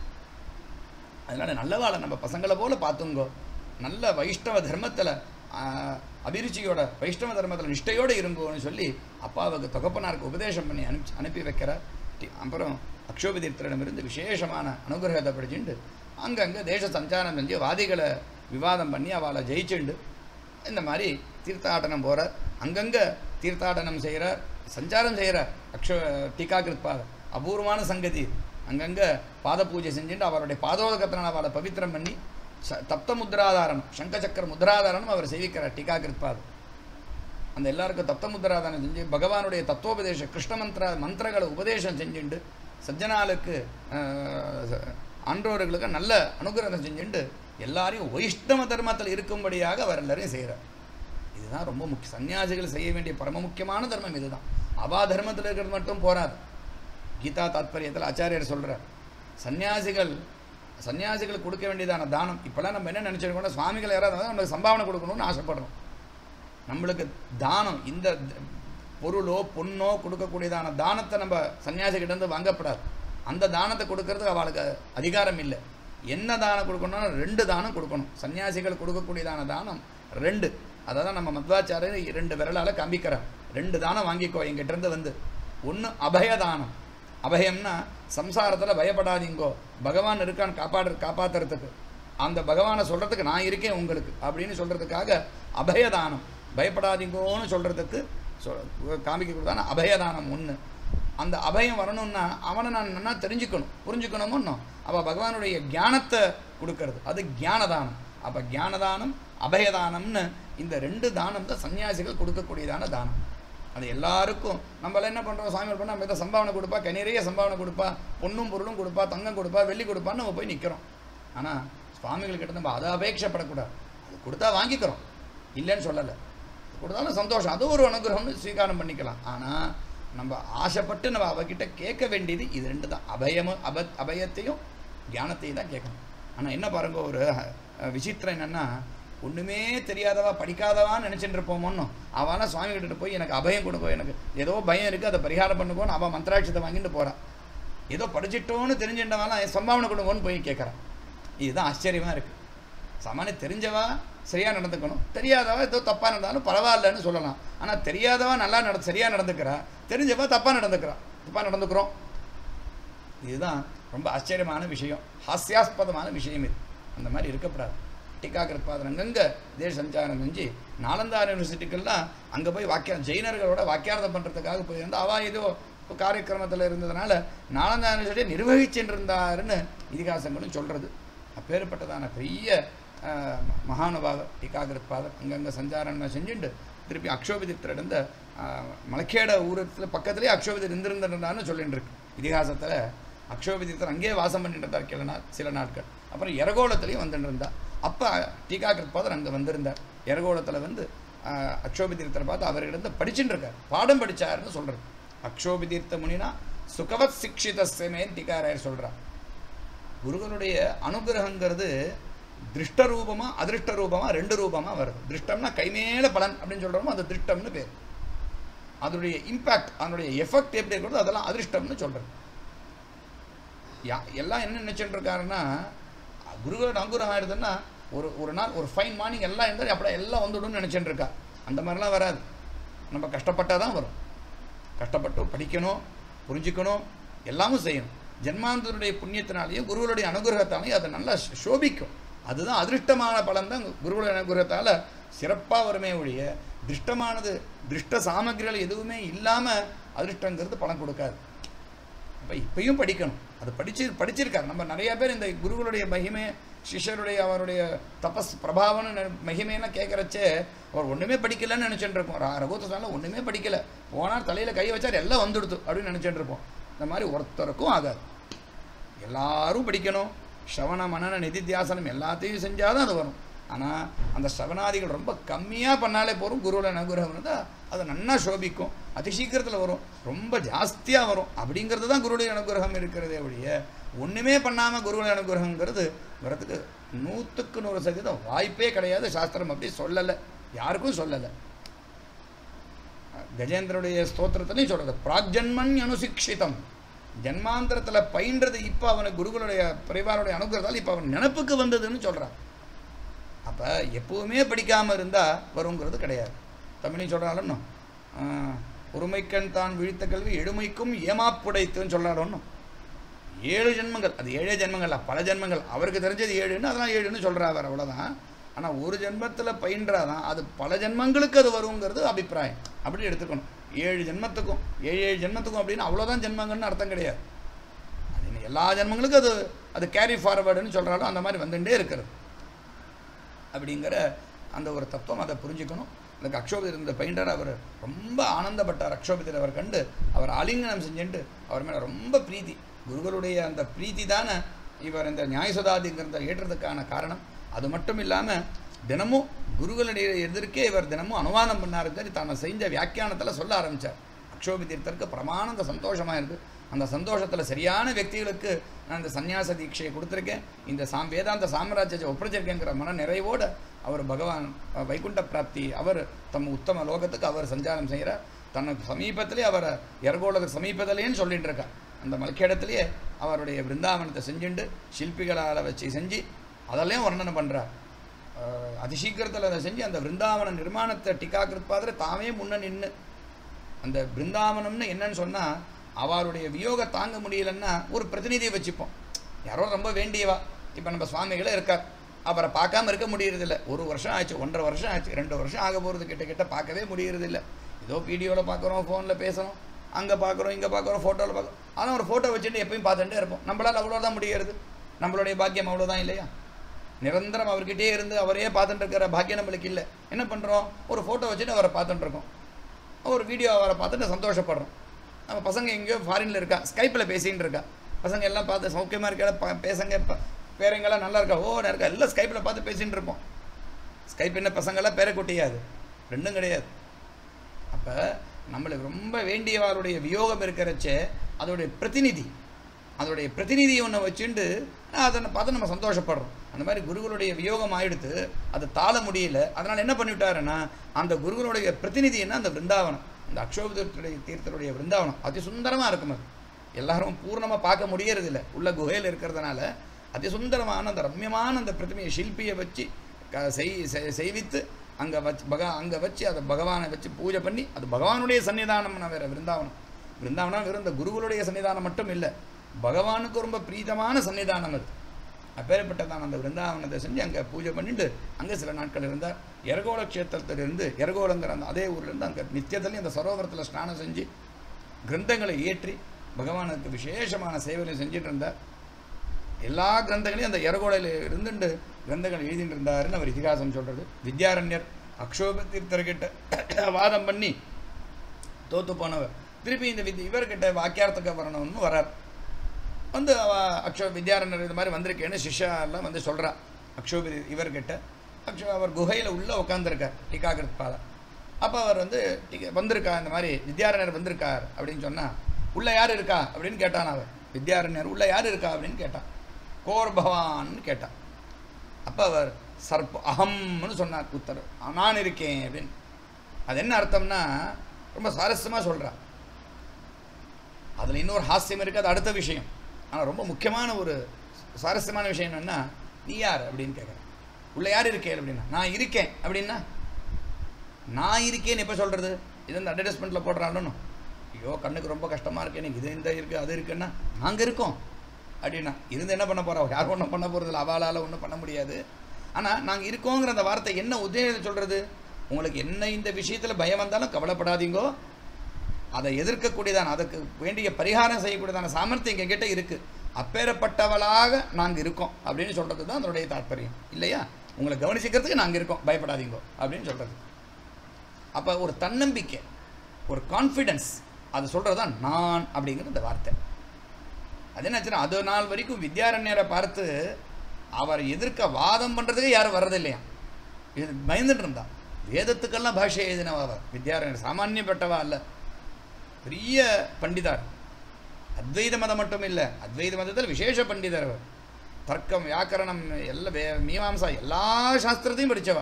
அதனால நல்லவாளை நம்ம பசங்களை போல பார்த்துங்கோ நல்ல வைஷ்ணவ தர்மத்தில் அபிருச்சியோட வைஷ்ணவ தர்மத்தில் நிஷ்டையோடு இருங்கோன்னு சொல்லி அப்பாவுக்கு தொகப்பனாருக்கு உபதேசம் பண்ணி அனுப்பி அனுப்பி வைக்கிறார் டி- அப்புறம் அக்ஷோபதீர்த்தரிடமிருந்து விசேஷமான அனுகிரகத்தை படிச்சுண்டு அங்கங்கே தேச சஞ்சாரம் செஞ்சு வாதிகளை விவாதம் பண்ணி அவளை ஜெயிச்சுண்டு இந்த மாதிரி தீர்த்தாடனம் போகிறார் அங்கங்கே தீர்த்தாடனம் செய்கிறார் சஞ்சாரம் செய்கிறார் அக்ஷ டீகாகிருத்பாக அபூர்வமான சங்கதி அங்கங்கே பாத பூஜை செஞ்சுட்டு அவருடைய பாதோதகத்தினால் அவளை பவித்திரம் பண்ணி ச தப்த முத்ராதாரணம் சங்கச்சக்கர முத்ராதாரணம் அவர் செய்விக்கிறார் டீகாகிருத்பாது அந்த எல்லாருக்கும் தப்த முத்ராதானம் செஞ்சு பகவானுடைய தத்துவோபதேசம் கிருஷ்ண மந்திர மந்திரங்களை உபதேசம் செஞ்சுண்டு சஜ்ஜனாளுக்கு ஆஹ், ஆன்றோர்களுக்கு நல்ல அனுகிரகம் செஞ்சுண்டு எல்லாரையும் வைஷ்ணவ தர்மத்தில் இருக்கும்படியாக அவர் எல்லாரையும் செய்கிறார் இதுதான் ரொம்ப முக்கிய சன்னியாசிகள் செய்ய வேண்டிய பரம முக்கியமான தர்மம் இதுதான் அவா தர்மத்தில் இருக்கிறது மட்டும் போராது கீதா தாத்பரியத்தில் ஆச்சாரியர் சொல்கிறார் சன்னியாசிகள் சன்னியாசிகளுக்கு கொடுக்க வேண்டியதான தானம் இப்போல்லாம் நம்ம என்ன நினச்சிருக்கோம் சுவாமிகள் யாராவது வந்தா நம்மளுக்கு சம்பாவனை கொடுக்கணும்னு ஆசைப்படுறோம் நம்மளுக்கு தானம் இந்த த- பொருளோ பொண்ணோ கொடுக்கக்கூடியதான தானத்தை நம்ம சன்னியாசிகிட்ட இருந்து வாங்கப்படாது அந்த தானத்தை கொடுக்கறதுக்கு அவளுக்கு அதிகாரம் இல்லை என்ன தானம் கொடுக்கணும்னா ரெண்டு தானம் கொடுக்கணும் சன்னியாசிகள் கொடுக்கக்கூடியதான தானம் ரெண்டு அதை தான் நம்ம மத்வாச்சாரியர் ரெண்டு விரலால் காமிக்கிறார் ரெண்டு தானம் வாங்கிக்கோ எங்கிட்ட இருந்து வந்து ஒன்று அபயதானம் அபயம்னா சம்சாரத்தில் பயப்படாதீங்கோ பகவான் இருக்கான் காப்பாடு காப்பாத்துறதுக்கு அந்த பகவானை சொல்கிறதுக்கு நான் இருக்கேன் உங்களுக்கு அப்படின்னு சொல்கிறதுக்காக அபயதானம் பயப்படாதீங்கோன்னு சொல்கிறதுக்கு சொ காமிக்கக்கூடியதான அபயதானம் ஒன்று அந்த அபயம் வரணும்னா அவனை நான் நல்லா தெரிஞ்சுக்கணும் புரிஞ்சுக்கணுமோ அவள் பகவானுடைய ஞானத்தை கொடுக்கறது அது ஞானதானம் அப்போ ஞானதானம் அபயதானம்னு இந்த ரெண்டு தானம் தான் சன்னியாசிகள் கொடுக்கக்கூடியதான தானம் அது எல்லாருக்கும் நம்மள என்ன பண்ணுறோம் சாமி பண்ணால் நம்ம இதை சம்பாவனை கொடுப்பா கை நிறைய சம்பாவனை கொடுப்பா பொண்ணும் பொருளும் கொடுப்பா தங்கம் கொடுப்பா வெள்ளி கொடுப்பான்னு நம்ம போய் நிற்கிறோம் ஆனால் சுவாமிகள்கிட்ட நம்ம அதை அபேட்சப்படக்கூடாது அது கொடுத்தா வாங்கிக்கிறோம் இல்லைன்னு சொல்லலை கொடுத்தாலும் சந்தோஷம் அது ஒரு அனுகிரகம்னு ஸ்வீகாரம் பண்ணிக்கலாம் ஆனால் நம்ம ஆசைப்பட்டு நம்ம அவகிட்ட கேட்க வேண்டியது இது ரெண்டு தான் அபயமும் அப அபயத்தையும் ஞானத்தையும் தான் கேட்கணும் ஆனால் என்ன பாருங்க ஒரு அஹ், விசித்திரம் என்னன்னா ஒன்றுமே தெரியாதவா படிக்காதவான்னு நினச்சிட்டு இருப்போமோன்னு அவனா சுவாமி கிட்ட போய் எனக்கு அபயம் கொடுக்கும் எனக்கு ஏதோ பயம் இருக்குது அதை பரிகாரம் பண்ணுவோன்னு அவன் மந்திராட்சத்தை வாங்கிட்டு போகிறான் ஏதோ படிச்சிட்டோன்னு தெரிஞ்சிட்டவாலாம் சம்பாவனை கொடுங்கன்னு போய் கேட்குறான் இதுதான் ஆச்சரியமாக இருக்குது சாமானிய தெரிஞ்சவா சரியாக நடந்துக்கணும் தெரியாதவா ஏதோ தப்பாக நடந்தாலும் பரவாயில்லன்னு சொல்லலாம் ஆனால் தெரியாதவா நல்லா நட சரியாக நடந்துக்கிறா தெரிஞ்சவா தப்பாக நடந்துக்கிறா தப்பாக நடந்துக்கிறோம் இதுதான் ரொம்ப ஆச்சரியமான விஷயம் ஹாஸ்யாஸ்பதமான விஷயம் இது அந்த மாதிரி இருக்கக்கூடாது டீக்காக்கிருப்பாதன் அங்கங்கே தேச சஞ்சாரம் செஞ்சு நாலந்தா யூனிவர்சிட்டிக்கெல்லாம் அங்கே போய் வாக்கிய ஜெயினர்களோட வாக்கியார்த்தம் பண்ணுறதுக்காக போயிருந்தா அவள் ஏதோ காரியக்கிரமத்தில் இருந்ததுனால நாலந்தா யூனிவர்சிட்டியை நிர்வகிச்சுட்டு இருந்தாருன்னு இதிகாசங்களும் சொல்கிறது அப்பேற்பட்டதான பெரிய ஆஹ், மகானுபாவ டீக்காகிருப்பாதர் அங்கங்கே சஞ்சாரம் செஞ்சுட்டு திருப்பி அக்ஷோபிதித்தில் இருந்த ஆஹ், மலக்கேட ஊரத்தில் பக்கத்துலேயே அக்ஷோபிதர் இருந்திருந்தான்னு சொல்லிட்டு இருக்கு இதிகாசத்தில் அக்ஷோபிதித்தர் அங்கேயே வாசம் பண்ணிட்டு இருந்தார் சில நாள் சில நாட்கள் அப்புறம் எரகோளத்துலேயும் வந்துட்டு இருந்தார் அப்போ டீகாகிருப்பாதர் அங்கே வந்திருந்தார் எரகோளத்தில் வந்து ஆஹ், அக்ஷோபிதீர்த்தரை பார்த்து அவர்கிட்ட படிச்சுட்டு இருக்கார் பாடம் படிச்சாருன்னு சொல்கிறது அக்ஷோபிதீர்த்த முனினா சுகவத் சிக்ஷிதஸ்யமேன்னு டீகாராயர் சொல்கிறார் குருகளுடைய அனுகிரகங்கிறது திருஷ்ட ரூபமா அதிருஷ்ட ரூபமா ரெண்டு ரூபமா வருது திருஷ்டம்னா கைமேல பலன் அப்படின்னு சொல்றோமோ அது திருஷ்டம்னு பேர் அதனுடைய இம்பாக்ட் அதனுடைய எஃபெக்ட் எப்படி இருக்கிறதோ அதெல்லாம் அதிருஷ்டம்னு சொல்றது யா எல்லாம் என்ன நினைச்சிட்டு இருக்காருன்னா குருகளோட அங்குரம் ஆயிடுதுன்னா ஒரு ஒரு நாள் ஒரு ஃபைன் மார்னிங் எல்லாம் இருந்தால் அப்படியே எல்லாம் வந்துடும்னு நினச்சிட்டு இருக்கா அந்த மாதிரிலாம் வராது நம்ம கஷ்டப்பட்டால் தான் வரும் கஷ்டப்பட்டு படிக்கணும் புரிஞ்சுக்கணும் எல்லாமும் செய்யணும் ஜென்மாந்தருடைய புண்ணியத்தினாலேயும் குருவுடைய அனுகிரகத்தாலையும் அது நல்லா ச- சோபிக்கும் அதுதான் அதிருஷ்டமான பலன் தான் குருவுடைய அனுகிரகத்தால் சிறப்பாக வருமே ஒழிய திருஷ்டமானது திருஷ்ட சாமகிரிகள் எதுவுமே இல்லாமல் அதிருஷ்டங்கிறது பலன் கொடுக்காது அப்போ இப்பயும் படிக்கணும் அது படிச்சு படிச்சிருக்காரு நம்ம நிறைய பேர் இந்த குருகளுடைய மகிமை சிஷ்யருடைய அவருடைய தபஸ் பிரபாவம்னு நெ- மகிமையெல்லாம் கேட்குறச்சே அவர் ஒன்றுமே படிக்கலைன்னு நினச்சிட்டு இருப்போம் ரா- ரகுத்த சொன்னால் ஒன்றுமே படிக்கலை போனால் தலையில் கை வச்சார் எல்லாம் வந்துடுது அப்படின்னு நினச்சிட்டு இருப்போம் இந்த மாதிரி ஒருத்தருக்கும் ஆகாது எல்லாரும் படிக்கணும் ஸ்ரவண மனன நிதித்தியாசனம் எல்லாத்தையும் செஞ்சால் தான் அது வரும் ஆனால் அந்த ஸ்ரவணாதிகள் ரொம்ப கம்மியாக பண்ணாலே போதும் குருவோட அனுகிரகம் இருந்தால் அது நன்னா சோபிக்கும் அதி சீக்கிரத்தில் வரும் ரொம்ப ஜாஸ்தியாக வரும் அப்படிங்கிறது தான் குருடைய அனுகிரகம் இருக்கிறதே ஒழிய ஒன்றுமே பண்ணாமல் குருவுடைய அனுகிரகங்கிறது வரதுக்கு நூற்றுக்கு நூறு சதவீதம் வாய்ப்பே கிடையாது சாஸ்திரம் அப்படி சொல்லலை யாருக்கும் சொல்லலை கஜேந்திரனுடைய ஸ்தோத்திரத்திலையும் சொல்கிறது பிராக்ஜன்மன் அனுசிக்ஷிதம் ஜன்மாந்திரத்தில் பயின்றது இப்போ அவனுக்கு குருகளுடைய பரிவாருடைய அனுகிரகத்தால் இப்போ அவன் நினப்புக்கு வந்ததுன்னு சொல்கிறான் அப்போ எப்பவுமே படிக்காமல் இருந்தால் வருங்கிறது கிடையாது தமிழையும் சொல்கிறாலும் ஒருமைக்கண் தான் விழித்த கல்வி எழுமைக்கும் ஏமாப்புடைத்துன்னு சொல்கிறாரோன்னு ஏழு ஜென்மங்கள் அது ஏழே ஜென்மங்கள் இல்ல, பல ஜென்மங்கள் அவருக்கு தெரிஞ்சது ஏழுன்னு அதெல்லாம் ஏழுன்னு சொல்கிறார் அவ்வளோதான் ஆனால் ஒரு ஜென்மத்தில் பயின்றாதான் அது பல ஜென்மங்களுக்கு அது வருங்கிறது அபிப்பிராயம் அப்படி எடுத்துக்கணும் ஏழு ஜென்மத்துக்கும் ஏழு ஏழு ஜென்மத்துக்கும் அப்படின்னு அவ்வளோதான் ஜென்மங்கள்னு அர்த்தம் கிடையாது அது இன்னும் எல்லா ஜென்மங்களுக்கும் அது அது கேரி ஃபார்வர்டுன்னு சொல்கிறாலும் அந்த மாதிரி வந்துட்டே இருக்கிறது அப்படிங்கிற அந்த ஒரு தத்துவம் அதை புரிஞ்சுக்கணும் அதுக்கு அக்ஷோபிதர் இருந்த பயின்றர் அவர் ரொம்ப ஆனந்தப்பட்டார் அக்ஷோபிதர் அவர் கண்டு அவர் ஆலிங்கனம் செஞ்சுட்டு அவர் மேலே ரொம்ப பிரீத்தி குருகளுடைய அந்த பிரீத்தி தானே இவர் இந்த நியாயசுதாதிங்கிறத ஏற்றதுக்கான காரணம் அது மட்டும் இல்லாமல் தினமும் குருகளுடைய எதிர்க்கே இவர் தினமும் அனுவாதம் பண்ணாரு சரி தான செஞ்ச வியாக்கியானத்தில் சொல்ல ஆரம்பித்தார் அக்ஷோபி தீர்த்தருக்கு பிரமாணந்த சந்தோஷமாக இருக்குது அந்த சந்தோஷத்தில் சரியான வியக்திகளுக்கு நான் இந்த சந்நியாச தீட்சையை கொடுத்துருக்கேன் இந்த சாம் வேதாந்த சாம்ராஜ்யத்தை ஒப்படைச்சிருக்கேங்கிற மன நிறைவோடு அவர் பகவான் அஹ், வைகுண்ட பிராப்தி அவர் தம் உத்தம லோகத்துக்கு அவர் சஞ்சாரம் செய்கிறார் தனக்கு சமீபத்திலே அவர் எர்கோலத்துக்கு சமீபத்திலேன்னு சொல்லிட்டு இருக்கார் அந்த மல்கேடத்திலேயே அவருடைய பிருந்தாவனத்தை செஞ்சுண்டு சிற்பிகளால் வச்சு செஞ்சு அதெல்லாம் வர்ணனை பண்ணுறார் அதிசீக்கிரத்தில் அதை செஞ்சு அந்த பிருந்தாவன நிர்மாணத்தை டிக்காக்கிருத் பாதிர தாமே முன்ன நின்று அந்த பிருந்தாவனம்னு என்னன்னு சொன்னால் அவருடைய வியோக தாங்க முடியலன்னா ஒரு பிரதிநிதியை வச்சுப்போம் யாரோ ரொம்ப வேண்டியவா இப்போ நம்ம சுவாமிகளே இருக்கார் அவரை பார்க்காம இருக்க முடியறதில்ல ஒரு வருஷம் ஆச்சு ஒன்றரை வருஷம் ஆச்சு ரெண்டு வருஷம் ஆக போகிறது கிட்ட கிட்ட பார்க்கவே முடியறதில்ல ஏதோ வீடியோவில் பார்க்குறோம் ஃபோனில் பேசுகிறோம் அங்கே பார்க்குறோம் இங்கே பார்க்குறோம் ஃபோட்டோவில் பார்க்குறோம் ஆனால் ஒரு ஃபோட்டோ வச்சுட்டு எப்பயும் பார்த்துட்டே இருப்போம் நம்மளால் அவ்வளோதான் முடியறது நம்மளுடைய பாக்கியம் அவ்வளோதான் இல்லையா நிரந்தரம் அவர்கிட்டே இருந்து அவரையே பார்த்துட்டு இருக்கிற பாக்கியம் நம்மளுக்கு இல்லை என்ன பண்ணுறோம் ஒரு ஃபோட்டோ வச்சுட்டு அவரை பார்த்துட்டு இருக்கோம் ஒரு வீடியோ அவரை பார்த்துட்டு சந்தோஷப்படுறோம் நம்ம பசங்க எங்கேயோ ஃபாரினில் இருக்கா ஸ்கைப்பில் பேசின்னு இருக்கா பசங்க எல்லாம் பார்த்து சௌக்கியமாக இருக்கா ப- பேசங்க ப- பேரங்கெல்லாம் நல்லா இருக்கா ஓ நல்லா இருக்கா எல்லாம் ஸ்கைப்பில் பார்த்து பேசின்னு இருப்போம் ஸ்கைப் என்ன பசங்கெல்லாம் பேரை கொட்டியாது ரெண்டும் கிடையாது அப்போ நம்மளுக்கு ரொம்ப வேண்டியவருடைய வியோகம் இருக்கிறச்சே அதோடைய பிரதிநிதி அதோடைய பிரதிநிதியை ஒன்று வச்சுண்டு அதை பார்த்து நம்ம சந்தோஷப்படுறோம் அந்த மாதிரி குருகளுடைய வியோகம் ஆயிடுத்து அதை தாழ முடியல அதனால் என்ன பண்ணிவிட்டாருன்னா அந்த குருகளுடைய பிரதிநிதி என்ன அந்த பிருந்தாவனம் அந்த அக்ஷோபதத்துடைய தீர்த்தருடைய பிருந்தாவனம் அதி சுந்தரமாக இருக்கும் அது எல்லாரும் பூர்ணமாக பார்க்க முடியறதில்ல உள்ள குகையில் இருக்கிறதுனால அதி சுந்தரமான அந்த ரம்யமான அந்த பிரதிமையை சில்பியை வச்சு க- செய் செய்- செய்வித்து அங்கே வச்சு பகா அங்கே வச்சு அதை பகவானை வச்சு பூஜை பண்ணி அது பகவானுடைய சன்னிதானம்னா வேற விருந்தாவனம் விருந்தாவனம் வெறும் இந்த குருகளுடைய சன்னிதானம் மட்டும் இல்லை பகவானுக்கு ரொம்ப பிரீதமான சன்னிதானம் அது அப்பேற்பட்டதான் அந்த விருந்தாவனத்தை செஞ்சு அங்கே பூஜை பண்ணிட்டு அங்கே சில நாட்கள் இருந்தார் எரகோல க்ஷேத்திரத்திலிருந்து எரகோலங்கிற அந்த அதே ஊர்லேருந்து அங்கே நித்தியத்துலேயும் அந்த சரோவரத்தில் ஸ்நானம் செஞ்சு கிரந்தங்களை ஏற்றி பகவானுக்கு விசேஷமான சேவைகளை செஞ்சுட்டு இருந்தார் எல்லா கிரந்தங்களையும் அந்த எரகோடையில் இருந்துட்டு கிரந்தங்கள் எழுதிட்டு இருந்தாருன்னு அவர் இதிகாசம் சொல்கிறது வித்யாரண்யர் அக்ஷோப தீர்த்தர்கிட்ட வாதம் பண்ணி தோத்து போனவர் திருப்பி இந்த வித் இவர்கிட்ட வாக்கியார்த்தக்க வரணும்னு வரார் வந்து அவ அக்ஷோ வித்யாரண்யர் இது மாதிரி வந்திருக்கேன்னு சிஷ்யா எல்லாம் வந்து சொல்கிறா அக்ஷோபி இவர்கிட்ட அக்ஷோ அவர் குகையில் உள்ளே உட்காந்துருக்கார் டீகாகிருத் பாதா அப்போ அவர் வந்து "டிக- வந்திருக்கா இந்த மாதிரி வித்யாரண்யர் வந்திருக்கார் அப்படின்னு சொன்னால் உள்ள யார் இருக்கா அப்படின்னு கேட்டான் அவர் வித்யாரண்யர் உள்ள யார் இருக்கா அப்படின்னு கேட்டான் கோர் பவான்னு கேட்டான் அப்போ அவர் சர்ப்ப அகம்னு சொன்னார் உத்தர் நான் இருக்கேன் அப்படின்னு அது என்ன அர்த்தம்னா ரொம்ப சுவாரஸ்யமாக சொல்றா அதில் இன்னொரு ஹாஸ்யம் இருக்குது அது அடுத்த விஷயம் ஆனால் ரொம்ப முக்கியமான ஒரு சுவாரஸ்யமான விஷயம் என்னன்னா நீ யார் அப்படின்னு கேட்குறேன் உள்ள யார் இருக்கே அப்படின்னா நான் இருக்கேன் அப்படின்னா நான் இருக்கேன்னு எப்போ சொல்கிறது இது இந்த அட்வர்டைஸ்மெண்ட்டில் போடுறாலும் ஐயோ கண்ணுக்கு ரொம்ப கஷ்டமாக இருக்கு எனக்கு இது இந்த இருக்குது அது இருக்குன்னா நாங்கள் இருக்கோம் அப்படின்னா இருந்து என்ன பண்ண போகிறோம் யாரும் ஒன்றும் பண்ண போகிறதில்ல அவளால் ஒன்றும் பண்ண முடியாது ஆனால் நாங்கள் இருக்கோங்கிற அந்த வார்த்தை என்ன உதயம் சொல்கிறது உங்களுக்கு என்ன இந்த விஷயத்தில் பயம் வந்தாலும் கவலைப்படாதீங்கோ அதை எதிர்க்கக்கூடியதான அதுக்கு வேண்டிய பரிகாரம் செய்யக்கூடியதான சாமர்த்தியம் எங்ககிட்ட இருக்குது அப்பேறப்பட்டவளாக நாங்கள் இருக்கோம் அப்படின்னு சொல்கிறது தான் அதனுடைய தாற்பயம் இல்லையா உங்களை கவனிச்சிக்கிறதுக்கு நாங்கள் இருக்கோம் பயப்படாதீங்கோ அப்படின்னு சொல்கிறது அப்போ ஒரு தன்னம்பிக்கை ஒரு கான்ஃபிடன்ஸ் அது சொல்கிறது தான் நான் அப்படிங்கிற அந்த வார்த்தை அது என்னாச்சுன்னா அது நாள் வரைக்கும் வித்யாரண்யரை பார்த்து அவர் எதிர்க்க வாதம் பண்ணுறதுக்கு யாரும் வர்றதில்லையா இது பயந்துட்டு இருந்தா வேதத்துக்கெல்லாம் பாஷை எழுதினவா அவர் வித்யாரண்யர் சாமானியப்பட்டவா அல்ல பெரிய பண்டிதார் அத்வைத மதம் மட்டும் இல்லை அத்வைத மதத்தில் விசேஷ பண்டிதர் அவர் தர்க்கம் வியாக்கரணம் எல்லா வே- மீமாம்சா எல்லா சாஸ்திரத்தையும் படித்தவா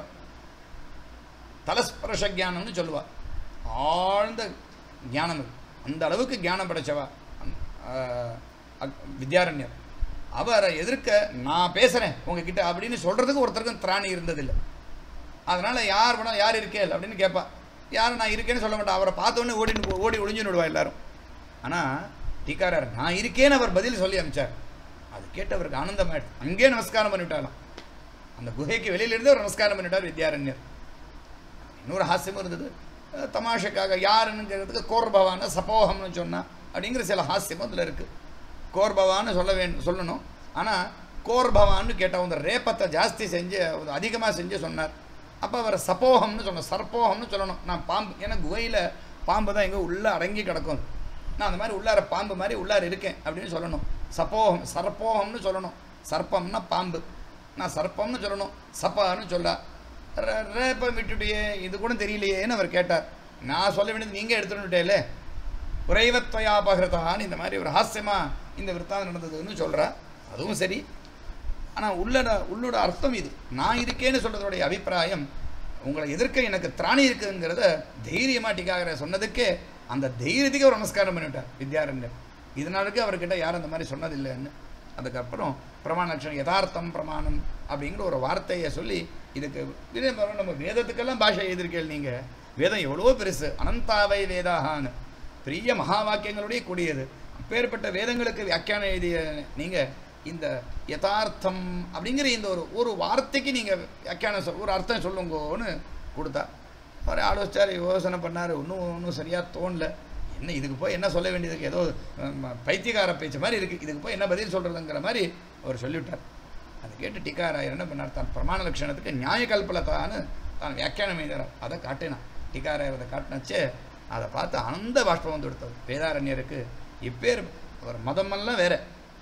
தலஸ்பர்ஷ ஞானம்னு சொல்லுவா ஆழ்ந்த ஞானம் இது அந்த அளவுக்கு ஞானம் படைச்சவா அந்த, ஆஹ், அக்- வித்யாரண்யர் அவரை எதிர்க்க நான் பேசுகிறேன் உங்ககிட்ட அப்படின்னு சொல்கிறதுக்கு ஒருத்தருக்கும் திராணி இருந்ததில்லை அதனால் யார் வேணா யார் இருக்கேள் அப்படின்னு கேட்பா யார் நான் இருக்கேன்னு சொல்ல மாட்டா அவரை பார்த்த உடனே ஓடி ஓடி ஒளிஞ்சு விடுவா எல்லாரும் ஆனால் டீக்காரர் நான் இருக்கேன்னு அவர் பதில் சொல்லி அனுப்பிச்சார் அது கேட்டு அவருக்கு ஆனந்தமாயிடுச்சு அங்கேயே நமஸ்காரம் பண்ணிவிட்டாலாம் அந்த குகைக்கு வெளியிலிருந்து அவர் நமஸ்காரம் பண்ணிவிட்டார் வித்யாரண்யர் இன்னொரு ஹாஸ்யமும் இருந்தது அஹ் தமாஷுக்காக யாருன்னுங்கிறதுக்கு கோர்பவான சப்போகம்னு சொன்னா அப்படிங்கிற சில ஹாஸ்யமும் அதில் இருக்குது கோர்பவான்னு சொல்ல வேண்டும் சொல்லணும் ஆனால் கோர்பவான்னு கேட்ட அந்த ரேப்பத்தை ஜாஸ்தி செஞ்சு அதிகமாக செஞ்சு சொன்னார் அப்போ அவர் சப்போகம்னு சொன்னோம் சர்ப்போகம்னு சொல்லணும் நான் பாம்பு ஏன்னா குகையில் பாம்பு தான் எங்கே உள்ளே அடங்கி கிடக்கும் நான் அந்த மாதிரி உள்ளார பாம்பு மாதிரி உள்ளார இருக்கேன் அப்படின்னு சொல்லணும் சப்போகம் சர்ப்போகம்னு சொல்லணும் சர்ப்பம்னா பாம்பு நான் சர்ப்பம்னு சொல்லணும் சப்பான்னு சொல்ல ரேப்பை விட்டுட்டியே இது கூட தெரியலையேன்னு அவர் கேட்டார் நான் சொல்ல வேண்டியது நீங்கள் எடுத்துட்டு விட்டேலே உறைவத்வயாபகிருதான்னு இந்த மாதிரி ஒரு ஹாஸ்யமாக இந்த விற்த்தாந்தம் நடந்ததுன்னு சொல்கிறா அதுவும் சரி ஆனால் உள்ளட உள்ளோட அர்த்தம் இது நான் இருக்கேன்னு சொல்கிறதோடைய அபிப்பிராயம் உங்களை எதிர்க்க எனக்கு திராணி இருக்குங்கிறத தைரியமாக டிகாகர சொன்னதுக்கே அந்த தைரியத்துக்கு ஒரு நமஸ்காரம் பண்ணிவிட்டார் வித்யாரண்யர் இதனாலுக்கு அவர்கிட்ட யாரும் அந்த மாதிரி சொன்னதில்லைன்னு அதுக்கப்புறம் பிரமாண லட்சணம் யதார்த்தம் பிரமாணம் அப்படிங்கிற ஒரு வார்த்தையை சொல்லி இதுக்கு இதே மாதிரி நம்ம வேதத்துக்கெல்லாம் பாஷை எழுதியிருக்கேள் நீங்கள் வேதம் எவ்வளோ பெருசு அனந்தாவை வேதாகான்னு பெரிய மகா வாக்கியங்களுடைய கூடியது அப்பேற்பட்ட வேதங்களுக்கு வியாக்கியானம் எழுதிய நீங்கள் இந்த யதார்த்தம் அப்படிங்கிற இந்த ஒரு ஒரு வார்த்தைக்கு நீங்கள் வியாக்கியானம் சொல் ஒரு அர்த்தம் சொல்லுங்கோன்னு கொடுத்தா அவர் ஆலோசிச்சார் யோசனை பண்ணார் இன்னும் ஒன்றும் சரியாக தோணல என்ன இதுக்கு போய் என்ன சொல்ல வேண்டியதுக்கு ஏதோ ம, பைத்தியக்கார பேச்சு மாதிரி இருக்குது இதுக்கு போய் என்ன பதில் சொல்கிறதுங்கிற மாதிரி அவர் சொல்லிவிட்டார் அதை கேட்டு டிக்காராயர் என்ன பண்ணார் தான் பிரமாண லட்சணத்துக்கு நியாய கல்பலத்தான்னு தான் வியாக்கியானம் எழுதுறார் அதை காட்டினான் டிக்காராயர் அதை காட்டினச்சே அதை பார்த்து ஆனந்த பாஷ்பம் வந்து கொடுத்தது வேதாரண்யருக்கு இப்பேர் அவர் மதமெல்லாம் வேற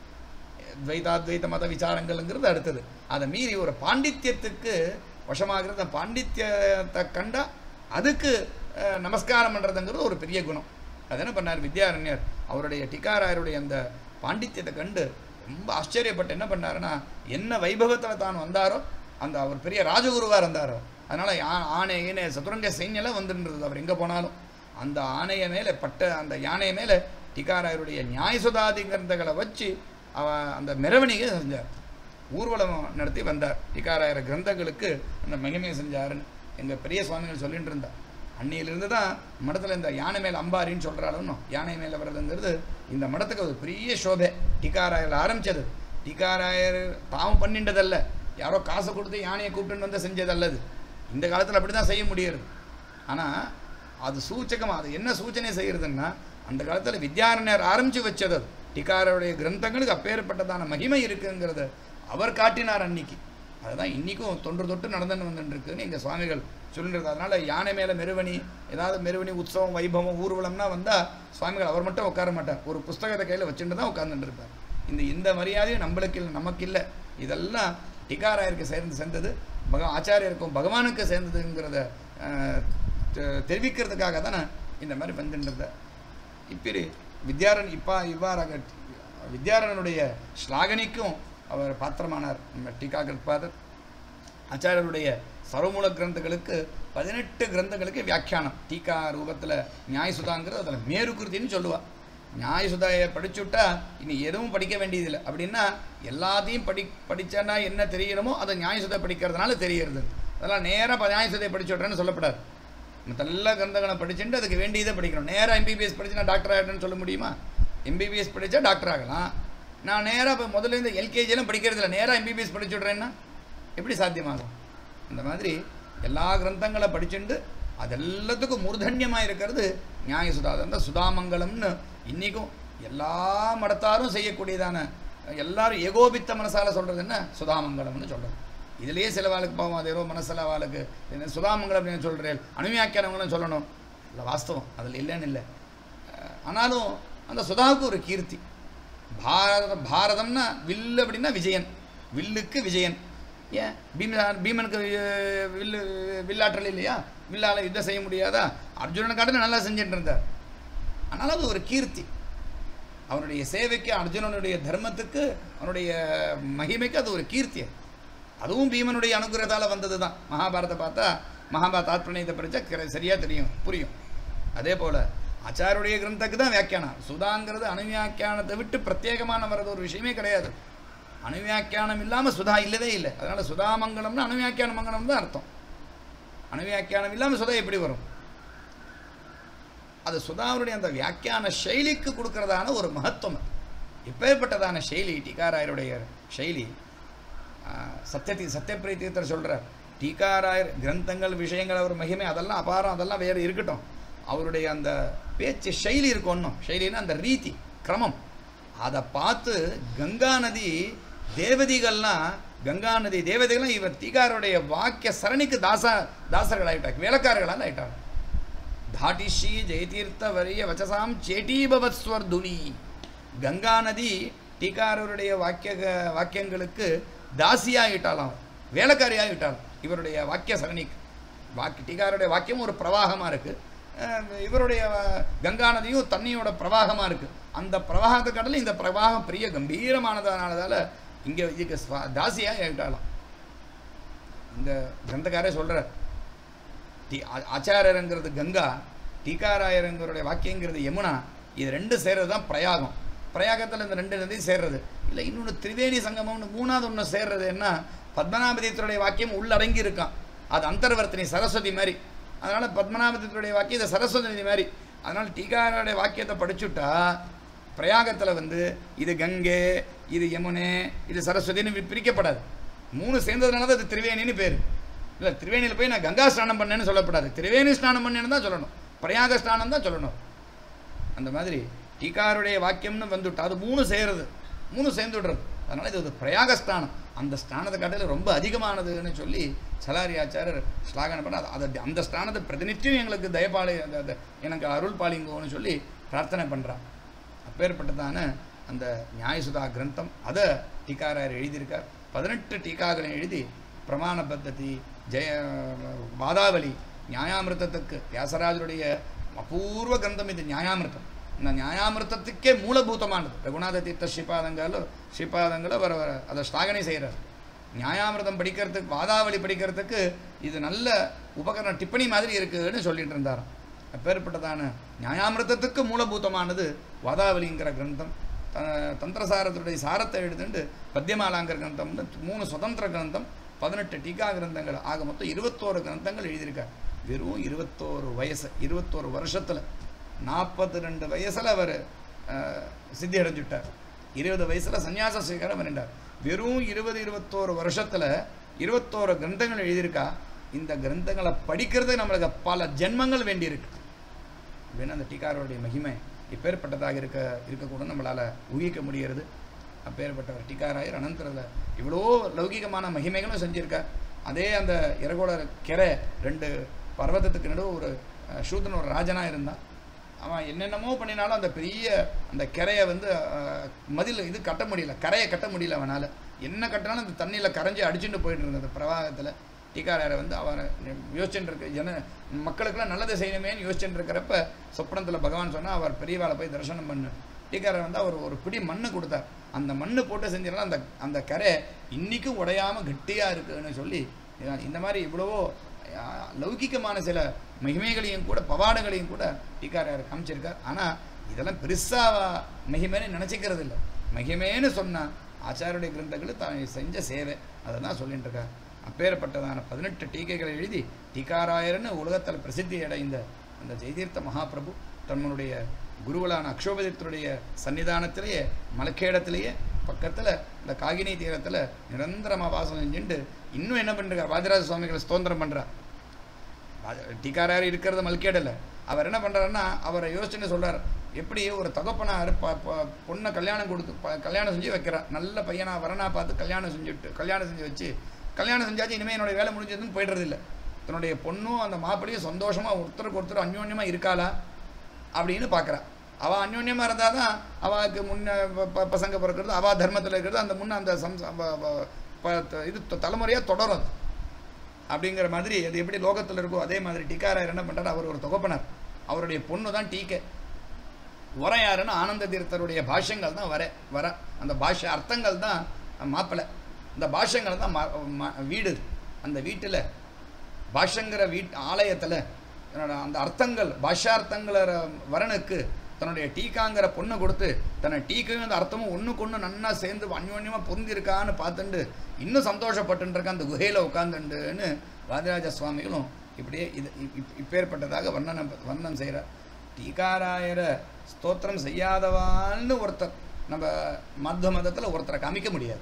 துவைதாத்வைத மத விசாரங்கள்ங்கிறது அடுத்தது அதை மீறி ஒரு பாண்டித்யத்துக்கு வசமாகிறது அந்த பாண்டித்யத்தை கண்டா அதுக்கு அஹ், நமஸ்காரம் பண்ணுறதுங்கிறது ஒரு பெரிய குணம் அது என்ன பண்ணார் வித்யாரண்யர் அவருடைய டிக்காராயருடைய அந்த பாண்டித்யத்தை கண்டு ரொம்ப ஆச்சரியப்பட்டு என்ன பண்ணாருன்னா என்ன வைபவத்தில் தான் வந்தாரோ அந்த அவர் பெரிய ராஜகுருவாக இருந்தாரோ அதனால் ஆணை ஈனை சதுரங்க சைன்யெல்லாம் வந்துன்றது அவர் எங்கே போனாலும் அந்த ஆணைய மேலே பட்ட அந்த யானை மேலே டிகாராயருடைய நியாயசுதாதி கிரந்தங்களை வச்சு அவ அந்த மெரவணிகை செஞ்சார் ஊர்வலம் நடத்தி வந்தார் டிகாராயர கிரந்தங்களுக்கு அந்த மகிமையை செஞ்சாருன்னு எங்கள் பெரிய சுவாமிகள் சொல்லிட்டு இருந்தார் அன்னியிலிருந்து தான் மடத்தில் இந்த யானை மேல் அம்பாரின்னு சொல்கிறாலும் யானை மேலே வர்றதுங்கிறது இந்த மடத்துக்கு ஒரு பெரிய சோபை டிகாராயர் ஆரம்பிச்சது டிகாராயர் தாம் பண்ணின்றதல்ல யாரோ காசை கொடுத்து யானையை கூப்பிட்டுன்னு வந்து செஞ்சதல்லது இந்த காலத்தில் அப்படி தான் செய்ய முடியாது ஆனால் அது சூச்சகமாக அது என்ன சூச்சனை செய்கிறதுன்னா அந்த காலத்தில் வித்யாரண்யர் ஆரம்பித்து வச்சது அது டிகாரருடைய கிரந்தங்களுக்கு அப்பேற்பட்டதான மகிமை இருக்குங்கிறத அவர் காட்டினார் அன்னைக்கு அதுதான் இன்றைக்கும் தொன்று தொட்டு நடந்துன்னு வந்துட்டுருக்குன்னு எங்கள் சுவாமிகள் சொல்லிட்டு அதனால் யானை மேலே மெருவணி ஏதாவது மெருவணி உற்சவம் வைபவம் ஊர்வலம்னா வந்தால் சுவாமிகள் அவர் மட்டும் உட்கார மாட்டார் ஒரு புஸ்தகத்தை கையில் வச்சுட்டு தான் உட்கார்ந்துட்டு இருப்பார் இந்த இந்த மரியாதையும் நம்மளுக்கு இல்லை நமக்கு இல்லை இதெல்லாம் டிகாராயருக்கு சேர்ந்து சேர்ந்தது பக ஆச்சாரியருக்கும் பகவானுக்கு சேர்ந்ததுங்கிறத அஹ், தெ- தெரிவிக்கிறதுக்காக தானே இந்த மாதிரி வந்துன்றத இப்படி வித்யாரன் இப்பா இவ்வாறாக வித்யாரனுடைய ஸ்லாகனிக்கும் அவர் பாத்திரமானார் நம்ம டீகாகிருத்பாதர் ஆச்சாரியருடைய சர்வமூல கிரந்தங்களுக்கு பதினெட்டு கிரந்தங்களுக்கு வியாக்கியானம் டீகா ரூபத்தில் நியாயசுதாங்கிறது அதில் மேருகிருத்தின்னு சொல்லுவா நியாயசுதாயை படிச்சுட்டா இனி எதுவும் படிக்க வேண்டியதில்லை அப்படின்னா எல்லாத்தையும் படி படித்தேன்னா என்ன தெரியணுமோ அதை நியாயசுதை படிக்கிறதுனால தெரியறது அதெல்லாம் நேராக நியாயசுதை படிச்சுட்றேன்னு சொல்லப்படாது மற்ற எல்லா கிரந்தங்களை படிச்சுட்டு அதுக்கு வேண்டியதை படிக்கணும் நேராக எம்பிபிஎஸ் படிச்சு நான் டாக்டர் ஆகிட்டேன்னு சொல்ல முடியுமா எம்பிபிஎஸ் படித்தா டாக்டர் ஆகலாம் நான் நேராக இப்போ முதல்ல இந்த எல்கேஜியெல்லாம் படிக்கிறது இல்லை நேராக எம்பிபிஎஸ் படிச்சு விட்றேன்னா எப்படி சாத்தியமாகும் இந்த மாதிரி எல்லா கிரந்தங்களை படிச்சுண்டு அது எல்லாத்துக்கும் மூர்தன்யமாக இருக்கிறது நியாயசுதா அது அந்த சுதாமங்கலம்னு இன்றைக்கும் எல்லா மடத்தாரும் செய்யக்கூடியதான எல்லாரும் ஏகோபித்த மனசால சொல்கிறது என்ன சுதாமங்கலம்னு சொல்கிறது இதுலேயே சில வாளுக்கு பாவம் அது ஏதோ மனசில் வாளுக்கு என்ன சுதாமங்கலம் அப்படின்னு சொல்கிறேன் அனுமையாக்கியானவங்களும் சொல்லணும் இல்லை வாஸ்தவம் அதில் இல்லைன்னு இல்லை அஹ், ஆனாலும் அந்த சுதாவுக்கு ஒரு கீர்த்தி பாரத பாரதம்னா வில்லு அப்படின்னா விஜயன் வில்லுக்கு விஜயன் ஏன் பீம பீமனுக்கு வி- வில்லு வில்லாற்றல் இல்லையா வில்லால் யுத்தம் செய்ய முடியாதா அர்ஜுனனை காட்டிலும் நல்லா செஞ்சுட்டு இருந்தார் ஆனால் அது ஒரு கீர்த்தி அவனுடைய சேவைக்கு அர்ஜுனனுடைய தர்மத்துக்கு அவனுடைய மகிமைக்கு அது ஒரு கீர்த்தி அதுவும் பீமனுடைய அனுகிரகத்தால் வந்தது தான் மகாபாரதத்தை பார்த்தா மகாபாரத தாத்பரியத்தை படித்தா சரியாக தெரியும் புரியும் அதே போல் ஆச்சாருடைய கிரந்தத்துக்கு தான் வியாக்கியானம் சுதாங்கிறது அணுவியாக்கியானத்தை விட்டு பிரத்யேகமான வர்றது ஒரு விஷயமே கிடையாது அணுவியாக்கியானம் இல்லாமல் சுதா இல்லவே இல்லை அதனால் சுதாமங்கலம்னா அணுவியாக்கியான மங்கலம் தான் அர்த்தம் அணுவியாக்கியானம் இல்லாமல் சுதா எப்படி வரும் அது சுதாவுடைய அந்த வியாக்கியான சைலிக்கு கொடுக்கறதான ஒரு மகத்துவம் அது. எப்பேற்பட்டதான சைலி டீகாராயருடைய சைலி ஆஹ், சத்தியத்தி சத்தியப்பிரிய தீர்த்தர் சொல்கிறார் டீகாராயர் கிரந்தங்கள் விஷயங்கள் அவர் மகிமை அதெல்லாம் அபாரம் அதெல்லாம் வேறு இருக்கட்டும் அவருடைய அந்த பேச்சு சைலி இருக்கும் ஒன்றும் சைலின்னா அந்த ரீதி கிரமம் அதை பார்த்து கங்கா நதி தேவதிகள்லாம் கங்கா நதி தேவதைகள்லாம் இவர் டீகாருடைய வாக்கிய சரணிக்கு தாசா தாசர்கள் ஆயிட்டாங்க வேலைக்காரர்களால் ஆயிட்டாங்க தாட்டிஷி ஜெயதீர்த்த வரிய வச்சசாம் சேட்டீபவத் ஸ்வர்துனி கங்கா நதி டீகாரருடைய வாக்கிய வாக்கியங்களுக்கு தாசியாகிட்டாலாம் வேலைக்காரியாகிட்டாலும் இவருடைய வாக்கிய சரணிக்கு வாக்கிய டீகாருடைய வாக்கியம் ஒரு பிரவாகமாக இருக்குது அஹ், இவருடைய அஹ், கங்கா நதியும் தண்ணியோட பிரவாகமாக இருக்குது அந்த பிரவாகத்தை கடல இந்த பிரவாகம் பெரிய கம்பீரமானதானதால இங்கே இதுக்கு ஸ்வா- தாசியாக ஏட்டாலாம் இந்த கிரந்தக்காரே சொல்கிறார் டி ஆ- ஆச்சாரியருங்கிறது கங்கா டீகாராயருங்கிறோடைய வாக்கியங்கிறது யமுனா இது ரெண்டு சேர்றது தான் பிரயாகம் பிரயாகத்தில் இந்த ரெண்டு நதியும் சேர்றது இல்லை இன்னொன்று திரிவேணி சங்கமம்னு மூணாவது ஒன்று சேர்றது என்ன பத்மநாபதீத்தருடைய வாக்கியம் உள்ளடங்கி இருக்கான் அது அந்தர்வர்த்தினி சரஸ்வதி மாதிரி அதனால் பத்மநாபதீத்தருடைய வாக்கியம் இது சரஸ்வதி நதி மாதிரி அதனால் டீகாராருடைய வாக்கியத்தை படிச்சுட்டா பிரயாகத்தில் வந்து இது கங்கை இது யமுனே இது சரஸ்வதின்னு வி- பிரிக்கப்படாது மூணு சேர்ந்ததுனால தான் அது திரிவேணின்னு பேர் இல்லை திரிவேணியில் போய் நான் கங்கா ஸ்நானம் பண்ணேன்னு சொல்லப்படாது திரிவேணி ஸ்நானம் பண்ணேன்னு தான் சொல்லணும் பிரயாக ஸ்நானம் தான் சொல்லணும் அந்த மாதிரி டீகாருடைய வாக்கியம்னு வந்துவிட்டா அது மூணு சேருது மூணு சேர்ந்து விடுறது அதனால் இது ஒரு பிரயாக ஸ்நானம் அந்த ஸ்நானத்தை காட்டில ரொம்ப அதிகமானதுன்னு சொல்லி சலாரி ஆச்சாரர் ஸ்லாகனம் பண்ண அதை அந்த ஸ்நானத்தை பிரதிநித்தியம் எங்களுக்கு தயபாலி அந்த அந்த எனக்கு அருள் பாலிங்கோன்னு சொல்லி பிரார்த்தனை பண்ணுறான் அப்பேற்பட்டதான அந்த நியாயசுதா கிரந்தம் அதை டீக்காராயர் எழுதியிருக்கார் பதினெட்டு டீக்காகளை எழுதி பிரமாண பத்ததி ஜெய வாதாவளி நியாயாமிர்தத்துக்கு வியாசராஜருடைய அபூர்வ கிரந்தம் இது நியாயாமிர்தம் இந்த நியாயாமிர்தத்துக்கே மூலபூதமானது ரகுநாத தீர்த்த ஸ்ரீபாதங்களோ ஸ்ரீபாதங்களோ வர வர அதை ஸ்லாகனை செய்கிறார் நியாயாமிர்தம் படிக்கிறதுக்கு வாதாவளி படிக்கிறதுக்கு இது நல்ல உபகரண டிப்பணி மாதிரி இருக்குன்னு சொல்லிட்டு இருந்தாராம் அப்பேற்பட்டதான நியாயாமிர்தத்துக்கு மூலபூதமானது வாதாவலிங்கிற கிரந்தம் த- தந்திரசாரத்துடைய சாரத்தை எழுதுண்டு பத்தியமாலாங்கிற கிரந்தம்னு மூணு சுதந்திர கிரந்தம் பதினெட்டு டீகா கிரந்தங்கள் ஆக மொத்தம் இருபத்தோரு கிரந்தங்கள் எழுதியிருக்கார் வெறும் இருபத்தோரு வயசு இருபத்தோரு வருஷத்தில் நாற்பத்தி ரெண்டு வயசில் அவர் சித்தி அடைஞ்சுட்டார் இருபது வயசில் சன்னியாச ஸ்வீகாரம் பண்ணிட்டார் வெறும் இருபது இருபத்தோரு வருஷத்தில் இருபத்தோரு கிரந்தங்கள் எழுதியிருக்கா இந்த கிரந்தங்களை படிக்கிறது நம்மளுக்கு பல ஜென்மங்கள் வேண்டியிருக்கு வேணும் அந்த டீக்காரோடைய மகிமை இப்பேற்பட்டதாக இருக்க இருக்கக்கூட நம்மளால் ஊகிக்க முடிகிறது அப்பேற்பட்டவர் டீக்காராயர் அனந்தரில் இவ்வளோ லௌகிகமான மகிமைகளும் செஞ்சிருக்கார் அதே அந்த இறகோட கெரை ரெண்டு பர்வதத்துக்கு நடுவு ஒரு அஹ், சூதன் ஒரு ராஜனாக இருந்தான் அவன் என்னென்னமோ பண்ணினாலும் அந்த பெரிய அந்த கரையை வந்து அஹ், மதில் இது கட்ட முடியல கரையை கட்ட முடியல அவனால் என்ன கட்டினாலும் அந்த தண்ணியில் கரைஞ்சி அடிச்சுட்டு போயிட்டு இருந்தது பிரவாகத்தில் டீக்காராயரை வந்து அவன் யோசிச்சுட்டு இருக்க ஜன மக்களுக்கெல்லாம் நல்லது செய்யணுமேன்னு யோசிச்சுட்டு இருக்கிறப்ப சொப்பனத்தில் பகவான் சொன்னால் அவர் பெரியவாளை போய் தரிசனம் பண்ணு டீக்காரர் வந்து அவர் ஒரு பிடி மண்ணு கொடுத்தார் அந்த மண்ணு போட்டு செஞ்சதுனால அந்த அந்த கரை இன்றைக்கும் உடையாமல் கெட்டியாக இருக்குன்னு சொல்லி இந்த மாதிரி இவ்வளவோ அஹ், லௌகிகமான சில மகிமைகளையும் கூட பவாடங்களையும் கூட டீக்காராயர் காமிச்சிருக்கார் ஆனால் இதெல்லாம் பெருசாக மகிமைன்னு நினச்சிக்கிறது இல்லை மகிமேன்னு சொன்னால் ஆச்சாரியுடைய கிரந்தங்கள் தான் செஞ்ச சேவை அதை தான் சொல்லிட்டு இருக்கார் அப்பேற்பட்டதான பதினெட்டு டீக்கைகளை எழுதி டீக்காராயர்னு உலகத்தில் பிரசித்தி அடைந்த அந்த ஜெயதீர்த்த மகாபிரபு தன்னுடைய குருவலான அக்ஷோபதித்தருடைய சன்னிதானத்திலேயே மலக்கேடத்திலேயே பக்கத்தில் இந்த காகினி தீரத்தில் நிரந்தரமாக வாசம் செஞ்சுட்டு இன்னும் என்ன பண்ணுறார் வாதிராஜ சுவாமிகளை ஸ்தோத்திரம் பண்ணுறார் டீக்காரார் இருக்கிறது மல்கேடல அவர் என்ன பண்ணுறாருன்னா அவரை யோசிச்சுன்னு சொல்றார் எப்படி ஒரு தகப்பனார் ப ப- பொண்ணை கல்யாணம் கொடுத்து ப- கல்யாணம் செஞ்சு வைக்கிறார் நல்ல பையனா வரனா பார்த்து கல்யாணம் செஞ்சுட்டு கல்யாணம் செஞ்சு வச்சு கல்யாணம் செஞ்சாச்சு இனிமேல் என்னுடைய வேலை முடிஞ்சதுன்னு போயிடுறது இல்லை தன்னுடைய பொண்ணும் அந்த மாப்பிளையும் சந்தோஷமாக ஒருத்தருக்கு ஒருத்தர் அந்யோன்யமாக இருக்காளா அப்படின்னு பார்க்குறா அவள் அந்யோன்யமாக இருந்தால் தான் அவளுக்கு முன்ன ப- ப- பசங்க பிறக்கிறது அவள் தர்மத்தில் இருக்கிறது அந்த முன்ன அந்த சம்ச வ- வ- ப- இது தலைமுறையாக தொடரும் அது. அப்படிங்கிற மாதிரி அது எப்படி லோகத்தில் இருக்கோ அதே மாதிரி டீக்காராயர் என்ன பண்ணுறாரு அவர் ஒரு தொகுப்பனர் அவருடைய பொண்ணு தான் டீக்கை உர யாருன்னு ஆனந்த தீர்த்தருடைய பாஷ்யங்கள் தான் வர வர அந்த பாஷ்ய அர்த்தங்கள் தான் மாப்பிள்ளை இந்த பாஷ்யங்கள் தான் மா- மா- வீடு அந்த வீட்டில் பாஷ்யங்கிற வீட் ஆலயத்தில் என்னோட அந்த அர்த்தங்கள் பாஷ்யார்த்தங்கள வரனுக்கு தன்னுடைய டீக்காங்கிற பொண்ணை கொடுத்து தன்னை டீக்கையும் அந்த அர்த்தமும் ஒன்றுக்கு ஒன்று நன்னா சேர்ந்து அந்யோன்யமாக பொருந்திருக்கான்னு பார்த்துண்டு இன்னும் சந்தோஷப்பட்டு இருக்க அந்த குகையில் உட்காந்துண்டுன்னு வாதிராஜ சுவாமிகளும் இப்படியே இது இப்- இப்- இப்பேற்பட்டதாக வர்ணனம் வர்ணனம் செய்கிறார் டீகாராயரை ஸ்தோத்திரம் செய்யாதவான்னு ஒருத்தர் நம்ம மத்வ மதத்தில் ஒருத்தரை காமிக்க முடியாது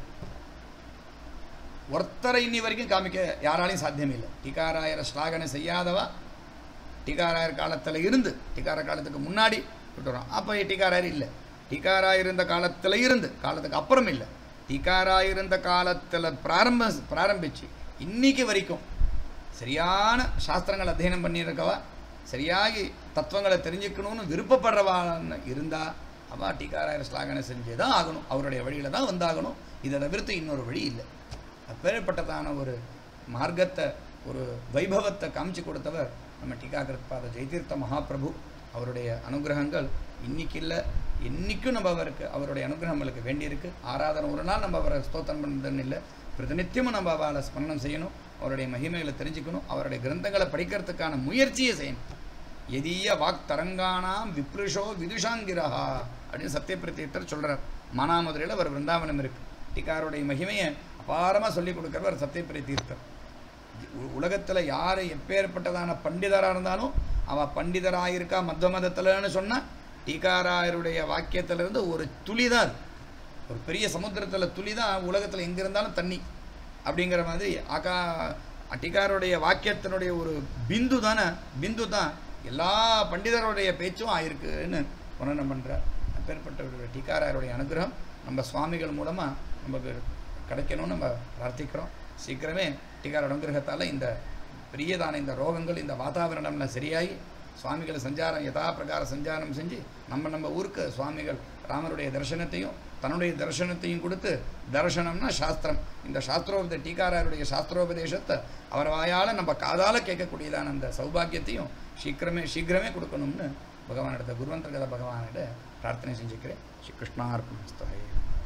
ஒருத்தரை இன்னி வரைக்கும் காமிக்க யாராலையும் சாத்தியம் இல்லை டீகாராயரை ஸ்லாகனை செய்யாதவா டீகாராயர் காலத்தில் இருந்து டீகார காலத்துக்கு முன்னாடி விட்டுறோம் அப்போ டீகாராயர் இல்லை டீகாராயர் இருந்த காலத்தில் இருந்து காலத்துக்கு அப்புறம் இல்லை டீகாராயர் இருந்த காலத்தில் பிராரம்ப பிராரம்பிச்சு இன்னைக்கு வரைக்கும் சரியான சாஸ்திரங்கள் அத்தியனம் பண்ணியிருக்கவா சரியாகி தத்துவங்களை தெரிஞ்சுக்கணும்னு விருப்பப்படுறவான்னு இருந்தால் அவள் டீகாராயர் ஸ்லாகனை செஞ்சே தான் ஆகணும் அவருடைய வழியில் தான் வந்தாகணும் இதை தவிர்த்து இன்னொரு வழி இல்லை அப்பேற்பட்டதான ஒரு மார்க்கத்தை ஒரு வைபவத்தை காமிச்சு கொடுத்தவர் நம்ம டீகாகிருத்பாத ஜெயதீர்த்த மகாபிரபு அவருடைய அனுகிரகங்கள் இன்னைக்கு இல்லை என்றைக்கும் நம்ம அவருக்கு அவருடைய அனுகிரகம் நம்மளுக்கு வேண்டியிருக்கு ஆராதனை ஒரு நாள் நம்ம அவரை ஸ்தோத்திரம் பண்ணுறதுன்னு இல்லை பிரதிநித்தியமும் நம்ம அவளை ஸ்மரணம் செய்யணும் அவருடைய மகிமைகளை தெரிஞ்சுக்கணும் அவருடைய கிரந்தங்களை படிக்கிறதுக்கான முயற்சியை செய்யணும் எதிய வாக் தரங்கானாம் விப்ருஷோ விதுஷாங்கிரஹா அப்படின்னு சத்தியப்பிரதீர்த்தர் சொல்றார் மானாமதுரையில் அவர் விருந்தாவனம் இருக்கு டிகாருடைய மகிமையை அபாரமாக சொல்லி கொடுக்குறவர் சத்தியப்பிரதீர்த்தர் உலகத்தில் யார் எப்பேற்பட்டதான பண்டிதராக இருந்தாலும் அவள் பண்டிதராக இருக்கா மத்வ மதத்தில்னு சொன்னால் டீகாராயருடைய வாக்கியத்திலிருந்து ஒரு துளி தான் அது ஒரு பெரிய சமுத்திரத்தில் துளி தான் உலகத்தில் எங்கே இருந்தாலும் தண்ணி அப்படிங்கிற மாதிரி ஆகா டீகாருடைய வாக்கியத்தினுடைய ஒரு பிந்து தானே பிந்து தான் எல்லா பண்டிதருடைய பேச்சும் ஆயிருக்குன்னு வர்ணனம் பண்ணுறார் அப்பேற்பட்ட டீகாராயருடைய அனுகிரகம் நம்ம சுவாமிகள் மூலமாக நமக்கு கிடைக்கணும்னு நம்ம பிரார்த்திக்கிறோம் சீக்கிரமே டீகார அனுகிரகத்தால் இந்த பெரியதான இந்த ரோகங்கள் இந்த வாதாவரணம்லாம் சரியாகி சுவாமிகளை சஞ்சாரம் யதா பிரகார சஞ்சாரம் செஞ்சு நம்ம நம்ம ஊருக்கு சுவாமிகள் ராமருடைய தரிசனத்தையும் தன்னுடைய தரிசனத்தையும் கொடுத்து தரிசனம்னா சாஸ்திரம் இந்த சாஸ்திரோபத டீகாராருடைய சாஸ்திரோபதேசத்தை அவர் வாயால் நம்ம காதால் கேட்கக்கூடியதான அந்த சௌபாகியத்தையும் சீக்கிரமே சீக்கிரமே கொடுக்கணும்னு பகவானிடத்த குருவந்தர்கத பகவானிட பிரார்த்தனை செஞ்சுக்கிறேன் ஸ்ரீ கிருஷ்ணார்ப்பணஸ்தாயே